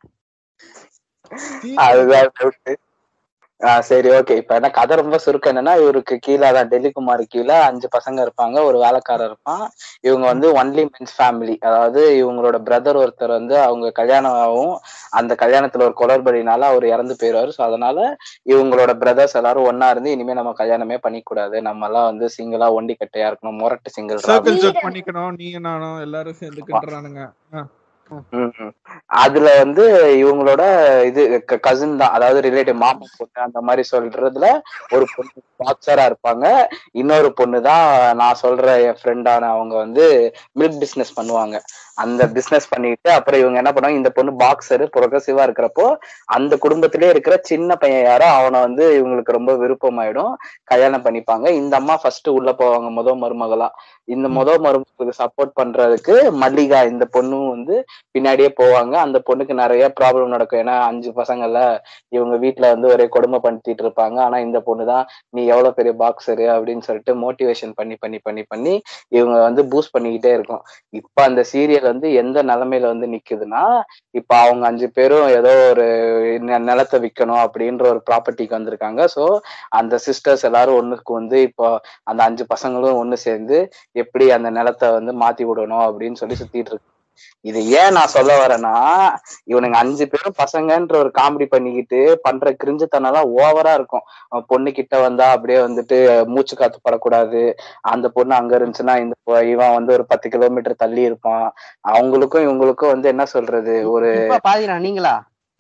அதுதான் doubt. ஆ சரி ஓகே இப்ப என்ன கதை ரொம்ப சுருக்கம் என்னன்னா இவருக்கு கீழே தான் டெல்லி குமார் கீழே அஞ்சு பசங்க இருப்பாங்க ஒரு வேலைக்காரர் இருப்பான் இவங்க வந்து ஒன்லி மென்ஸ் ஃபேமிலி அதாவது இவங்களோட பிரதர் ஒருத்தர் வந்து அவங்க கல்யாணம் ஆகும் அந்த கல்யாணத்துல ஒரு குளறுபடினால அவர் இறந்து போயிடுவாரு ஸோ அதனால இவங்களோட பிரதர்ஸ் எல்லாரும் ஒண்ணா இருந்து இனிமே நம்ம கல்யாணமே பண்ணிக்கூடாது நம்ம எல்லாம் வந்து சிங்கிளா ஒண்டி கட்டையா இருக்கணும் முரட்டு சிங்கிள் சர்க்கிள் வீரன். ஜக் பண்ணிக்கணும் நீ நானும் எல்லாரும் சேர்ந்து கட்டுறானுங்க ம்ம். அதுல வந்து இவங்களோட இது கசின் தான் அதாவது ரிலேட்டிவ் மாமா பொண்ணு அந்த மாதிரி சொல்றதுல ஒரு பொண்ணு பாக்ஸரா இருப்பாங்க இன்னொரு பொண்ணு தான் நான் சொல்ற என் ஃப்ரெண்டான அவங்க வந்து மில்க் பிசினஸ் பண்ணுவாங்க அந்த பிசினஸ் பண்ணிட்டு அப்புறம் இவங்க என்ன பண்ணுவாங்க இந்த பொண்ணு பாக்ஸர் ப்ரொகசிவா இருக்கிறப்போ அந்த குடும்பத்திலே இருக்கிற சின்ன பையன் யாரோ அவனை வந்து இவங்களுக்கு ரொம்ப விருப்பமாயிடும் கல்யாணம் பண்ணிப்பாங்க இந்த அம்மா ஃபர்ஸ்ட் உள்ள போவாங்க முத மருமகளா இந்த முத மருமகளுக்கு சப்போர்ட் பண்றதுக்கு மல்லிகா இந்த பொண்ணும் வந்து பின்னாடியே போவாங்க அந்த பொண்ணுக்கு நிறைய ப்ராப்ளம் நடக்கும் ஏன்னா அஞ்சு பசங்கள்ல இவங்க வீட்ல வந்து ஒரே கொடுமை படுத்திட்டு இருப்பாங்க ஆனா இந்த பொண்ணு தான் நீ எவ்வளவு பெரிய பாக்ஸரு அப்படின்னு சொல்லிட்டு மோட்டிவேஷன் பண்ணி பண்ணி பண்ணி பண்ணி இவங்க வந்து பூஸ்ட் பண்ணிக்கிட்டே இருக்கும் இப்ப அந்த சீரியல் வந்து எந்த நிலைமையில வந்து நிக்குதுன்னா இப்ப அவங்க அஞ்சு பேரும் ஏதோ ஒரு நி- நிலத்தை விற்கணும் அப்படின்ற ஒரு ப்ராப்பர்ட்டிக்கு வந்திருக்காங்க சோ அந்த சிஸ்டர்ஸ் எல்லாரும் ஒண்ணுக்கு வந்து இப்போ அந்த அஞ்சு பசங்களும் ஒண்ணு சேர்ந்து எப்படி அந்த நிலத்தை வந்து மாத்தி விடணும் அப்படின்னு சொல்லி சுத்திட்டு இருக்கு இது ஏன் நான் சொல்ல வரேன்னா இவனுங்க அஞ்சு பேரும் பசங்கன்ற ஒரு காமெடி பண்ணிக்கிட்டு பண்ற கிரிஞ்சுத்தனம்லாம் ஓவரா இருக்கும் அவன் பொண்ணு கிட்ட வந்தா அப்படியே வந்துட்டு மூச்சு காத்து படக்கூடாது அந்த பொண்ணு அங்க இருந்துச்சுன்னா இந்த பொ- இவன் வந்து ஒரு பத்து கிலோமீட்டர் தள்ளி இருப்பான் அவங்களுக்கும் இவங்களுக்கும் வந்து என்ன சொல்றது ஒரு இப்ப பாதிரா நீங்களா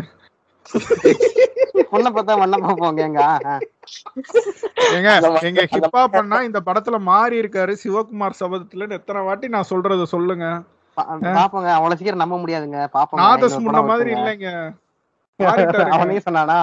பொண்ணை பார்த்தா மண்ணை பார்ப்போங்க எங்க எங்க அந்த மாதிரி- எங்க அந்த ஹிப்பா பண்ணா இந்த படத்துல மாறி இருக்காரு சிவகுமார் சபதத்துல எத்தனை வாட்டி நான் சொல்றத சொல்லுங்க பாப்போங்க அவ்வளவு சீக்கிரம் நம்ப முடியாதுங்க பாப்போங்க நாதஸ் இன்னொரு முன்ன படம் மாதிரி வருதுங்க. இல்லைங்க மாறிட்டாருங்க. அவனே சொன்னானா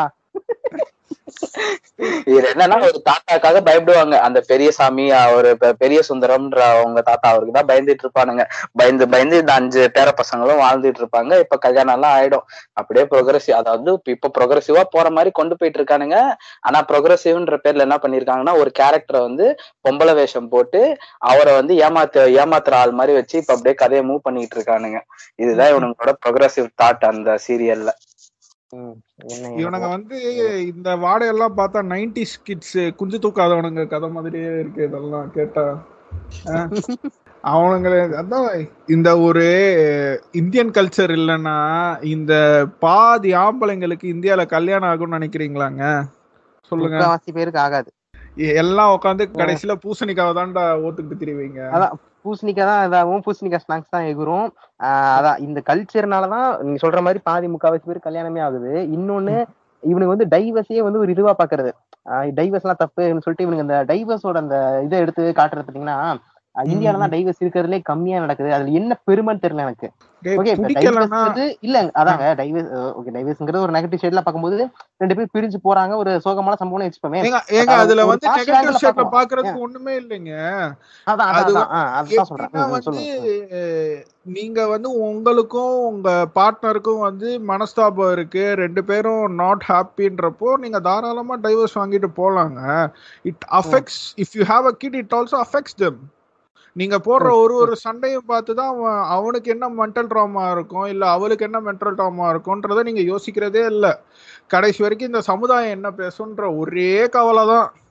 இது என்னன்னா ஒரு தாத்தாக்காக பயப்படுவாங்க அந்த பெரிய சாமி ஒரு பெ- பெரிய சுந்தரம்ன்ற அவங்க தாத்தா அவருக்கு தான் பயந்துட்டு இருப்பானுங்க பயந்து பயந்து இந்த அஞ்சு பேர பசங்களும் வாழ்ந்துட்டு இருப்பாங்க இப்ப கல்யாணம் எல்லாம் ஆயிடும் அப்படியே ப்ரொக்ரஸிவ் அதாவது இப்ப- இப்ப ப்ரொக்ரஸிவா போற மாதிரி கொண்டு போயிட்டு இருக்கானுங்க ஆனா ப்ரொக்ரஸிவ்ன்ற பேர்ல என்ன பண்ணிருக்காங்கன்னா ஒரு கேரக்டரை வந்து பொம்பளை வேஷம் போட்டு அவரை வந்து ஏமாத்து ஏமாத்துற ஆள் மாதிரி வச்சு இப்ப அப்படியே கதையை மூவ் பண்ணிட்டு இருக்கானுங்க இதுதான் இவனுங்களோட ப்ரொக்ரஸிவ் தாட் அந்த சீரியல்ல ம், என்ன இவனுங்க எனக்கு- வந்து இந்த வாடையெல்லாம் பார்த்தா நைன்டி கிட்ஸ் குஞ்சு தூக்காதவனுங்க கதை மாதிரியே இருக்கு இதெல்லாம் கேட்டா அஹ். அவனுங்களே அதான் இந்த ஒரு இந்தியன் கல்ச்சர் இல்லைன்னா இந்த பாதி ஆம்பளைங்களுக்கு இந்தியால கல்யாணம் ஆகும்னு நினைக்கிறீங்களாங்க சொல்லுங்க முக்காவாசி பேருக்கு ஆகாது எ- எல்லாம் உட்காந்து கடைசியில பூசணிக்காவை தான்டா ஓத்துக்கிட்டு திரிவீங்க அதான் பூசணிக்காய் தான் இதாகும் பூசணிக்காய் ஸ்நாக்ஸ் தான் எகுரும் ஆஹ் அதான் இந்த கல்ச்சர்னாலதான் நீங்க சொல்ற மாதிரி பாதி முக்காவாசி பேர் கல்யாணமே ஆகுது இன்னொன்னு இவனுக்கு வந்து டைவர்ஸையே வந்து ஒரு இதுவா பாக்குறது டைவர்ஸ் எல்லாம் தப்புன்னு சொல்லிட்டு இவனுக்கு அந்த டைவர்ஸோட அந்த இதை எடுத்து காட்டுறது பாத்தீங்கன்னா அஹ் இந்தியால தான் டைவர்ஸ் இருக்கிறதுலே கம்மியா நடக்குது அதுல என்ன பெருமைன்னு தெரியல எனக்கு டேய், ஓகே பிடிக்கலன்னா இல்ல அதாங்க டைவர்ஸ் ஓகே டைவர்ஸ்ங்கிறது ஒரு நெகட்டிவ் ஷேட்ல பார்க்கும்போது ரெண்டு பேர் பிரிஞ்சு போறாங்க ஒரு சோகமான சம்பவம் வச்சுப்போமே ஏங்க ஏங்க அது அதுல ஒரு வந்து positive நெகட்டிவ் angle-ல ஷேட்ல பார்க்கணும். பாக்குறதுக்கு ஒண்ணுமே இல்லைங்க அதான் அது அதான் அதான் ஆஹ் அதுதான் சொல்றேன் எப்படின்னா ம், ம், வந்து சொல்லுங்க அஹ், நீங்க வந்து உங்களுக்கும் உங்க பார்ட்னருக்கும் வந்து மனஸ்தாபம் இருக்கு ரெண்டு பேரும் நாட் ஹாப்பின்றப்போ நீங்க தாராளமா டைவர்ஸ் வாங்கிட்டு போலாங்க it affects if you have a kid it also affects them நீங்க போடுற ஒரு ஒரு சண்டையும் பார்த்து தான் அவன் அவனுக்கு என்ன மென்டல் ட்ராமா இருக்கும் இல்ல அவளுக்கு என்ன மென்டல் ட்ராமா இருக்கும்ன்றத நீங்க யோசிக்கிறதே இல்ல கடைசி வரைக்கும் இந்த சமுதாயம் என்ன பேசுன்ற ஒரே கவலை தான்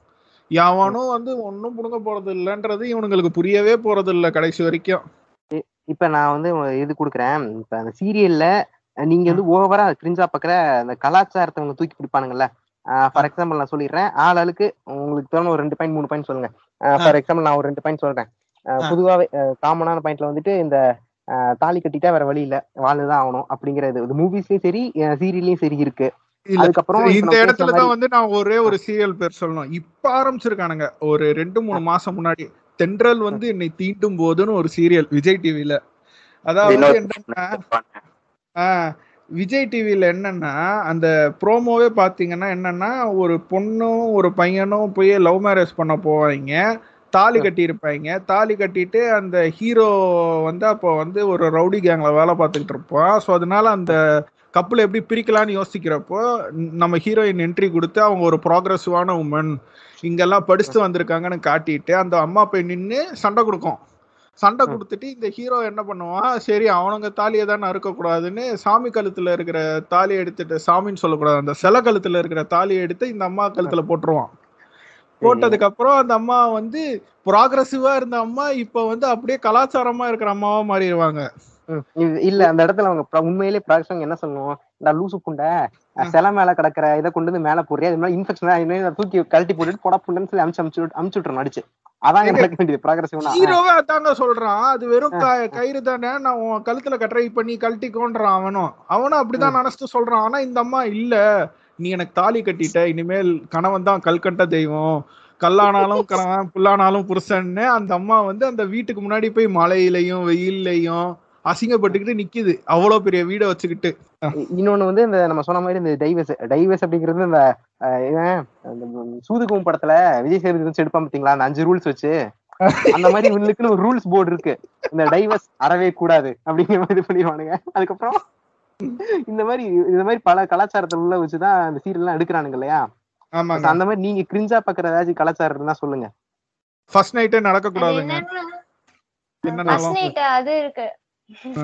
எவனும் வந்து ஒன்னும் புடுங்க போறது இல்லன்றது இவனுங்களுக்கு புரியவே போறது இல்ல கடைசி வரைக்கும் இப்ப நான் வந்து இது கொடுக்குறேன் இப்ப அந்த சீரியல்ல நீங்க வந்து ஓவரா கிரிஞ்சா பாக்குற அந்த கலாச்சாரத்தை அவங்க தூக்கி பிடிப்பானுங்கல்ல ஃபார் எக்ஸாம்பிள் நான் சொல்லிடுறேன் ஆள் ஆளுக்கு உங்களுக்கு தோணும் ஒரு ரெண்டு பாயிண்ட் மூணு பாயிண்ட் சொல்லுங்க ஃபார் எக்ஸாம்பிள் நான் ஒரு ரெண்டு பாயிண்ட் சொல்றேன் அஹ் ஆ. பொதுவாவே காமனான பாயிண்ட்ல வந்துட்டு இந்த அஹ், தாலி கட்டிட்டா வேற வழி இல்ல வாழ்ந்துதான் ஆகணும் அப்படிங்கிறது இது மூவிஸ்லயும் சரி சீரியல்லயும் சரி இருக்கு இல்ல அதுக்கப்புறம் இப்ப இந்த நம்ம இடத்துல பேசுன தான் மாதிரி- வந்து நான் ஒரே ஒரு சீரியல் பேர் சொல்லணும் இப்ப ஆரம்பிச்சிருக்கானுங்க ஒரு ரெண்டு மூணு மாசம் முன்னாடி தென்றல் வந்து என்னை தீண்டும் போதுன்னு ஒரு சீரியல் விஜய் டிவில அதாவது வினோத் என்னன்னா ஆஹ், விஜய் டிவில என்னன்னா அந்த ப்ரோமோவே பாத்தீங்கன்னா என்னன்னா ஒரு பொண்ணும் ஒரு பையனும் போய் லவ் மேரேஜ் பண்ண போவாங்க தாலி கட்டி இருப்பாங்க தாலி கட்டிட்டு அந்த ஹீரோ வந்து அப்போ வந்து ஒரு ரவுடி கேங்ல வேலை பார்த்துக்கிட்டு இருப்பான் ஸோ அதனால அந்த கப்பலை எப்படி பிரிக்கலாம்னு யோசிக்கிறப்போ ந- நம்ம ஹீரோயின் என்ட்ரி கொடுத்து அவங்க ஒரு ப்ராக்ரஸிவான உமன் இங்கெல்லாம் படிச்சுட்டு வந்திருக்காங்கன்னு காட்டிட்டு அந்த அம்மா போய் நின்று சண்டை கொடுக்கும் சண்டை ம். கொடுத்துட்டு இந்த ஹீரோ என்ன பண்ணுவான் சரி அவனுங்க தாலியை தானே அறுக்கக்கூடாதுன்னு சாமி கழுத்துல இருக்கிற தாலியை எடுத்துட்டு சாமின்னு சொல்லக்கூடாது அந்த சில கழுத்துல இருக்கிற தாலியை எடுத்து இந்த அம்மா கழுத்துல போட்டுருவான் போட்டதுக்கு அப்புறம் அந்த அம்மா வந்து ப்ராக்ரஸிவா இருந்த அம்மா இப்ப வந்து அப்படியே கலாச்சாரமா இருக்கிற அம்மாவா மாறிடுவாங்க ம், இது- இல்ல அந்த இடத்துல அவங்க pro- உண்மையிலேயே ப்ராக்ஷன் என்ன சொல்லணும் இந்த லூசு புண்டை அஹ், சிலை மேல கிடக்குற இதை கொண்டு வந்து மேல போடுறியா இது மாதிரி இன்ஃபெக்ஷன் தூக்கி கழட்டி போட்டுட்டு போடா புண்டன்னு சொல்லி அமுச்சு அமுச்சு விட்டு- அமுச்சு விட்டுறணும் அடிச்சு அதான் ஏங்க, நடக்க வேண்டியது ப்ராக்ரஸிவ்னா ஹீரோவே அதாங்க சொல்றான் அது வெறும் க- கயிறு தானே நான் உன் கழுத்துல கட்டுற இப்ப நீ கழட்டிக்கோன்றான் அவனும் அவனும் அப்படிதான் நினைச்சிட்டு சொல்றான் ஆனா இந்த அம்மா இல்ல நீ எனக்கு தாலி கட்டிட்ட இனிமேல் கணவன் தான் கல்கண்ட தெய்வம் கல்லானாலும் கணவன் புல்லானாலும் புருஷன்னு அந்த அம்மா வந்து அந்த வீட்டுக்கு முன்னாடி போய் மழையிலையும் வெயில்லையும் அசிங்கப்பட்டுக்கிட்டு நிக்குது அவ்வளவு பெரிய வீடை வச்சுக்கிட்டு இன்னொன்னு வந்து இந்த நம்ம சொன்ன மாதிரி இந்த டைவர்ஸ் டைவர்ஸ் அப்படிங்கிறது இந்த அஹ், இவன் அந்த சூதுகும் படத்துல விஜய் சேதுபதி வச்சு எடுப்பான் பாத்தீங்களா அந்த அஞ்சு ரூல்ஸ் வச்சு அந்த மாதிரி இவனுக்குன்னு ஒரு ரூல்ஸ் போர்டு இருக்கு இந்த டைவர்ஸ் அறவே கூடாது அப்படிங்கிற மாதிரி இது பண்ணிடுவானுங்க அதுக்கப்புறம் இந்த மாதிரி இந்த மாதிரி பல கலாச்சாரத்தை உள்ள வச்சுதான் இந்த சீரியல் எல்லாம் எடுக்கிறானுங்க இல்லையா ஆமாங்க அந்த மாதிரி நீங்க கிரிஞ்சா பாக்குற ஏதாச்சும் கலாச்சாரம் இருந்தா சொல்லுங்க ஃபர்ஸ்ட் நைட்டே நடக்க அது கூடாதுங்க என்னன்னா என்னன்னாலும் ஃபர்ஸ்ட் நைட் அது இருக்கு ஆ.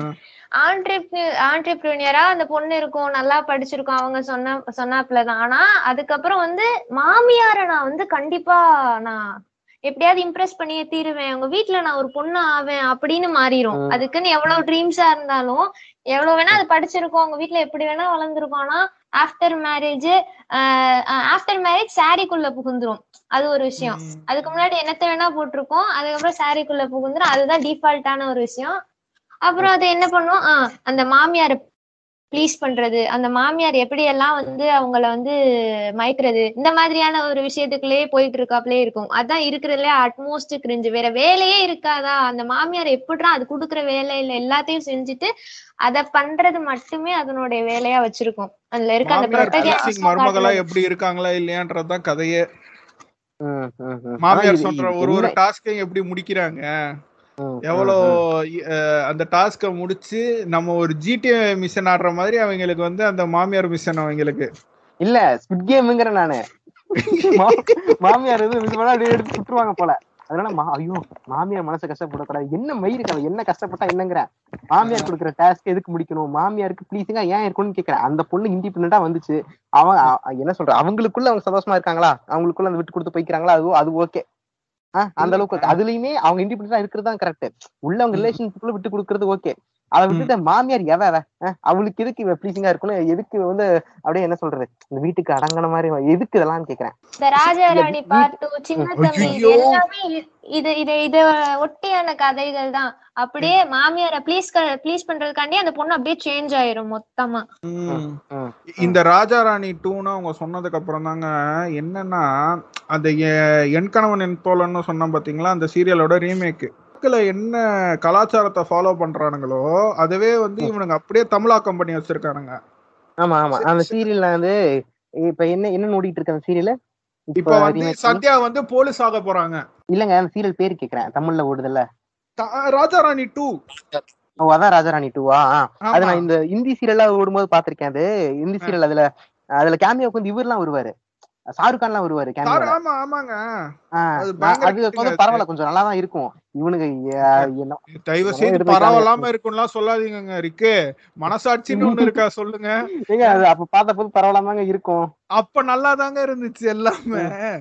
ஆண்டர்பிரினியரா அந்த பொண்ணு இருக்கும் நல்லா படிச்சிருக்கும் அவங்க சொன்ன சொன்னாப்லதான் ஆனா அதுக்கப்புறம் வந்து மாமியார நான் வந்து கண்டிப்பா நான் எப்படியாவது இம்ப்ரெஸ் பண்ணியே தீருவேன் உங்க வீட்ல நான் ஒரு பொண்ணு ஆவேன் அப்படின்னு மாறிடும் ம். அதுக்குன்னு எவ்வளவு ட்ரீம்ஸா இருந்தாலும் எவ்வளவு வேணா அது படிச்சிருக்கோம் உங்க வீட்ல எப்படி வேணா வளர்ந்துருக்கோம் ஆனா ஆஃப்டர் மேரேஜ் ஆஃப்டர் மேரேஜ் சாரிக்குள்ள புகுந்துரும் அது ஒரு விஷயம் ம். அதுக்கு முன்னாடி என்னத்த வேணா போட்டிருக்கோம் அதுக்கப்புறம் சாரிக்குள்ள புகுந்துரும் அதுதான் டிஃபால்ட்டான ஒரு விஷயம் அப்புறம் அது என்ன பண்ணும் ஆஹ் அந்த மாமியாரை ப்ளீஸ் பண்றது அந்த மாமியார் எப்படி எல்லாம் வந்து அவங்கள வந்து மயக்கிறது இந்த மாதிரியான ஒரு விஷயத்துக்குள்ளேயே போயிட்டு இருக்காப்லயே இருக்கும் அதான் இருக்கிறதுல அட்மோஸ்ட் கிரிஞ்சு வேற வேலையே இருக்காதா அந்த மாமியார் எப்படிடா அது குடுக்குற வேலையில எல்லாத்தையும் செஞ்சுட்டு அத பண்றது மட்டுமே அதனுடைய வேலையா வச்சிருக்கும் அதுல இருக்க அந்த மாமியார் protagonists ப்ளீசிங் மருமகளா காட்டுறது. எப்படி இருக்காங்களா இல்லையான்றதுதான் கதையே ம், ம், ம். மாமியார் அதான் இது- சொல்ற இது ஒரு ஒரு என்ன- டாஸ்கையும் எப்படி முடிக்கிறாங்க ம், எவ்வளோ ம், ம். அஹ், அந்த டாஸ்கை முடிச்சு நம்ம ஒரு ஜிடிஏ மிஷன் ஆடுற மாதிரி அவங்களுக்கு வந்து அந்த மாமியார் மிஷன் அவங்களுக்கு இல்ல ஸ்குட் கேம்ங்கிற நானு மா- மாமியார் எதுவும் இது பண்ணா அப்படியே எடுத்து சுட்டுருவாங்க போல அதனால மா ஐயோ மாமியார் மனசை கஷ்டப்படக்கூடாது என்ன மயிருக்கு அவன் என்ன கஷ்டப்பட்டா என்னங்கிற மாமியார் கொடுக்குற டாஸ்க் எதுக்கு முடிக்கணும் மாமியாருக்கு ப்ளீஸிங்கா ஏன் இருக்கணும்னு கேக்குறேன் அந்த பொண்ணு இண்டிபெண்டா வந்துச்சு அவன் அ- அ- என்ன சொல்ற அவங்களுக்குள்ள அவங்க சந்தோஷமா இருக்காங்களா அவங்களுக்குள்ள அந்த விட்டு கொடுத்து போய்க்கிறாங்களா அது அது ஓகே அந்த அளவுக்கு okay. அதுலயுமே அவங்க இண்டிபெண்டா இருக்கிறது தான் கரெக்ட் உள்ள அவங்க ரிலேஷன்ஷிப்ல விட்டு கொடுக்கறது ஓகே அதை விட்டுட்டு மாமியார் எவ அவ? அஹ், அவளுக்கு எதுக்கு இவ ப்ளீசிங்கா இருக்கணும் எதுக்கு வந்து அப்படியே என்ன சொல்றது இந்த வீட்டுக்கு அடங்கின மாதிரி எதுக்கு இதெல்லாம் கேக்குறேன் இந்த ராஜா ராணி வீ- பார்ட் டூ சின்ன தம்பி இது ஐயையோ. எல்லாமே இ- இது இது இது ஒட்டியான கதைகள் தான் அப்படியே மாமியார ப்ளீஸ் ப்ளீஸ் பண்றதுக்காண்டி அந்த பொண்ணு அப்படியே சேஞ்ச் ஆயிரும் மொத்தமா ம். ம். இந்த ராஜா ராணி டூன்னு அவங்க சொன்னதுக்கு அப்புறம் தாங்க என்னன்னா அந்த எ- என் கணவன் என் தோழன்னு சொன்ன பாத்தீங்களா அந்த சீரியலோட ரீமேக் என்ன கலாச்சாரத்தை ஃபாலோ பண்றானுங்களோ அதுவே வந்து இவனுங்க அப்படியே தமிழாக்கம் பண்ணி வச்சிருக்கானுங்க ஆமா ஆமா அந்த சீரியல்ல வந்து இப்ப என்ன என்ன ஓடிட்டு இருக்கு அந்த சீரியல் இப்ப வந்து சத்யா வந்து போலீஸ் ஆக போறாங்க இல்லங்க அந்த சீரியல் பேர் கேக்குறேன் தமிழ்ல ஓடுதுல்ல த- ராஜா ராணி டூ ஓ அதான் ராஜாராணி டூவா அது நான் இந்த இந்தி சீரியலா ஓடும்போது பாத்திருக்கேன் அது இந்தி சீரியல் அதுல அதுல கேமியாவுக்கு வந்து இவர்லாம் வருவாரு ஷாருக் கான்லாம் வருவாரு கேமியா ஆமா ஆமாங்க அது பயங்கர அது கட்டிங்க வந்து அது. பரவாயில்ல கொஞ்சம் நல்லா தான் இருக்கும் இவனுக்கு ஏ- என்ன தயவு இதெல்லாம் செய்து எடுத்து பரவாயில்லாம இருக்கும்லாம் சொல்லாதீங்க ரிக்கு மனசாட்சின்னு ஒண்ணு இருக்கா சொல்லுங்க ஏங்க அது அப்ப பார்த்த போது பரவாயில்லாமங்க இருக்கும் அப்ப நல்லா தாங்க இருந்துச்சு எல்லாமே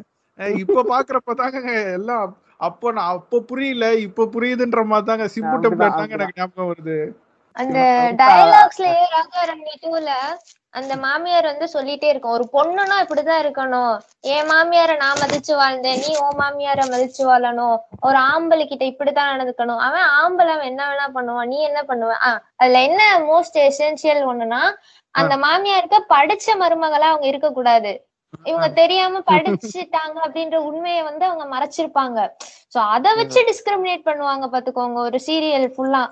அஹ் இப்ப பாக்குறப்ப தாங்க எல்லாம் அப்போ நான் அப்போ புரியல இப்ப புரியுதுன்ற மாதிரி தாங்க சிம்பு அப்படிதான், டெம்ப்ளேட் தாங்க எனக்கு ஞாபகம் வருது அந்த டயலாக்ஸ்லயே ராகாரண்ய டூல அந்த மாமியார் வந்து சொல்லிட்டே இருக்கும் ஒரு பொண்ணுனா இப்படிதான் இருக்கணும் என் மாமியார நான் மதிச்சு வாழ்ந்தேன் நீ உன் மாமியார மதிச்சு வாழணும் ஒரு ஆம்பளை கிட்ட இப்படித்தான் நடந்துக்கணும் அவன் ஆம்பளை அவன் என்ன வேணா பண்ணுவான் நீ என்ன பண்ணுவ ஆஹ் அதுல என்ன மோஸ்ட் எசென்சியல் ஒண்ணுன்னா அந்த மாமியாருக்கு படிச்ச மருமகளா அவங்க இருக்க கூடாது இவங்க தெரியாம படிச்சுட்டாங்க அப்படின்ற உண்மையை வந்து அவங்க மறைச்சிருப்பாங்க சோ அத வச்சு டிஸ்கிரிமினேட் பண்ணுவாங்க பாத்துக்கோங்க ஒரு சீரியல் ஃபுல்லா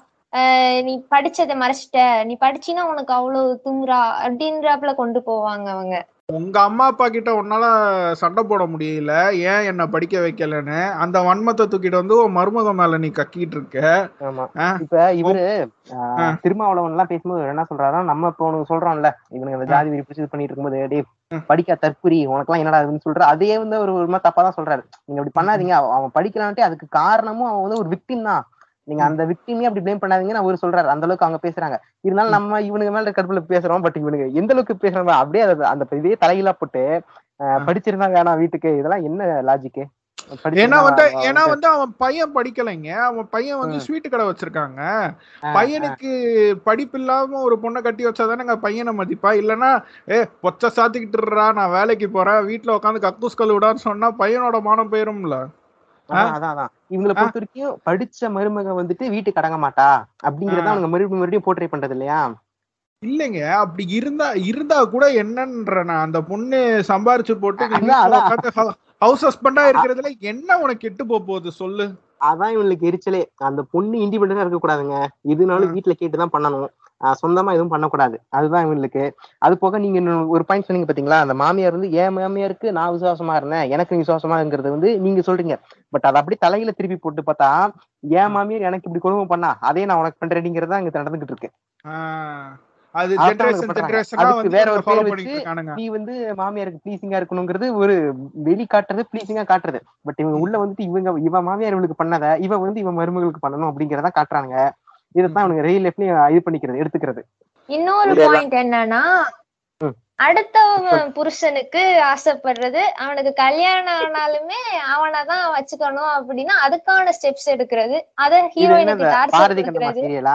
நீ படிச்சதை மறைச்சிட்ட நீ படிச்சினா உனக்கு அவ்வளவு துமுறா அப்படின்றாப்புல கொண்டு போவாங்க அவங்க உங்க அம்மா அப்பா கிட்ட உன்னால சண்டை போட முடியல ஏன் என்ன படிக்க வைக்கலன்னு அந்த வன்மத்தை தூக்கிட்டு வந்து உன் மருமக மேல நீ கக்கிட்டு இருக்க ஆமா ஆ. இப்ப இவரு ஆ. ஆஹ், திருமாவளவன் எல்லாம் பேசும்போது இவர் என்ன சொல்றாருன்னா நம்ம இப்போ உனக்கு சொல்றோம்ல இவனுங்க இந்த ஜாதி வெறி பிடிச்சி இது பண்ணிட்டு இருக்கும்போது டேய் படிக்க தற்குறி உனக்கெல்லாம் என்னடா இதுன்னு சொல்ற அதே வந்து அவர் ஒரு மாதிரி தப்பா தான் சொல்றாரு நீங்க அப்படி பண்ணாதீங்க அவ- அவன் படிக்கலான்ட்டு அதுக்கு காரணமும் அவன் வந்து ஒரு விக்டிம் தான் நீங்க அந்த விக்டிமே அப்படி ப்ளேம் பண்ணாதீங்கன்னு அவர் சொல்றாரு அந்த அளவுக்கு அவங்க பேசுறாங்க இருந்தாலும் நம்ம இவனுங்க மேல கடுப்புல பேசுறோம் பட் இவனுங்க எந்த அளவுக்கு பேசுறாங்க அப்படியே அதை அந்த இதே தலையிலா போட்டு ஆஹ், படிச்சிருந்தா வேணாம் வீட்டுக்கு இதெல்லாம் என்ன லாஜிக்கு ஏன்னா வந்து ஏன்னா வந்து அவன் பையன் படிக்கலைங்க அவன் பையன் வந்து ஸ்வீட் கடை வச்சிருக்காங்க பையனுக்கு படிப்பு இல்லாம ஒரு பொண்ணை கட்டி வச்சாதானங்க பையனை மதிப்பா இல்லனா ஏ பொச்ச சாத்திக்கிட்டுறா நான் வேலைக்கு போறேன் வீட்டுல உட்காந்து கக்கூஸ் கழுவிடான்னு சொன்னா பையனோட மானம் போயிரும்ல அதான் அதான் அதான் இவங்களை பொறுத்த வரைக்கும் படிச்ச மருமக வந்துட்டு வீட்டுக்கு அடங்க மாட்டா அப்படிங்கறத அவங்க மறுபடியும் மறுபடியும் போர்ட்ரே பண்றது இல்லையா இல்லைங்க அப்படி இருந்தா இருந்தா கூட என்னன்ற நான் அந்த பொண்ணு சம்பாரிச்சு போட்டு நீ அதான், வீட்டுல அதான். உட்காந்து ஹவுஸ் ஹஸ்பண்டா இருக்கிறதுல என்ன உனக்கு கெட்டு போக போகுது சொல்லு அதான் இவங்களுக்கு எரிச்சலே அந்த பொண்ணு இண்டிபெண்டா இருக்க கூடாதுங்க எதுனாலும் வீட்டுல கேட்டுதான் பண்ணணும் ஆஹ் சொந்தமா எதுவும் பண்ணக்கூடாது அதுதான் இவங்களுக்கு அது போக நீங்க இன்னொரு ஒரு பாயிண்ட் சொன்னீங்க பாத்தீங்களா அந்த மாமியார் வந்து என் மாமியாருக்கு நான் விசுவாசமா இருந்தேன் எனக்கு நீ விசுவாசமா இருக்கிறது வந்து நீங்க சொல்றீங்க பட் அதை அப்படியே தலையில திருப்பி போட்டு பார்த்தா என் மாமியார் எனக்கு இப்படி கொடுமை பண்ணா அதே நான் உனக்கு பண்றேங்கிறது தான் இங்க நடந்துகிட்டு இருக்கு ஆஹ் அது அதான் ஜெனரேஷன் அவங்க பண்றாங்க. ஜெனரேஷனா அதுக்கு வந்து வேற ஒரு ஃபாலோ பேர் பண்ணிட்டு வச்சு இருக்கானுங்க நீ வந்து மாமியாருக்கு ப்ளீசிங்கா இருக்கணுங்கிறது ஒரு வெளி காட்டுறது ப்ளீசிங்கா காட்டுறது பட் இவங்க உள்ள வந்துட்டு இவங்க இவன் மாமியார் இவளுக்கு பண்ணாத இவ வந்து இவன் மருமகளுக்கு பண்ணணும் அப்படிங்கறத காட்டுறாங்க இதைத்தான் இவனுங்க ரியல் லைஃப்லயும் இது பண்ணிக்கிறது எடுத்துக்கிறது இன்னொரு இதெல்லாம். பாயிண்ட் என்னன்னா ம். அடுத்தவன் புருஷனுக்கு ஆசைப்படுறது அவனுக்கு கல்யாணம் ஆனாலுமே அவனைதான் வச்சுக்கணும் அப்படின்னா அதுக்கான ஸ்டெப்ஸ் எடுக்கிறது அத இது ஹீரோயினுக்கு என்னது டார்ச்சர் பாரதி கண்டமா கொடுக்கறது சீரியலா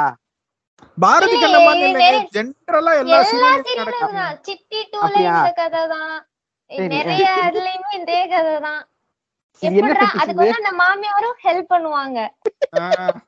பாரதி இல்லையே, கண்டமா இது இல்லைங்க நிறைய- ஜென்ரலா எல்லா எல்லா சீரியலும் சீரியலும் நடக்கும் இதுதான் சித்தி டூல அப்படியா? இந்த கதை தான் சரி. நிறைய இதுலயுமே இதே கதை தான் இது என்ன எப்படிடா steps அதுக்கு வந்து அந்த மாமியாரும் ஹெல்ப் பண்ணுவாங்க ஆஹ்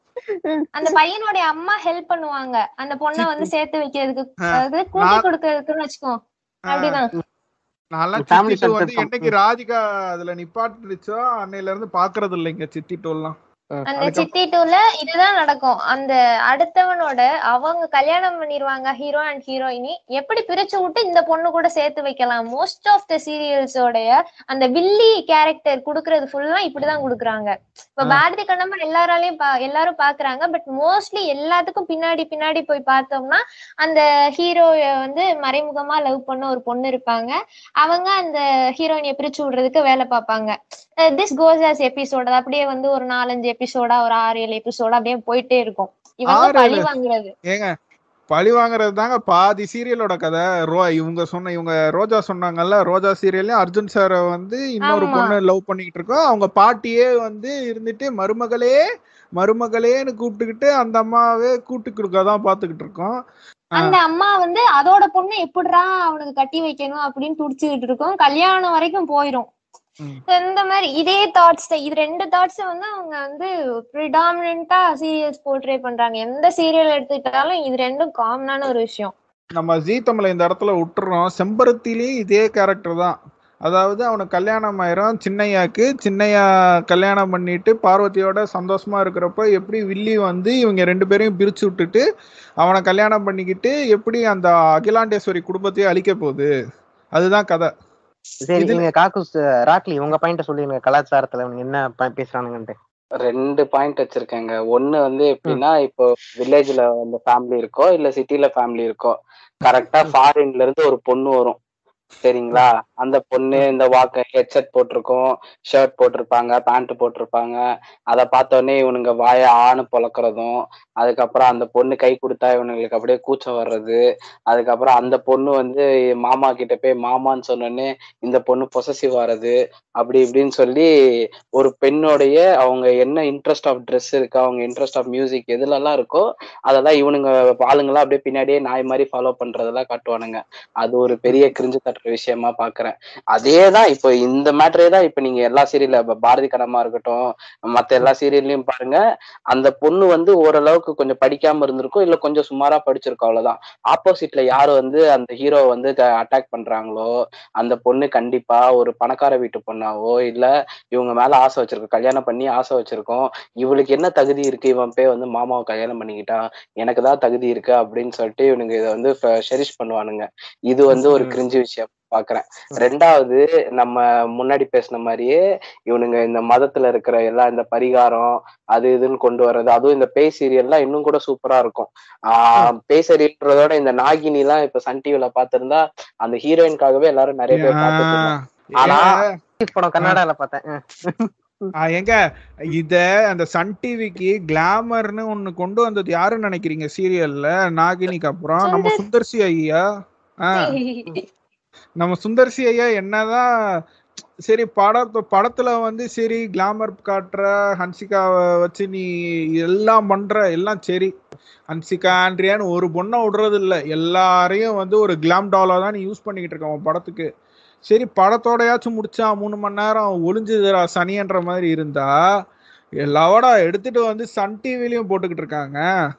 அந்த பையனுடைய அம்மா ஹெல்ப் பண்ணுவாங்க அந்த பொண்ணை வந்து சேர்த்து வைக்கிறதுக்கு ஆ. அதாவது கூட்டி நான்- கொடுக்கறதுக்குன்னு வச்சுக்கோ அப்படிதான் நான்லாம் Family சித்தி டூ வந்து centered என்னைக்கு ராதிகா அதுல நிப்பாட்டுச்சோ அன்னையில இருந்து பாக்குறது இல்லைங்க சித்தி டூ எல்லாம் அந்த அதுக்கப்புறம் சித்தி டூல இதுதான் நடக்கும் அந்த அடுத்தவனோட அவங்க கல்யாணம் பண்ணிருவாங்க ஹீரோ அண்ட் ஹீரோயினி எப்படி பிரிச்சு விட்டு இந்த பொண்ணு கூட சேர்த்து வைக்கலாம் மோஸ்ட் ஆஃப் த சீரியல்ஸோடைய அந்த வில்லி கேரக்டர் குடுக்கறது ஃபுல்லா இப்படிதான் குடுக்குறாங்க இப்ப ஆ. பாரதி கண்ணம்மன் எல்லாராலையும் பா- எல்லாரும் பாக்குறாங்க பட் மோஸ்ட்லி எல்லாத்துக்கும் பின்னாடி பின்னாடி போய் பார்த்தோம்னா அந்த ஹீரோய வந்து மறைமுகமா லவ் பண்ண ஒரு பொண்ணு இருப்பாங்க அவங்க அந்த ஹீரோயினிய பிரிச்சு விடுறதுக்கு வேலை பார்ப்பாங்க திஸ் கோஸ் ஆஸ் எபிசோட் அப்படியே வந்து ஒரு நாலஞ்சு எபிசோடா ஒரு ஆறு ஏழு எபிசோடா அப்படியே போயிட்டே இருக்கும் இவங்க ஆறு பழி ஏழு. வாங்குறது ஏங்க பழி வாங்குறது தாங்க பாதி சீரியலோட கதை ரோ இவங்க சொன்ன இவங்க ரோஜா சொன்னாங்கல்ல ரோஜா சீரியல்லையும் அர்ஜுன் சாரை வந்து இன்னொரு ஆமா. பொண்ணு லவ் பண்ணிக்கிட்டு இருக்கோம் அவங்க பாட்டியே வந்து இருந்துட்டு மருமகளே மருமகளேன்னு கூப்பிட்டுக்கிட்டு அந்த அம்மாவே கூட்டு கொடுக்கதான் பாத்துக்கிட்டு இருக்கோம் ஆ. அந்த அம்மா வந்து அதோட பொண்ணு எப்படிடா அவனுக்கு கட்டி வைக்கணும் அப்படின்னு துடிச்சுக்கிட்டு இருக்கும் கல்யாணம் வரைக்கும் போயிரும் ம். So, இந்த மாதிரி இதே தாட்ஸ் தான் இது ரெண்டு தாட்ஸ் வந்து அவங்க வந்து ப்ரிடாமினா சீரியல்ஸ் போர்ட்ரே பண்றாங்க எந்த சீரியல் எடுத்துக்கிட்டாலும் இது ரெண்டும் காமனான ஒரு விஷயம் நம்ம ஜீ தமிழை இந்த இடத்துல விட்டுறோம் செம்பருத்திலையும் இதே கேரக்டர் தான் அதாவது அவனுக்கு கல்யாணம் ஆயிரும் சின்னையாக்கு சின்னையா கல்யாணம் பண்ணிட்டு பார்வதியோட சந்தோஷமா இருக்கிறப்ப எப்படி வில்லி வந்து இவங்க ரெண்டு பேரையும் பிரிச்சு விட்டுட்டு அவனை கல்யாணம் பண்ணிக்கிட்டு எப்படி அந்த அகிலாண்டேஸ்வரி குடும்பத்தையே அழிக்க போகுது அதுதான் கதை சரி இதுல- நீங்க காக்குஸ் ராக்லி உங்க பாயிண்ட சொல்லுங்க கலாச்சாரத்துல இவனுங்க என்ன ப- பேசுறானுங்கன்ட்டு ரெண்டு பாயிண்ட் வச்சிருக்கேங்க ஒண்ணு வந்து எப்படின்னா இப்போ வில்லேஜ்ல அந்த ஃபேமிலி இருக்கோ இல்ல சிட்டில ஃபேமிலி இருக்கோ கரெக்டா ஃபாரின்ல இருந்து ஒரு பொண்ணு வரும் சரிங்களா அந்த பொண்ணு இந்த வாக்க ஹெட்செட் போட்டிருக்கும் ஷர்ட் போட்டிருப்பாங்க பேண்ட் போட்டிருப்பாங்க அதை பார்த்த உடனே இவனுங்க வாய ஆணு பொளக்குறதும் அதுக்கப்புறம் அந்த பொண்ணு கை கொடுத்தா இவனுங்களுக்கு அப்படியே கூச்சம் வர்றது அதுக்கப்புறம் அந்த பொண்ணு வந்து மாமா கிட்ட போய் மாமான்னு சொன்னோடனே இந்த பொண்ணு பொசசிவ் ஆறது அப்படி இப்படின்னு சொல்லி ஒரு பெண்ணோடைய அவங்க என்ன இன்ட்ரெஸ்ட் ஆஃப் ட்ரெஸ் இருக்கு அவங்க இன்ட்ரெஸ்ட் ஆஃப் மியூசிக் எதுலலாம் இருக்கோ அதெல்லாம் இவனுங்க ஆளுங்கெல்லாம் அப்படியே பின்னாடியே நாய் மாதிரி ஃபாலோ பண்றதெல்லாம் காட்டுவானுங்க அது ஒரு பெரிய கிரிஞ்சு தட்டுற விஷயமா பாக்குறேன் அதே தான் இப்போ இந்த மேட்டரே தான் இப்போ நீங்க எல்லா சீரியல்ல பாரதி கடமா இருக்கட்டும் மத்த எல்லா சீரியல்லையும் பாருங்க அந்த பொண்ணு வந்து ஓரளவுக்கு கொஞ்சம் படிக்காம இருந்திருக்கும் இல்ல கொஞ்சம் சுமாரா படிச்சிருக்கும் அவ்வளவுதான் ஆப்போசிட்ல யாரு வந்து அந்த ஹீரோ வந்து அட்டாக் பண்றாங்களோ அந்த பொண்ணு கண்டிப்பா ஒரு பணக்கார வீட்டு பொண்ணாவோ இல்ல இவங்க மேல ஆசை வச்சிருக்கோம் கல்யாணம் பண்ணி ஆசை வச்சிருக்கோம் இவளுக்கு என்ன தகுதி இருக்கு இவன் போய் வந்து மாமாவை கல்யாணம் பண்ணிக்கிட்டான் எனக்கு தான் தகுதி இருக்கு அப்படின்னு சொல்லிட்டு இவனுங்க இதை வந்து ஷெரிஷ் பண்ணுவானுங்க இது வந்து ஒரு கிரிஞ்சு விஷயம் பாக்குறேன் ரெண்டாவது நம்ம முன்னாடி பேசின மாதிரியே இவனுங்க இந்த மதத்துல இருக்கிற எல்லா இந்த பரிகாரம் அது இதுன்னு கொண்டு வர்றது அதுவும் இந்த பேய் சீரியல்லாம் இன்னும் கூட சூப்பரா இருக்கும் ஆஹ் பேய் சீரியல்ன்றதோட இந்த நாகினி எல்லாம் இப்ப சன் டிவில பாத்திருந்தா அந்த ஹீரோயின்காகவே எல்லாரும் நிறைய பேர் பார்த்துட்டு இருந்தாங்க. ஆனா படம் கன்னடால பார்த்தேன் அஹ். ஆ, எங்க இத அந்த சன் டிவிக்கு கிளாமர்னு ஒண்ணு கொண்டு வந்தது யாருன்னு நினைக்கிறீங்க சீரியல்ல நாகினிக்கு அப்புறம் நம்ம சுந்தர்சி ஐயா ஆ, நம்ம சுந்தர்சி ஐயா என்னதான் சரி படத்து படத்துல வந்து சரி கிளாமர் காட்டுற ஹன்சிகாவை வச்சு நீ எல்லாம் பண்ற எல்லாம் சரி ஹன்சிகா ஆண்ட்ரியான்னு ஒரு பொண்ணை விடுறது இல்ல எல்லாரையும் வந்து ஒரு கிளாம் டாலா தான் நீ யூஸ் பண்ணிக்கிட்டு இருக்க உன் படத்துக்கு சரி படத்தோடயாச்சும் முடிச்சா மூணு மணி நேரம் ஒளிஞ்சுதுடா சனின்ற மாதிரி இருந்தா எல்லாவோட எடுத்துட்டு வந்து சன் டிவிலையும் போட்டுக்கிட்டு இருக்காங்க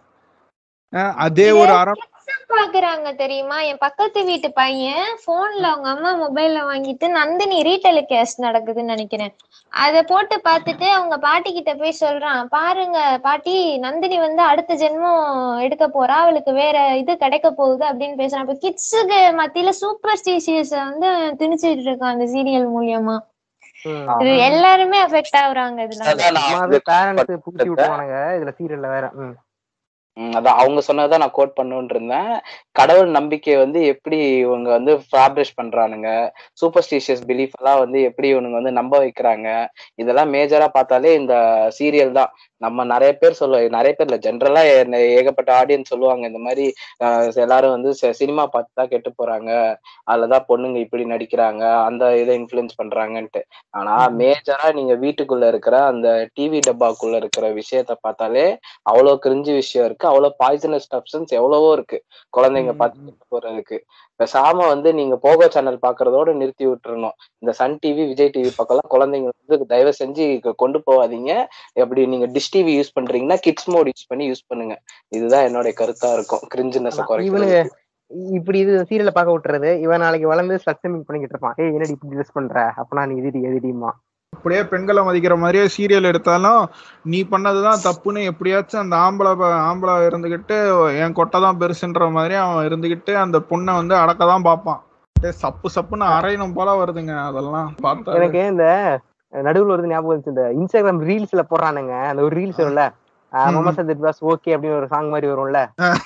அஹ் அதே ஒரு அரை பாக்குறாங்க தெரியுமா என் பக்கத்து வீட்டு பையன் போன்ல அவங்க அம்மா மொபைல்ல வாங்கிட்டு நந்தினி ரீடெலிகாஸ்ட் நடக்குதுன்னு நினைக்கிறேன் அத போட்டு பார்த்துட்டு அவங்க பாட்டி கிட்ட போய் சொல்றான் பாருங்க பாட்டி நந்தினி வந்து அடுத்த ஜென்மம் எடுக்க போறா அவளுக்கு வேற இது கிடைக்க போகுது அப்படின்னு பேசுறான் அப்ப கிட்ஸுக்கு மத்தியில சூப்பர் ஸ்டீசியஸ் வந்து திணிச்சிட்டு இருக்கான் அந்த சீரியல் மூலியமா ம். இது எல்லாருமே அஃபெக்ட் ஆகுறாங்க இதுல அதான் நான் சும்மாவே வந்து பேரண்ட்ஸ் பூச்சி விட்டுருவானுங்க இதுல சீரியல்ல வேற ம். ம், அதான் அவங்க சொன்னதை நான் கோட் பண்ணுன்னு இருந்தேன் கடவுள் நம்பிக்கையை வந்து எப்படி இவங்க வந்து ஃபேப்ரிஷ் பண்றானுங்க சூப்பர்ஸ்டிஷியஸ் பிலீஃப் எல்லாம் வந்து எப்படி இவனுங்க வந்து நம்ப வைக்கிறாங்க இதெல்லாம் மேஜரா பார்த்தாலே இந்த சீரியல் தான் நம்ம நிறைய பேர் சொல்லுவோம் நிறைய பேர் இல்ல ஜென்ரலா ஏகப்பட்ட ஆடியன்ஸ் சொல்லுவாங்க இந்த மாதிரி ஆஹ் எல்லாரும் வந்து சினிமா பார்த்து தான் கெட்டு போறாங்க அதுலதான் பொண்ணுங்க இப்படி நடிக்கிறாங்க அந்த இதை இன்ஃப்ளூயன்ஸ் பண்றாங்கன்ட்டு ஆனா மேஜரா நீங்க வீட்டுக்குள்ள இருக்கிற அந்த டிவி டப்பாக்குள்ள இருக்கிற விஷயத்த பார்த்தாலே அவ்வளவு கிரிஞ்சு விஷயம் இருக்கு அவ்வளவு பாய்சனஸ் சப்ஸ்டன்ஸ் எவ்வளவோ இருக்கு குழந்தைங்க ம். பார்த்து கெட்டு போறதுக்கு பேசாம வந்து நீங்க போகோ சேனல் பாக்குறதோட நிறுத்தி விட்டுறணும் இந்த சன் டிவி விஜய் டிவி பக்கம்லாம் குழந்தைங்க வந்து தயவு செஞ்சு கொ- கொண்டு போகாதீங்க எப்படி நீங்க டிஷ் டிவி யூஸ் பண்றீங்கன்னா கிட்ஸ் மோட் யூஸ் பண்ணி யூஸ் பண்ணுங்க இதுதான் என்னோட கருத்தா இருக்கும் கிரிஞ்சினஸ் இவனுங்க குறைக்கிறது இப்படி இது சீரியல்ல பார்க்க விட்டுறது இவன் நாளைக்கு வளர்ந்து ஸ்லக்ஷமிங் பண்ணிக்கிட்டு இருப்பான் ஏய் என்னடி இப்படி ட்ரெஸ் பண்ற அப்பனா நீ எதிரி எதிரிமா அப்படியே பெண்களை மதிக்கிற மாதிரியே சீரியல் எடுத்தாலும் நீ பண்ணதுதான் தப்புன்னு எப்படியாச்சும் அந்த ஆம்பளை ப- ஆம்பளை இருந்துகிட்டு என் கொட்டை தான் பெருசுன்ற மாதிரி அவன் இருந்துகிட்டு அந்த பொண்ணை வந்து அடக்க தான் பார்ப்பான் அப்படியே சப்பு சப்புன்னு அரையணும் போல வருதுங்க அதெல்லாம் பார்த்தா எனக்கு இந்த நடுவுல வருது ஞாபகம் வந்துச்சு இந்த இன்ஸ்டாகிராம் ரீல்ஸ்ல போடுறானுங்க அந்த ஒரு ரீல்ஸ் வரும்ல ம். மமசா திட் வாஸ் ஓகே அப்படின்னு ஒரு சாங் மாதிரி வரும்ல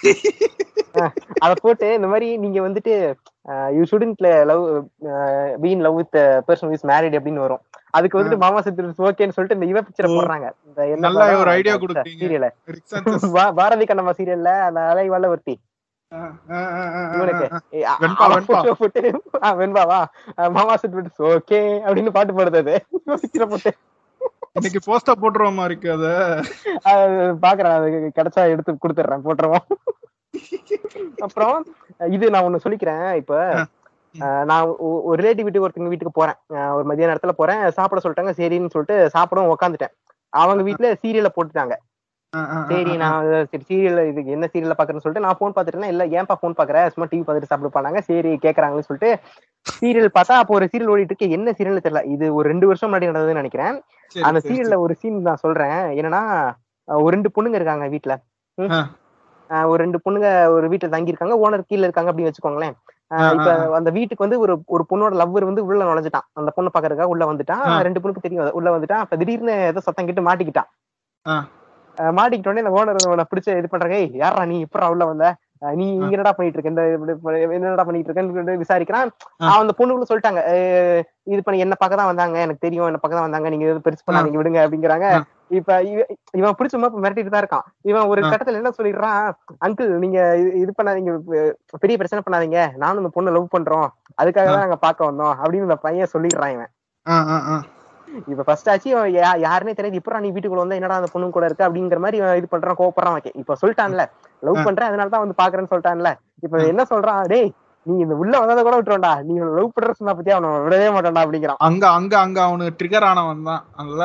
அத போட்டு இந்த மாதிரி நீங்க வந்துட்டு you shouldn't love been love with person is married அப்படின்னு வரும் அதுக்கு வந்துட்டு மாமா சத்து ஓகேன்னு சொல்லிட்டு இந்த இவ பிக்சரை ஓ. போடுறாங்க இந்த என்ன நல்ல ஒரு idea கொடுத்தீங்க. சீரியல ரிக் சாnchez. பாரதி கண்ணம்மா சீரியல்ல அந்த அலைவாழ ஒருத்தி ஆ, ஆ, ஆ, ஆ, ஆ, இவனுக்கு ஆ. ஏய், அ- வெண்பா, அவ வெண்பா. photo போட்டு ஆ, வெண்பாவா அஹ் மாமா சத்து ஓகே அப்படின்னு பாட்டு பாடுது அது பிக்சரை போட்டு இன்னைக்கு போஸ்டர் போட்டுருவோமா இருக்கு அத அது பாக்குறேன் அது கிடைச்சா எடுத்து கொடுத்துட்றேன் போட்டுருவோம் அப்புறம் இது நான் ஒண்ணு சொல்லிக்கிறேன் இப்ப அஹ், நான் ஒ- ஒரு ரிலேட்டிவ் வீட்டுக்கு ஒருத்தங்க வீட்டுக்கு போறேன் அஹ், ஒரு மதிய நேரத்துல போறேன் சாப்பிட சொல்லிட்டாங்க சரின்னு சொல்லிட்டு சாப்பிடவும் உட்காந்துட்டேன் அவங்க வீட்டுல சீரியலை போட்டுட்டாங்க ஆ, ஆ, ஆ, சரி ஆ. நான் சரி சீரியல் இதுக்கு என்ன சீரியல்ல பாக்குறேன்னு சொல்லிட்டு நான் ஃபோன் பாத்துட்டேன்னா இல்ல ஏன்பா ஃபோன் பாக்குற சும்மா டிவி பார்த்துட்டு சாப்பிட பண்ணாங்க சரி கேக்குறாங்கன்னு சொல்லிட்டு சீரியல் பார்த்தா அப்போ ஒரு சீரியல் ஓடிட்டு இருக்கு என்ன சீரியல் தெரியல இது ஒரு ரெண்டு வருஷம் முன்னாடி நடந்ததுன்னு நினைக்கிறேன் சரி, அந்த சரி, சீரியல்ல ஒரு சீன் நான் சொல்றேன் என்னன்னா அஹ் ஒரு ரெண்டு பொண்ணுங்க இருக்காங்க வீட்ல ம். ஆ. அஹ் ஒரு ரெண்டு பொண்ணுங்க ஒரு வீட்டுல தங்கி இருக்காங்க ஓனர் கீழ இருக்காங்க அப்படின்னு வச்சுக்கோங்களேன் அஹ் ஆ, இப்ப ஆ, அந்த வீட்டுக்கு வந்து ஒரு ஒரு பொண்ணோட லவ்வர் வந்து உள்ள நுழைஞ்சிட்டான் அந்த பொண்ணு பாக்குறதுக்காக உள்ள வந்துட்டான் ஆ. ரெண்டு பொண்ணுக்கு தெரியும் அது. உள்ள வந்துட்டான் அப்ப திடீர்னு ஏதோ சத்தம் கேட்டு மாட்டிக்கிட்டான் ஆ. அஹ் மாட்டிக்கிட்ட உடனே இந்த ஓனர் உன்னை பிடிச்ச இது பண்றாங்க ஏய் யாரா நீ இப்ப உள்ள வந்த அஹ் நீ இங்க என்னடா பண்ணிட்டு இருக்க இந்த இப்படி இப்படி என்னடா பண்ணிட்டு இருக்கேன்னு சொல்லிட்டு விசாரிக்கிறான் அவன் அந்த பொண்ணுக்குள்ள சொல்லிட்டாங்க "அஹ் இது பண்ணி என்ன பக்கம் தான் வந்தாங்க எனக்கு தெரியும் என்ன பக்கம் தான் வந்தாங்க நீங்க எதுவும் பெருசு பண்ணாதீங்க விடுங்க அப்படிங்கிறாங்க ஆ. இப்ப இவ- இவன் பிடிச்ச மாதிரி மிரட்டிட்டு தான் இருக்கான் இவன் ஒரு ஆ. கட்டத்துல என்ன சொல்லிடுறான் அங்கிள் நீங்க இது- இது பண்ணாதீங்க பெ- பெரிய பிரச்சனை பண்ணாதீங்க நானும் இந்த பொண்ணை லவ் பண்றோம் அதுக்காக தான் நாங்க பார்க்க வந்தோம் அப்படின்னு இந்த பையன் சொல்லிடுறான் இவன் ஆ, ஆ, ஆ. இப்ப ஃபர்ஸ்ட் ஆச்சு இவன் யா- யாருனே தெரியாது இப்ப நீ வீட்டுக்குள்ள வந்தா என்னடா அந்த பொண்ணு கூட இருக்கு அப்படிங்கிற மாதிரி இவன் இது பண்றான் கோவப்படுறான் ஓகே இப்ப சொல்லிட்டான்ல லவ் ஆ. பண்றேன் அதனால தான் வந்து பாக்குறேன்னு சொல்லிட்டான்ல இப்ப என்ன சொல்றான் டேய் நீ இந்த உள்ள வந்ததை கூட விட்டுருவான்டா நீ லவ் பண்ற சொன்னா பத்தியா அவனை விடவே மாட்டான்டா அப்படிங்கிறான் அங்க அங்க அங்க அவனுக்கு ட்ரிகர் ஆனவன் தான் அதுல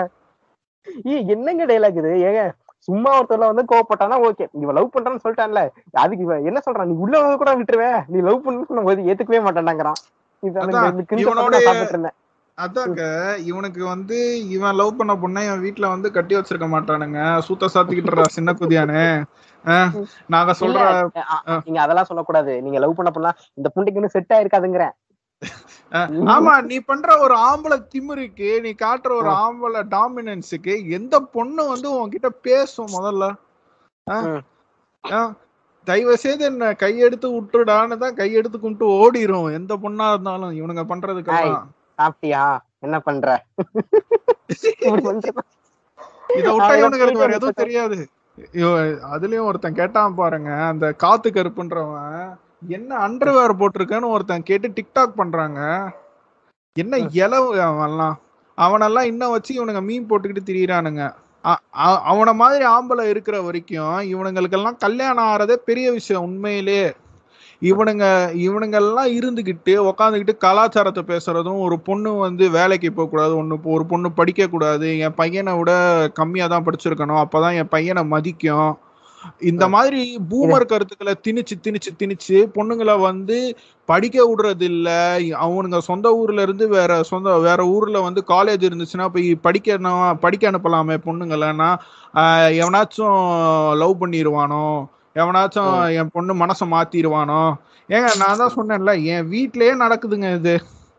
ஏய் என்னங்க டைலாக் இது ஏங்க சும்மா ஒருத்தர்ல வந்து கோவப்பட்டானா ஓகே இவன் லவ் பண்றான்னு சொல்லிட்டான்ல அதுக்கு இவன் என்ன சொல்றான் நீ உள்ள வந்ததை கூட விட்டுருவேன் நீ லவ் பண்ணு சொன்ன போது ஏத்துக்கவே மாட்டான்டாங்கிறான் இது எனக்கு அதான், இந்த கிண்டல் இவனோட- பண்ணி நான் பார்த்துட்டு இருந்தேன் அதாங்க இவனுக்கு வந்து இவன் லவ் பண்ண பொண்ணை இவன் வீட்ல வந்து கட்டி வச்சிருக்க மாட்டானுங்க சூத்த சாத்திக்கிட்டுறா சின்ன குதியானே ஆஹ், நாங்க சொல்ற இல்ல, அ- அ- நீங்க அதெல்லாம் சொல்லக்கூடாது நீங்க லவ் பண்ண பொண்ணா இந்த புண்டைக்கு இன்னும் செட் ஆயிருக்காதுங்கிறேன் ஆஹ், ஆமா நீ பண்ற ஒரு ஆம்பளை திமிருக்கு நீ காட்டுற ஒரு ஆம்பளை டாமினன்ஸுக்கு எந்த பொண்ணு வந்து உன்கிட்ட பேசும் முதல்ல ஆஹ், ம். ஆஹ், தயவு செய்து என்ன கையெடுத்து விட்டுடான்னு தான் கையெடுத்து கும்பிட்டு ஓடிரும் எந்த பொண்ணா இருந்தாலும் இவனுங்க பண்றதுக்கெல்லாம் சாப்பிட்டியா என்ன பண்ற இப்படி பண்றான். இத விட்டா அவன் இவனுங்களுக்கு வேற போயிட்டு எதுவும் தெரியாது இவ- அதுலயும் ஒருத்தன் கேட்டான் பாருங்க அந்த காத்து கருப்புன்றவன் என்ன அண்டர்வேர் போட்டிருக்கேன்னு ஒருத்தன் கேட்டு டிக்டாக் பண்றாங்க என்ன இலவு அவன்லாம் அவனெல்லாம் இன்னும் வச்சு இவனுங்க மீன் போட்டுக்கிட்டு திரியறானுங்க அ- அ- அவன மாதிரி ஆம்பளை இருக்கிற வரைக்கும் இவனுங்களுக்கெல்லாம் கல்யாணம் ஆறதே பெரிய விஷயம் உண்மையிலே இவனுங்க இவனுங்கெல்லாம் இருந்துகிட்டு உக்காந்துக்கிட்டு கலாச்சாரத்தை பேசுறதும் ஒரு பொண்ணு வந்து வேலைக்கு போக கூடாது ஒண்ணு இப்போ ஒரு பொண்ணு படிக்க கூடாது என் பையனை விட கம்மியா தான் படிச்சிருக்கணும் அப்பதான் என் பையனை மதிக்கும் இந்த மாதிரி பூமர் கருத்துக்களை திணிச்சு திணிச்சு திணிச்சு பொண்ணுங்களை வந்து படிக்க விடுறது இல்ல அவனுங்க சொந்த ஊர்ல இருந்து வேற சொந்த வேற ஊர்ல வந்து காலேஜ் இருந்துச்சுன்னா போய் படிக்கணும் படிக்க அனுப்பலாமே பொண்ணுங்களன்னா ஆஹ் எவனாச்சும் லவ் பண்ணிடுவானோ எவனாச்சும் என் பொண்ணு மனசை மாத்திடுவானோ ஏங்க நான் தான் சொன்னேன்ல என் வீட்லயே நடக்குதுங்க இது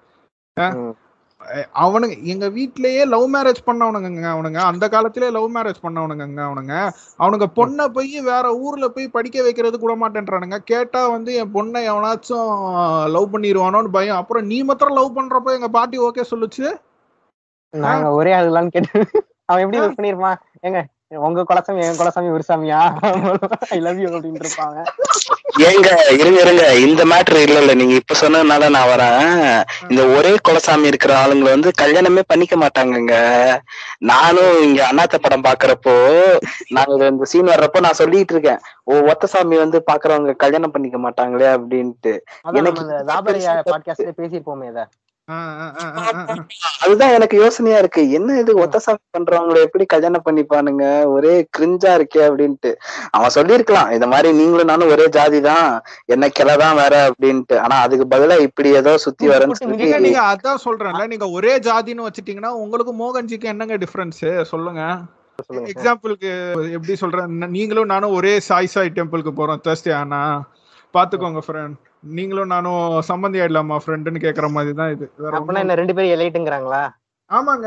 அஹ் ம். அஹ் அவனுங்க எங்க வீட்லயே லவ் மேரேஜ் பண்ணவனுங்க அவனுங்க அந்த காலத்திலே லவ் மேரேஜ் பண்ணவனுங்க அவனுங்க அவனுங்க பொண்ணை போய் வேற ஊர்ல போய் படிக்க வைக்கிறது கூட மாட்டேன்றானுங்க கேட்டா வந்து என் பொண்ணை எவனாச்சும் லவ் பண்ணிடுவானோன்னு பயம் அப்புறம் நீ மாத்திரம் லவ் பண்றப்ப எங்க பாட்டி ஓகே சொல்லுச்சு நாங்க ஒரே ஆளுலான்னு கேட்டு அவன் எப்படி யூஸ் பண்ணிருப்பான் ஏங்க உங்க குலசாமி என் குலசாமி ஒரு சாமியா ஐ லவ் யூ அப்படின்னு இருப்பாங்க ஏங்க இருங்க இருங்க இந்த மேட்ரு இல்ல இல்ல நீங்க இப்ப சொன்னதுனால நான் வரேன் இந்த ஒரே குலசாமி இருக்கிற ஆளுங்களை வந்து கல்யாணமே பண்ணிக்க மாட்டாங்கங்க நானும் இங்க அண்ணாத்த படம் பாக்குறப்போ நான் இது இந்த சீன் வர்றப்போ நான் சொல்லிட்டு இருக்கேன் ஓ ஒத்த சாமி வந்து பாக்குறவங்க கல்யாணம் பண்ணிக்க மாட்டாங்களே அப்படின்ட்டு அதான் எனக்கு நம்ம இந்த தாபரையா பாட்காஸ்ட்ல பேசியிருப்போமே இத ஆஹ் ஆஹ் ஆஹ் ஆஹ் ஆஹ் ஆஹ். அதுதான் எனக்கு யோசனையா இருக்கு என்ன இது ஒத்த சாமி பண்றவங்களை எப்படி கல்யாணம் பண்ணிப்பானுங்க ஒரே கிரிஞ்சா இருக்கே அப்படின்ட்டு அவன் சொல்லியிருக்கலாம் இந்த மாதிரி நீங்களும் நானும் ஒரே ஜாதி தான் என்ன கிளதான் வேற அப்படின்ட்டு ஆனா அதுக்கு பதிலா இப்படி ஏதோ சுத்தி வரேன்னு கூட்டு ஏங்க சொல்லி நீங்க அதான் சொல்றேன்ல நீங்க ஒரே ஜாதின்னு வச்சுட்டீங்கன்னா உங்களுக்கு மோகன்ஜிக்கு என்னங்க டிஃபரன்ஸ் சொல்லுங்க சொல்லுங்க sir. எக்ஸாம்பிளுக்கு எப்படி சொல்றேன் ந- நீங்களும் நானும் ஒரே சாய் சாய் டெம்பிளுக்கு போறோம் தேர்ஸ்டே ஆனா பாத்துக்கோங்க ஃப்ரெண்ட் நீங்களும் நானும் சம்பந்தி ஆயிடலாமா ஃப்ரெண்டுன்னு கேக்குற மாதிரி தான் இது வேற அப்படின்னா ஒண்ணும் என்ன ரெண்டு பேரும் எலைட்டுங்கிறாங்களா ஆமாங்க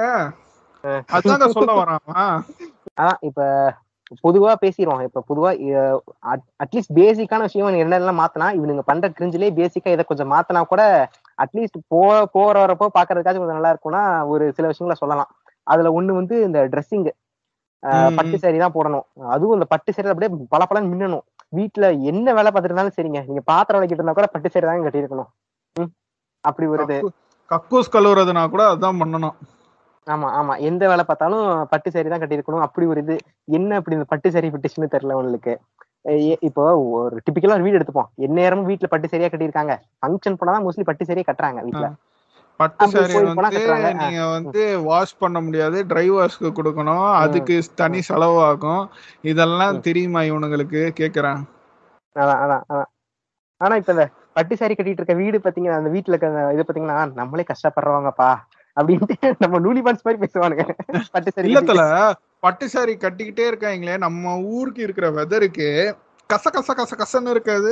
அதாங்க சொல்ல வரான் அவன். அதான் இப்ப பொதுவா பேசிடுவோம் இப்ப பொதுவா அட்லீஸ்ட் பேசிக்கான விஷயம் இவனுங்க என்னெல்லாம் மாத்தினா இவனுங்க பண்ற கிரிஞ்சிலே பேசிக்கா இதை கொஞ்சம் மாத்தினா கூட அட்லீஸ்ட் போ போற வரப்போ பாக்குறதுக்காச்சும் கொஞ்சம் நல்லா இருக்கும்னா ஒரு சில விஷயங்களை சொல்லலாம் அதுல ஒண்ணு வந்து இந்த ட்ரெஸ்ஸிங் ம், பட்டு saree தான் போடணும் அதுவும் இந்த பட்டு சேரி அப்படியே பல மின்னணும் வீட்டுல என்ன வேலை பார்த்துட்டு இருந்தாலும் சரிங்க நீங்க பாத்திரம் விளக்கிட்டு இருந்தா கூட பட்டு சேரி தான் கட்டியிருக்கணும் ம். அப்படி வருது கக்கு- கக்கூஸ் கழுவுறதுனா கூட அதான் பண்ணணும் ஆமா ஆமா எந்த வேலை பார்த்தாலும் பட்டு சேரி தான் கட்டியிருக்கணும் அப்படி ஒரு இது என்ன அப்படி இந்த பட்டு சேரி பிட்டிஷ்னு தெரியல உங்களுக்கு எ- இப்போ ஒரு டிபிக்கலா ஒரு வீடு எடுத்துப்போம் எந்நேரமும் வீட்டுல பட்டு சரியா கட்டியிருக்காங்க ஃபங்க்ஷன் போனாதான் மோஸ்ட்லி பட்டு சரியா கட்டுறாங்க வீட்டுல பட்டு அப்படி சாரி போய் போனா வந்து கட்டுறாங்க. ஆ. நீங்க வந்து வாஷ் பண்ண முடியாது ட்ரை வாஷ்க்கு கொடுக்கணும் அதுக்கு தனி செலவாகும் இதெல்லாம் தெரியுமா இவனுங்களுக்கு கேக்குறேன் அதான் அதான் அதான் ஆனா இப்ப இந்த பட்டு சாரி கட்டிட்டு இருக்க வீடு பாத்தீங்கன்னா அந்த வீட்டுல இருக்க அந்த இது பாத்தீங்கன்னா நம்மளே கஷ்டப்படுறவங்கப்பா அப்படின்ட்டு நம்ம நூலி பான்ஸ் மாதிரி பேசுவானுங்க பட்டு சாரி இல்லத்துல பட்டு சாரி கட்டிக்கிட்டே இருக்காங்களே நம்ம ஊருக்கு இருக்கிற வெதருக்கு கச கச கச கசன்னு இருக்காது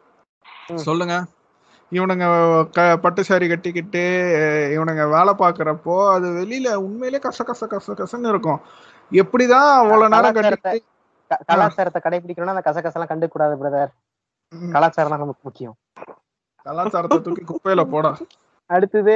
ம். சொல்லுங்க இவனுங்க க பட்டு சாரி கட்டிக்கிட்டு அஹ், இவனுங்க வேலை பாக்குறப்போ அது வெளியில உண்மையிலே கச கச கச கசன்னு இருக்கும் எப்படிதான் அவ்வளவு நேரம் கலாச்சாரத்தை- கட்டிட்டு க- கலாச்சாரத்தை கடைபிடிக்கணும்னா அந்த கசகசெல்லாம் கண்டுக்க கூடாது பிரதர் ம். கலாச்சாரம் தான் நமக்கு முக்கியம் கலாச்சாரத்தை தூக்கி குப்பையில போடா அடுத்தது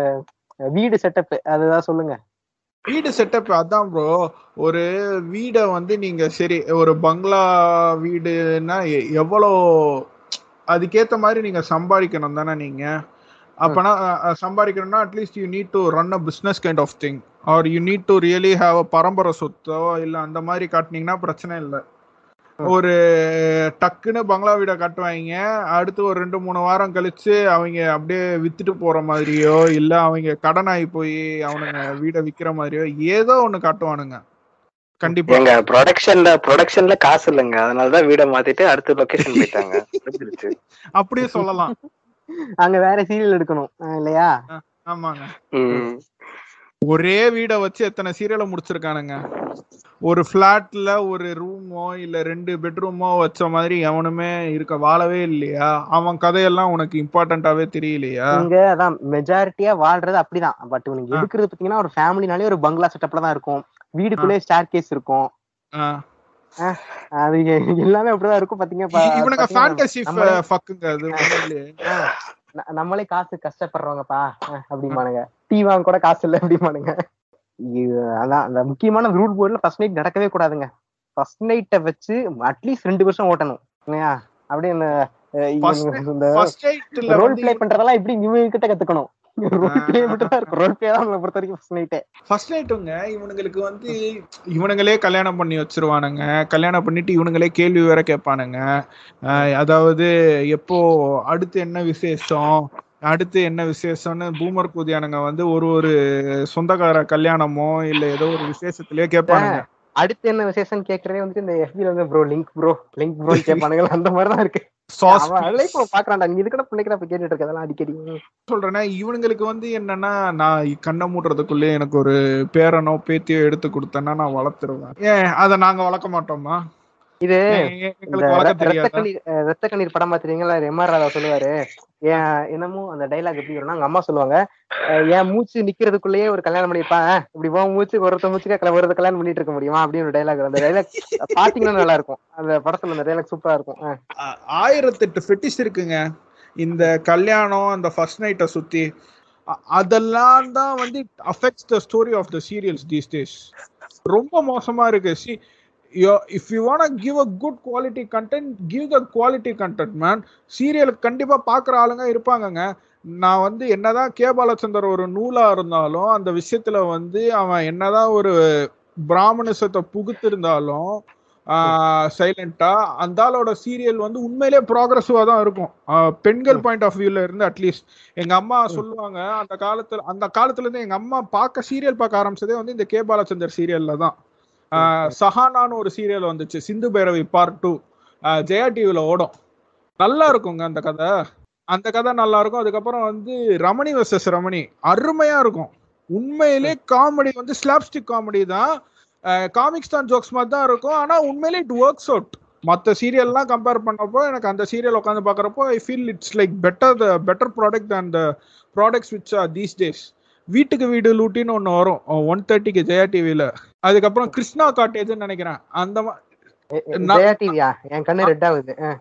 வீடு செட்டப் அதுதான் சொல்லுங்க வீடு செட்டப் அதான் ப்ரோ ஒரு வீடை வந்து நீங்க சரி ஒரு பங்களா வீடுன்னா எ- எவ்வளோ அதுக்கேத்த மாதிரி நீங்க சம்பாதிக்கணும் தானே நீங்க அப்பனா அஹ், அஹ், சம்பாதிக்கணும்னா at least you need to run a business kind of thing or you need to really have a பரம்பரை சொத்தோ இல்ல அந்த மாதிரி காட்டினீங்கன்னா பிரச்சனை இல்லை ஒரு டக்குன்னு பங்களா வீடை கட்டுவாங்க அடுத்து ஒரு ரெண்டு மூணு வாரம் கழிச்சு அவங்க அப்படியே வித்துட்டு போற மாதிரியோ இல்ல அவங்க கடன் ஆகி போய் அவனுங்க வீடை விக்கிற மாதிரியோ ஏதோ ஒண்ணு காட்டுவானுங்க கண்டிப்பா எங்க ப்ரொடக்ஷன்ல ப்ரொடக்ஷன்ல காசு இல்லைங்க அதனாலதான் வீடை மாத்திட்டு அடுத்த லொகேஷன் போயிட்டாங்க புரிஞ்சிருச்சு. அப்படியே சொல்லலாம் அங்க வேற சீரியல் எடுக்கணும் அஹ் இல்லையா ஆமாங்க ம். ஒரே வீடை வச்சு எத்தனை சீரியலை முடிச்சிருக்கானுங்க ஒரு பிளாட்ல ஒரு ரூமோ இல்ல ரெண்டு பெட்ரூமோ வச்ச மாதிரி எவனுமே இருக்க வாழவே இல்லையா அவன் கதையெல்லாம் உனக்கு இம்பார்ட்டன்டாவே தெரியலையா இங்க அதான் மெஜாரிட்டியா வாழ்றது அப்படிதான் பட் நீங்க ஆ. எடுக்கிறது பாத்தீங்கன்னா ஒரு ஃபேமிலினாலே ஒரு பங்களா செட்டப்ல தான் இருக்கும் வீடுக்குள்ளே ஸ்டார் கேஸ் இருக்கும் ஆ. அது எ- எல்லாமே அப்படிதான் இருக்கும் பாத்தீங்க பா- இ- இவனுங்க பாத்தீங்கன்னா ஃபேண்டசி நம்மளே- ஃபக்குங்க அது உண்மையிலேயே. ஆ, ந- நம்மளே காசு கஷ்டப்படுறவங்கப்பா அஹ் அப்படிமானுங்க டீ வாங்க கூட காசு இல்ல அப்படிமானுங்க இது அதான் அந்த முக்கியமான ரூல் போர்டுல ஃபர்ஸ்ட் நைட் நடக்கவே கூடாதுங்க ஃபர்ஸ்ட் நைட்டை வச்சு அட்லீஸ்ட் ரெண்டு வருஷம் ஓட்டணும் இல்லையா அப்படியே இந்த அஹ், First இவங்க இந்த First nightல ரோல் வந்து பிளே பண்றதெல்லாம் இப்படி இவங்க கிட்ட கத்துக்கணும் ரோல் பிளே மட்டும் தான் இருக்கும் ரோல் பிளே தான் நம்மளை பொறுத்த வரைக்கும் ஃபர்ஸ்ட் நைட்டே ஃபர்ஸ்ட் நைட்டுங்க இவனுங்களுக்கு வந்து இவனுங்களே கல்யாணம் பண்ணி வச்சிருவானுங்க கல்யாணம் பண்ணிட்டு இவனுங்களே கேள்வி வேற கேட்பானுங்க அஹ் அதாவது எப்போ அடுத்து என்ன விசேஷம் அடுத்து என்ன விசேஷம்னு பூமர் கூதியானுங்க வந்து ஒரு ஒரு சொந்தக்கார கல்யாணமோ இல்ல ஏதோ ஒரு விசேஷத்திலயே கேட்பானுங்க அடுத்து என்ன விசேஷம் கேக்குறதே வந்துட்டு இந்த எஃபில வந்து bro link bro link bro கேட்பானுங்க அந்த மாதிரி தான் இருக்கு Sauce அவன் அதெல்லாம் இப்போ பாக்குறான்டா நீ இதுக்கட பிள்ளைக்கு இப்ப கேட்டுட்டு இருக்க அதெல்லாம் அடிக்கடி சொல்றேன்னா இவனுங்களுக்கு வந்து என்னன்னா நான் கண்ணை மூடுறதுக்குள்ளே எனக்கு ஒரு பேரனோ பேத்தியோ எடுத்து கொடுத்தேன்னா நான் வளர்த்துருவேன் ஏன் அதை நாங்க வளர்க்க மாட்டோமா இது ஏன் எ- இந்த எங்களுக்கு வளர்க்க ரத்த தெரியாதா கண்ணீர் அஹ் ரத்த கண்ணீர் படம் பாத்துறீங்களா எம் ஆர் ராதா சொல்லுவாரு ஏன் என்னமோ அந்த டைலாக் எப்படி வரும்னா அவங்க அம்மா சொல்லுவாங்க அஹ் என் மூச்சு நிக்கிறதுக்குள்ளேயே ஒரு கல்யாணம் பண்ணிருப்பான் இப்படி போக மூச்சு ஒருத்த மூச்சுக்கு ஒரு கல்யாணம் பண்ணிட்டு இருக்க முடியுமா அப்படின்னு ஒரு டைலாக் அந்த டைலாக் பாத்தீங்கன்னா நல்லா இருக்கும் அந்த படத்துல அந்த டைலாக் சூப்பரா இருக்கும் அஹ் ஆ- ஆயிரத்தெட்டு ஃபெட்டிஸ் இருக்குங்க இந்த கல்யாணம் அந்த ஃபர்ஸ்ட் நைட்டை சுத்தி அ- அதெல்லாம் தான் வந்து affects the story of the serials these days ரொம்ப மோசமா இருக்கு see if you want give a good quality content give the quality content man serial கண்டிப்பா பாக்குற ஆளுங்க இருப்பாங்கங்க நான் வந்து என்னதான் கே பாலச்சந்தர் ஒரு நூலா இருந்தாலும் அந்த விஷயத்துல வந்து அவன் என்னதான் ஒரு பிராமணிசத்தை புகுத்திருந்தாலும் சைலண்டா அந்த ஆளோட சீரியல் வந்து உண்மையிலே ப்ராக்ரஸிவா தான் இருக்கும் ஆஹ் பெண்கள் பாயிண்ட் ஆஃப் வியூல இருந்து அட்லீஸ்ட் எங்க அம்மா சொல்லுவாங்க அந்த காலத்துல அந்த காலத்துல இருந்து எங்க அம்மா பார்க்க சீரியல் பார்க்க ஆரம்பிச்சதே வந்து இந்த கே பாலச்சந்தர் சீரியல்ல தான் ஆஹ் சஹானான்னு ஒரு சீரியல் வந்துச்சு சிந்து பைரவி பார்ட் டூ ஜெயா டிவில ஓடும் நல்லா இருக்குங்க அந்த கதை அந்த கதை நல்லா இருக்கும் அதுக்கப்புறம் வந்து ரமணி வர்சஸ் ரமணி அருமையா இருக்கும் உண்மையிலே காமெடி வந்து ஸ்லாப்ஸ்டிக் காமெடி தான் காமிக்ஸ் தான் ஜோக்ஸ் மாதிரி தான் இருக்கும் ஆனா உண்மையிலே இட் ஒர்க்ஸ் அவுட் மற்ற சீரியல்லாம் கம்பேர் பண்ணப்போ எனக்கு அந்த சீரியல் உட்காந்து பார்க்குறப்போ I feel it's like better the better product and the products which are these days வீட்டுக்கு வீடு லூட்டின்னு ஒன்று வரும் ஒன் தேர்ட்டிக்கு ஜெயா டிவியில் அதுக்கப்புறம் கிருஷ்ணா காட்டேஜ்னு நினைக்கிறேன் அந்த மா- எ- எ- நான்- ஜெயா டிவியா என் கண்ணு ரெட் ஆகுது அஹ்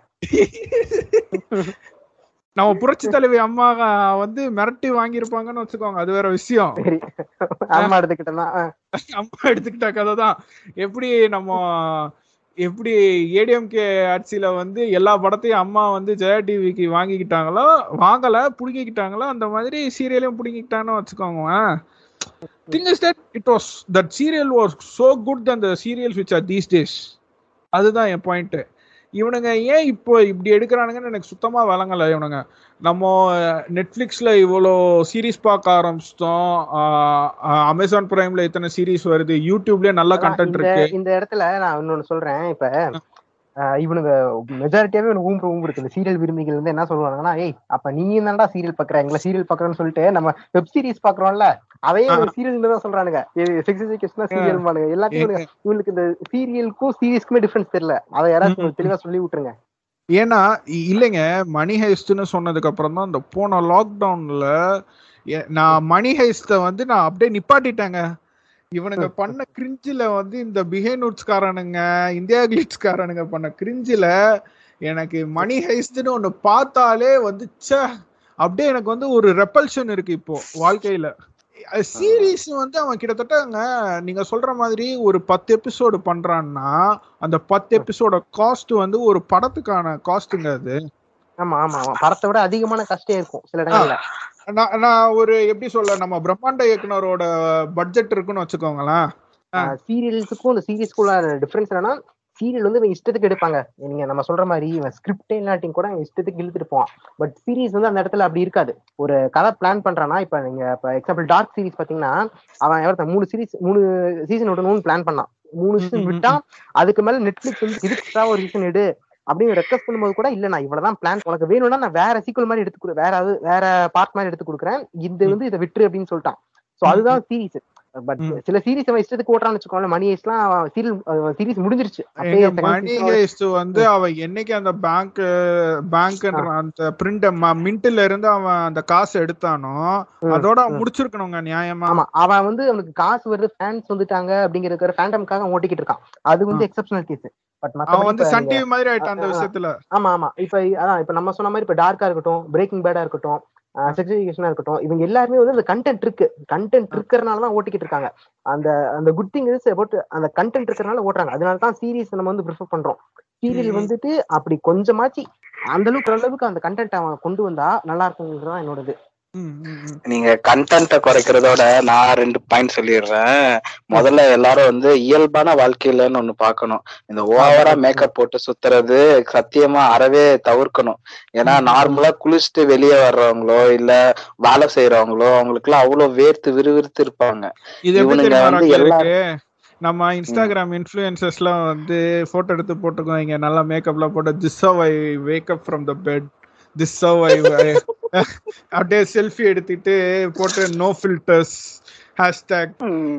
நம்ம புரட்சி தலைவி அம்மா வந்து மிரட்டி வாங்கியிருப்பாங்கன்னு வச்சுக்கோங்க அது வேற விஷயம் சரி அம்மா எடுத்துக்கிட்டேன்னா அஹ் அம்மா எடுத்துக்கிட்ட கதை தான் எப்படி நம்ம எப்படி ஏடிஎம்கே ஆட்சியில வந்து எல்லா படத்தையும் அம்மா வந்து ஜெயா டிவிக்கு வாங்கிக்கிட்டாங்களோ வாங்கல புடுங்கிக்கிட்டாங்களோ அந்த மாதிரி சீரியலையும் புடுங்கிக்கிட்டாங்கன்னு வச்சுக்கோங்க thing is that it was that serial was so good than the serials which are these days அதுதான் என் பாயிண்ட் இவனுங்க ஏன் இப்போ இப்படி எடுக்கிறானுங்கன்னு எனக்கு சுத்தமா விளங்கல இவனுங்க நம்ம நெட்ஃபிளிக்ஸ்ல இவ்வளோ சீரிஸ் பார்க்க ஆரம்பிச்சிட்டோம் அமேசான் பிரைம்ல இத்தனை சீரிஸ் வருது யூடியூப்லயே நல்ல அதான் கண்டென்ட் இந்த இருக்கு இந்த இடத்துல நான் இன்னொன்னு சொல்றேன் இப்ப ஆஹ் இவனுங்க மெஜாரிட்டியாவே இவனுக்கு ஊம்பு ஊம்பு இருக்கு இந்த சீரியல் விரும்பிகள் வந்து என்ன சொல்லுவாங்கன்னா ஏய் அப்ப நீ தான்டா சீரியல் பாக்குற எங்களை சீரியல் பாக்குறேன்னு சொல்லிட்டு நம்ம வெப் சீரிஸ் பாக்குறோம்ல அதையே ஆ. சீரியல் தான் சொல்றானுங்க சிக்ஸ் சிக்ஸ் சீரியல் பானுங்க எல்லாத்தையும் இவனுங்க- இவனுக்கு இந்த சீரியலுக்கும் சீரியஸ்க்குமே டிஃபரன்ஸ் தெரியல அதை யாராச்சும் ம். தெளிவா சொல்லி விட்டுருங்க ஏன்னா இ- இல்லைங்க மணி ஹைஸ்ட்னு சொன்னதுக்கு அப்புறம் தான் இந்த போன லாக்டவுன்ல நான் மணி ஹைஸ்ட வந்து நான் அப்படியே நிப்பாட்டிட்டேங்க இவனுங்க பண்ண கிரிஞ்சில வந்து இந்த பிஹேனூட்ஸ்காரனுங்க இந்தியா கிளிட்ஸ்காரனுங்க பண்ண கிரிஞ்சில எனக்கு மணி ஹைஸ்ட்னு ஒண்ணு பார்த்தாலே வந்து ச்சே அப்படியே எனக்கு வந்து ஒரு ரெப்பல்ஷன் இருக்கு இப்போ வாழ்க்கையில சீரீஸ் வந்து அவன் கிட்டத்தட்டங்க நீங்க சொல்ற மாதிரி ஒரு பத்து எபிசோடு பண்றான்னா அந்த பத்து எபிசோட காஸ்ட் வந்து ஒரு படத்துக்கான காஸ்ட்டுங்க அது ஆமா ஆமா ஆமா படத்தை விட அதிகமான கஷ்டம் இருக்கும் சில இடங்கள்ல நான் நான் ஒரு எப்படி சொல்ல நம்ம பிரம்மாண்ட இயக்குனரோட பட்ஜெட் இருக்குன்னு வச்சுக்கோங்களேன் ஆ. சீரியல்ஸுக்கும் இந்த சீரியஸ்க்குள்ள டிஃபரன்ஸ் என்னன்னா சீரியல் வந்து இவன் இஷ்டத்துக்கு எடுப்பாங்க நீங்க நம்ம சொல்ற மாதிரி இவன் ஸ்கிரிப்டே இல்லாட்டியும் கூட இவன் இஷ்டத்துக்கு இழுத்துட்டு போவான் பட் சீரிஸ் வந்து அந்த இடத்துல அப்படி இருக்காது ஒரு கதை பிளான் பண்றானா இப்ப நீங்க இப்ப எக்ஸாம்பிள் டார்க் சீரிஸ் பாத்தீங்கன்னா அவன் எவ்வளவு மூணு சீரிஸ் மூணு சீசன் விடணும்னு பிளான் பண்ணான் மூணு ம், சீசன் ம், விட்டா அதுக்கு மேல நெட்ஃபிளிக்ஸ் வந்து இதுக்கு extra ஒரு சீசன் எடு அப்படின்னு ரெக்வஸ்ட் பண்ணும்போது கூட இல்ல நான் இவ்வளவுதான் பிளான் உனக்கு வேணும்னா நான் வேற சீக்குவல் மாதிரி எடுத்து கொடு வேற அது வேற பார்ட் மாதிரி எடுத்து கொடுக்குறேன் இது வந்து இதை விட்டுரு அப்படின்னு சொல்லிட்டான் சோ அதுதான் சீரிஸ் பட் ம். சில சீரிஸ் அவன் இஷ்டத்துக்கு ஓட்டுறான்னு வச்சுக்கோங்களேன் மணி ஐஸ்லாம் சீரியல் சீரிஸ் முடிஞ்சிருச்சு அப்படியே எங்க second மணி season ஓட- ஹேஸ்ட் வந்து அவன் என்னைக்கு அந்த பேங்க் பேங்க்ன்ற அந்த பிரிண்ட் மின்ட்ல இருந்து அவன் அந்த காசு எடுத்தானோ ம், அதோட ம். முடிச்சிருக்கணுங்க நியாயமா ஆமா அவன் வந்து அவனுக்கு காசு வருது ஃபேன்ஸ் வந்துட்டாங்க அப்படிங்கிற ஃபேண்டம்காக அவன் ஓட்டிக்கிட்டு இருக்கான் அது வந்து எக்ஸப்ஷனல் கேஸ் பட் அவன் வந்து சன் மத்தபடி டிவி மாதிரி ஆயிட்டான் அந்த ஆ, ஆ. விஷயத்துல ஆமா ஆமா இப்ப அதான் இப்ப நம்ம சொன்ன மாதிரி இப்ப டார்க்கா இருக்கட்டும் பிரேக்கிங் பேடா இருக்கட்டும் செக்ஸிஃபிகேஷனா இருக்கட்டும் இவங்க எல்லாருமே வந்து அந்த கண்டென்ட் இருக்கு கண்டென்ட் இருக்கிறனால தான் ஓட்டிக்கிட்டு இருக்காங்க அந்த அந்த குட் திங் இஸ் அபவுட் அந்த கண்டென்ட் இருக்கிறனால ஓட்டுறாங்க அதனால தான் சீரிஸ் நம்ம வந்து ப்ரிஃபர் பண்றோம் சீரியல் ம். வந்துட்டு அப்படி கொஞ்சமாச்சு அந்த அளவுக்கு அளவுக்கு அந்த கண்டென்ட் அவன் கொண்டு வந்தா நல்லா இருக்குங்கிறது தான் என்னோடது ம், ம், ம். நீங்க கண்டென்ட்ட குறைக்கிறதோட நான் ரெண்டு பாயிண்ட் சொல்லிடுறேன் முதல்ல எல்லாரும் வந்து இயல்பான வாழ்க்கையிலன்னு ஒண்ணு பார்க்கணும் இந்த ஓவரா மேக்கப் போட்டு சுத்துறது சத்தியமா அறவே தவிர்க்கணும் ஏன்னா நார்மலா குளிச்சுட்டு வெளியே வர்றவங்களோ இல்ல வேலை செய்யறவங்களோ அவங்களுக்கு எல்லாம் அவ்வளவு வேர்த்து விறுவிறுத்து இருப்பாங்க இது எப்படி இவனுங்க தெரியுமா வந்து ராகுல் எல்லா- இருக்கு நம்ம இன்ஸ்டாகிராம் இன்ஃபுளுசர்ஸ்லாம் வந்து போட்டோ எடுத்து போட்டுக்கோங்க நல்லா மேக்கப்லாம் போட்டு this how I wake up from the bed this how I அப்படியே செல்ஃபி எடுத்துட்டு போட்டு no filters hashtag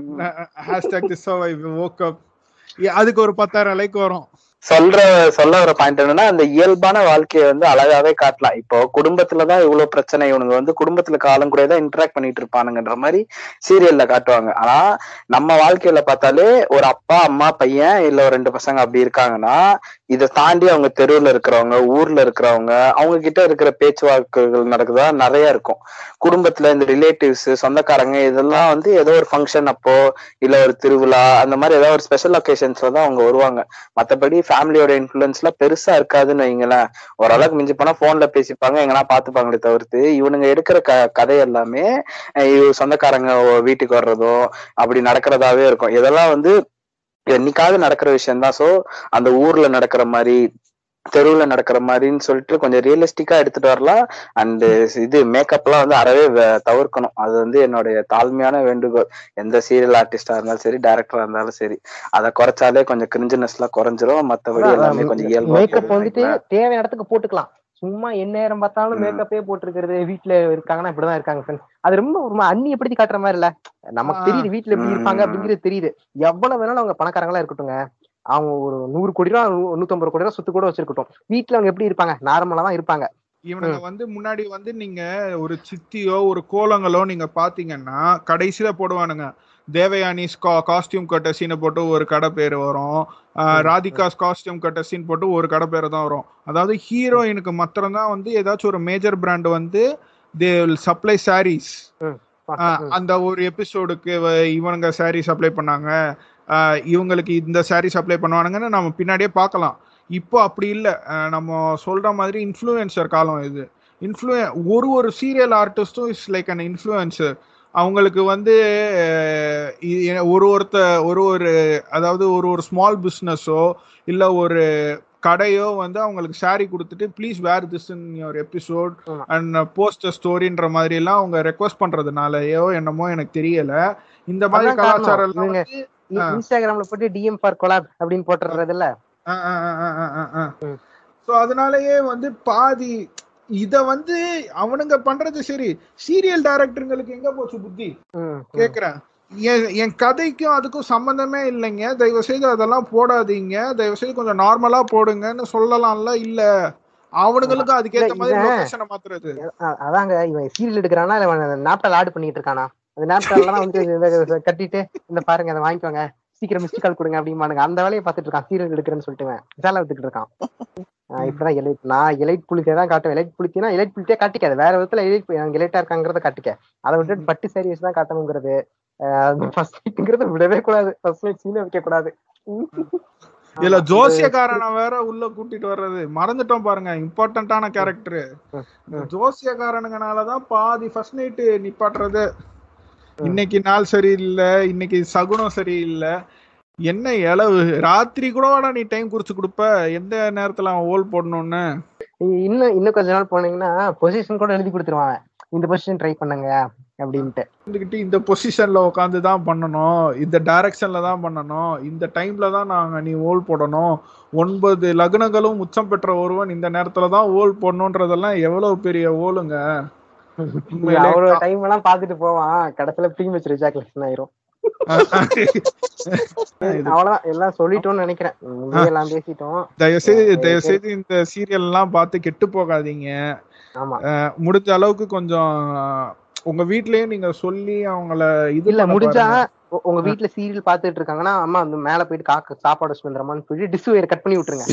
hashtag this how I woke up அதுக்கு ஒரு பத்தாயிரம் லைக் வரும் சொல்ற சொல்ல வர பாயிண்ட் என்னன்னா அந்த இயல்பான வாழ்க்கையை வந்து அழகாவே காட்டலாம் இப்போ குடும்பத்துலதான் இவ்வளவு பிரச்சனை இவனுங்க வந்து குடும்பத்துல காலம் கூட தான் இன்டராக்ட் பண்ணிட்டு இருப்பானுங்கன்ற மாதிரி சீரியல்ல காட்டுவாங்க ஆனா நம்ம வாழ்க்கையில பார்த்தாலே ஒரு அப்பா அம்மா பையன் இல்ல ஒரு ரெண்டு பசங்க அப்படி இருக்காங்கன்னா இதை தாண்டி அவங்க தெருவுல இருக்கிறவங்க ஊர்ல இருக்கிறவங்க அவங்க கிட்ட இருக்கிற பேச்சுவார்த்தைகள் நடக்குதா நிறைய இருக்கும் குடும்பத்துல இந்த ரிலேட்டிவ்ஸ் சொந்தக்காரங்க இதெல்லாம் வந்து ஏதோ ஒரு ஃபங்க்ஷன் அப்போ இல்ல ஒரு திருவிழா அந்த மாதிரி ஏதோ ஒரு ஸ்பெஷல் ஒகேஷன்ஸ்ல தான் அவங்க வருவாங்க மத்தபடி ஃபேமிலியோட இன்ஃபுளுன்ஸ்லாம் பெருசா இருக்காதுன்னு வைங்களேன் ஓரளவுக்கு மிஞ்சி போனா போன்ல பேசிப்பாங்க எங்கன்னா பாத்துப்பாங்களே தவிர்த்து இவனுங்க எடுக்கிற க கதை எல்லாமே அஹ் இவ சொந்தக்காரங்க வீட்டுக்கு வர்றதோ அப்படி நடக்கிறதாவே இருக்கும் இதெல்லாம் வந்து என்னைக்காவது நடக்கிற விஷயம் தான் சோ அந்த ஊர்ல நடக்கிற மாதிரி தெருவுல நடக்கிற மாதிரின்னு சொல்லிட்டு கொஞ்சம் ரியலிஸ்டிக்கா எடுத்துட்டு வரலாம் அண்ட் இது மேக்கப்லாம் வந்து அறவே வ- தவிர்க்கணும் அது வந்து என்னுடைய தாழ்மையான வேண்டுகோள் எந்த சீரியல் ஆர்டிஸ்டா இருந்தாலும் சரி டைரக்டரா இருந்தாலும் சரி அதை குறைச்சாலே கொஞ்சம் கிரிஞ்சினஸ் எல்லாம் குறைஞ்சிரும் மத்தபடி எல்லாமே கொஞ்சம் இயல்பா மேக்கப் வந்துட்டு போகும். தேவையான இடத்துக்கு போட்டுக்கலாம் சும்மா எந்நேரம் பார்த்தாலும் ம். மேக்கப்பே போட்டிருக்கிறது வீட்டுல இருக்காங்கன்னா இப்படிதான் இருக்காங்க ஃப்ரெண்ட்ஸ் அது ரொம்ப ஒரு மா- அந்நியப்படுத்தி காட்டுற மாதிரி இல்ல நமக்கு ஆ. தெரியுது வீட்டுல எப்படி இருப்பாங்க ம். அப்படிங்கிறது தெரியுது எவ்வளவு வேணாலும் அவங்க பணக்காரங்களா இருக்கட்டுங்க அவங்க ஒரு நூறு கோடி ரூபா நூ- நூத்தம்பது கோடி ரூபா சொத்து கூட வச்சிருக்கட்டும் வீட்டுல அவங்க எப்படி இருப்பாங்க நார்மலா தான் இருப்பாங்க இவனுங்க வந்து முன்னாடி வந்து நீங்க ஒரு சித்தியோ ஒரு கோலங்களோ நீங்க பாத்தீங்கன்னா கடைசியில போடுவானுங்க தேவயானிஸ் காஸ்டியூம் கட்டசின்னு போட்டு ஒரு கடை பேர் வரும் ஆஹ் ம், ராதிகாஸ் காஸ்டியூம் கட்டசின்னு போட்டு ஒரு கடை பேர் தான் வரும் அதாவது ஹீரோயினுக்கு மாத்திரம் தான் வந்து ஏதாச்சும் ஒரு மேஜர் பிராண்ட் வந்து தே சப்ளை சாரீஸ் ம். அந்த ஒரு எபிசோடுக்கு இவனுங்க சாரி சப்ளை பண்ணாங்க ஆஹ் இவங்களுக்கு இந்த சாரி சப்ளை பண்ணுவானுங்கன்னு நம்ம பின்னாடியே பார்க்கலாம் இப்போ அப்படி இல்லை நம்ம சொல்ற மாதிரி இன்ஃப்ளூயன்சர் காலம் இது இன்ஃப்ளூய ஒரு ஒரு சீரியல் ஆர்டிஸ்டும் இஸ் லைக் அன் இன்ஃப்ளூயன்சர் அவங்களுக்கு வந்து அஹ், இ- ஒரு ஒருத்த ஒரு ஒரு அதாவது ஒரு ஒரு ஸ்மால் பிஸ்னஸோ இல்லை ஒரு கடையோ வந்து அவங்களுக்கு saree கொடுத்துட்டு please wear this in your episode ஆமா. அண்ட் போஸ்ட் ஸ்டோரின்ற மாதிரி எல்லாம் அவங்க ரெக்வஸ்ட் பண்றதுனாலயோ என்னமோ எனக்கு தெரியல இந்த மாதிரி அதான் காரணம். கலாச்சாரம் எல்லாம் இவங்க வந்து இ- ஆ. இன்ஸ்டாகிராம்ல போட்டு டிஎம் ஃபார் கொலாப் அப்படின்னு போட்டுறது இல்ல ம். ஸோ அதனாலயே வந்து பாதி இத வந்து அவனுங்க பண்றது சரி சீரியல் டைரக்டருங்களுக்கு எங்க போச்சு புத்தி ம், ம். கேக்குறேன் என் என் கதைக்கும் அதுக்கும் சம்பந்தமே இல்லைங்க தயவு செய்து அதெல்லாம் போடாதீங்க தயவு செய்து கொஞ்சம் நார்மலா போடுங்கன்னு சொல்லலாம்ல இல்ல அவனுங்களுக்கு அதுக்கேத்த இல்ல, மாதிரி இவன் லொகேஷனை மாத்துறது அ- அதாங்க இவன் சீரியல் எடுக்கிறானா இல்ல நாப்டால் ஆட் பண்ணிட்டு இருக்கானா அந்த நாப்டால் எல்லாம் வந்து இத- இத கட்டிட்டு இந்த பாருங்க அதை வாங்கிக்கோங்க சீக்கிரம் மிஸ்டு கால் கொடுங்க அப்படிமானுங்க அந்த வேலையை பார்த்துட்டு இருக்கான் சீரியல் எடுக்கிறேன்னு சொல்லிட்டு இவன் வேலை எடுத்துக்கிட்டு இருக்கான் ஆஹ் இப்பதான் எலைட் நான் எலைட் புளித்தே தான் காட்டுவேன் எலைட் புளித்தினா எலைட் புளித்தே காட்டிக்காது வேற விதத்துல எலைட் எனக்கு எலைட்டா இருக்காங்கிறத காட்டிக்க அதை விட்டுட்டு பட்டு சாரி வச்சு தான் காட்டணுங்கிறது ஃபர்ஸ்ட் நைட்ங்கிறத விடவே கூடாது ஃபர்ஸ்ட் நைட் சீனை வைக்க கூடாது இதுல ஜோசியக்காரனை வேற உள்ள கூட்டிட்டு வர்றது மறந்துட்டோம் பாருங்க இம்பார்ட்டன்டான கேரக்டர் ஜோசியக்காரனுங்கனாலதான் பாதி ஃபர்ஸ்ட் நைட்டு நிப்பாட்டுறது இன்னைக்கு நாள் சரியில்லை இன்னைக்கு சகுனம் சரியில்லை என்ன இளவு ராத்திரி கூட வாடா நீ டைம் குறிச்சு கொடுப்ப எந்த நேரத்துல அவன் ஓல் போடணும்னு நீங்க இன்னும் இன்னும் கொஞ்ச நாள் போனீங்கன்னா பொசிஷன் கூட எழுதி கொடுத்துருவாங்க இந்த பொசிஷன் ட்ரை பண்ணுங்க அப்படின்ட்டு இருந்துகிட்டு இந்த பொசிஷன்ல உட்காந்து தான் பண்ணணும் இந்த டைரக்ஷன்ல தான் பண்ணணும் இந்த டைம்ல தான் நாங்க நீ ஓல் போடணும் ஒன்பது லக்னங்களும் உச்சம் பெற்ற ஒருவன் இந்த நேரத்துல தான் ஓல் போடணுன்றதெல்லாம் எவ்வளவு பெரிய ஓலுங்க உண்மையிலே அவரோட டைம் எல்லாம் பாத்துட்டு போவான் கடைசியில ப்ரீ மேட்ச் ரிஜாக்லேஷன் ஆயிரும் இது அவ்வளவுதான் எல்லாம் சொல்லிட்டோம்னு நினைக்கிறேன் முன்னாடியே எல்லாம் பேசிட்டோம் தயவு செய்து சரி, தயவு சரி. செய்து இந்த சீரியல் எல்லாம் பார்த்து கெட்டு போகாதீங்க ஆமா முடிஞ்ச அளவுக்கு கொஞ்சம் உங்க வீட்லயும் நீங்க சொல்லி அவங்கள இது இல்ல பண்ண முடிஞ்சா பாருங்க. உ- உங்க வீட்ல சீரியல் பாத்துட்டு இருக்காங்கன்னா அம்மா அந்த மேல போயிட்டு காக்க சாப்பாடு வச்சு வந்துடுறமான்னு சொல்லி டிஸ் வேற கட் பண்ணி விட்டுருங்க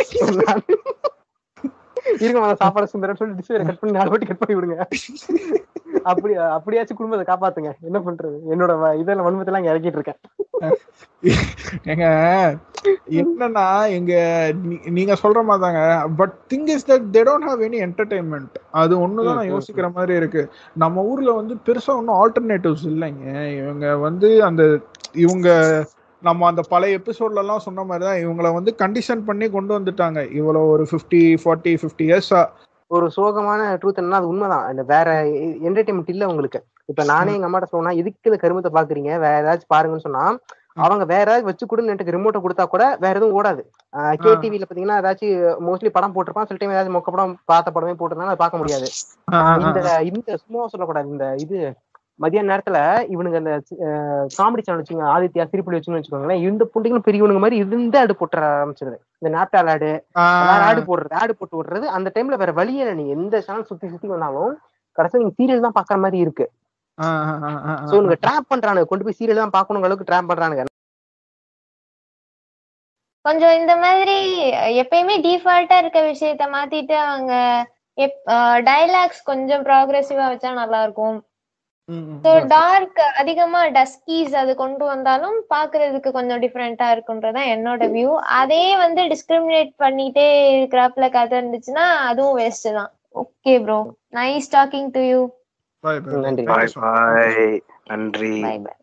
இருங்க நான் சாப்பாடு சுந்தரம் சொல்லி டிஸ் வேற கட் பண்ணி நாலு வாட்டி கட் பண்ணி விடுங்க அப்படி அப்படியாச்சும் குடும்பத்தை காப்பாத்துங்க என்ன பண்றது என்னோட வ- இதெல்லாம் வன்மத்தெல்லாம் இங்க இறக்கிட்டு இருக்கேன் ஏங்க என்னன்னா எங்க நீ- நீங்க சொல்ற மாதிரிதாங்க but thing is that they don't have any entertainment அது ஒண்ணுதான் ம், நான் ம், யோசிக்கிற மாதிரி இருக்கு நம்ம ஊர்ல வந்து பெருசா ஒன்றும் ஆல்டர்னேட்டிவ்ஸ் இல்லைங்க இவங்க வந்து அந்த இவங்க நம்ம அந்த பழைய எபிசோட்ல எல்லாம் சொன்ன மாதிரி தான் இவங்கள வந்து கண்டிஷன் பண்ணி கொண்டு வந்துட்டாங்க இவ்வளவு ஒரு ஃபிஃப்டி ஃபார்ட்டி ஃபிஃப்டி இயர்ஸா ஒரு சோகமான ட்ரூத் என்னன்னா அது உண்மைதான் இந்த வேற என்டர்டைன்மெண்ட் இல்ல உங்களுக்கு இப்ப நானே எங்க அம்மாட்ட சொன்னா எதுக்கு இந்த கருமத்தை பாக்குறீங்க வேற ஏதாச்சும் பாருங்கன்னு சொன்னா அவங்க வேற ஏதாவது வச்சு கொடுன்னு எனக்கு ரிமோட்டை கொடுத்தா கூட வேற எதுவும் ஓடாது கே டிவில பாத்தீங்கன்னா ஏதாச்சும் மோஸ்ட்லி படம் போட்டிருப்பான் சில டைம் ஏதாவது மொக்க படம் பார்த்த படமே போட்டிருந்தாலும் அதை பார்க்க முடியாது இந்த இந்த சும்மா சொல்லக்கூடாது இந்த இது மதியான நேரத்துல இவனுங்க அந்த காமெடி சேனல் வச்சுங்க ஆதித்யா சிரிப்புலி வச்சுன்னு வச்சுக்கோங்களேன் இந்த புண்டிங்களும் பெரியவனுங்க மாதிரி இருந்து ஆடு போட்டுற ஆரம்பிச்சிருது இந்த நாப்டால் ஆடு வேற ஆடு போடுறது ஆடு போட்டு விடுறது அந்த டைம்ல வேற வழியே இல்லை நீங்க எந்த சேனல் சுத்தி சுத்தி வந்தாலும் கடைசியா நீங்க சீரியல் தான் பாக்குற மாதிரி இருக்கு சோ இவங்க ட்ராப் பண்றானுங்க கொண்டு போய் சீரியல் தான் பாக்கணும் அளவுக்கு ட்ராப் பண்றானுங்க கொஞ்சம் இந்த மாதிரி எப்பயுமே டிஃபால்ட்டா இருக்க விஷயத்த மாத்திட்டு அவங்க டைலாக்ஸ் கொஞ்சம் ப்ராக்ரெசிவா வச்சா நல்லா இருக்கும் ஸோ டார்க் அதிகமா டஸ்கீஸ் அது கொண்டு வந்தாலும் பாக்குறதுக்கு கொஞ்சம் டிஃப்ரெண்டா இருக்குன்றதான் என்னோட வியூ அதே வந்து டிஸ்கிரிமினேட் பண்ணிட்டே இருக்கிறாப்ல கதை இருந்துச்சுன்னா அதுவும் வேஸ்ட் தான் okay bro nice talking to you நன்றி. பாய் பாய் நன்றி பை பை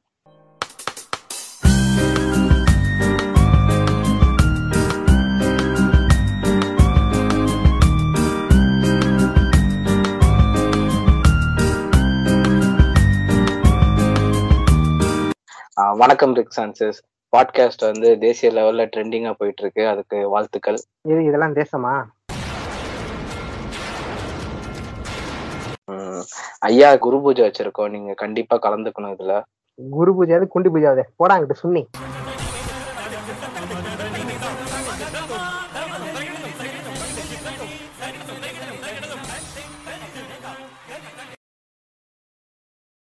ஆஹ் வணக்கம் ரிக் சான்சஸ் பாட்காஸ்ட் வந்து தேசிய லெவல்ல ட்ரெண்டிங்கா போயிட்டு இருக்கு அதுக்கு வாழ்த்துக்கள் இது இதெல்லாம் தேசமா உம் ஐயா குரு பூஜை வச்சிருக்கோம் நீங்க கண்டிப்பா கலந்துக்கணும் இதுல குரு பூஜை குண்டி பூஜை போடாங்கிட்டு சுன்னி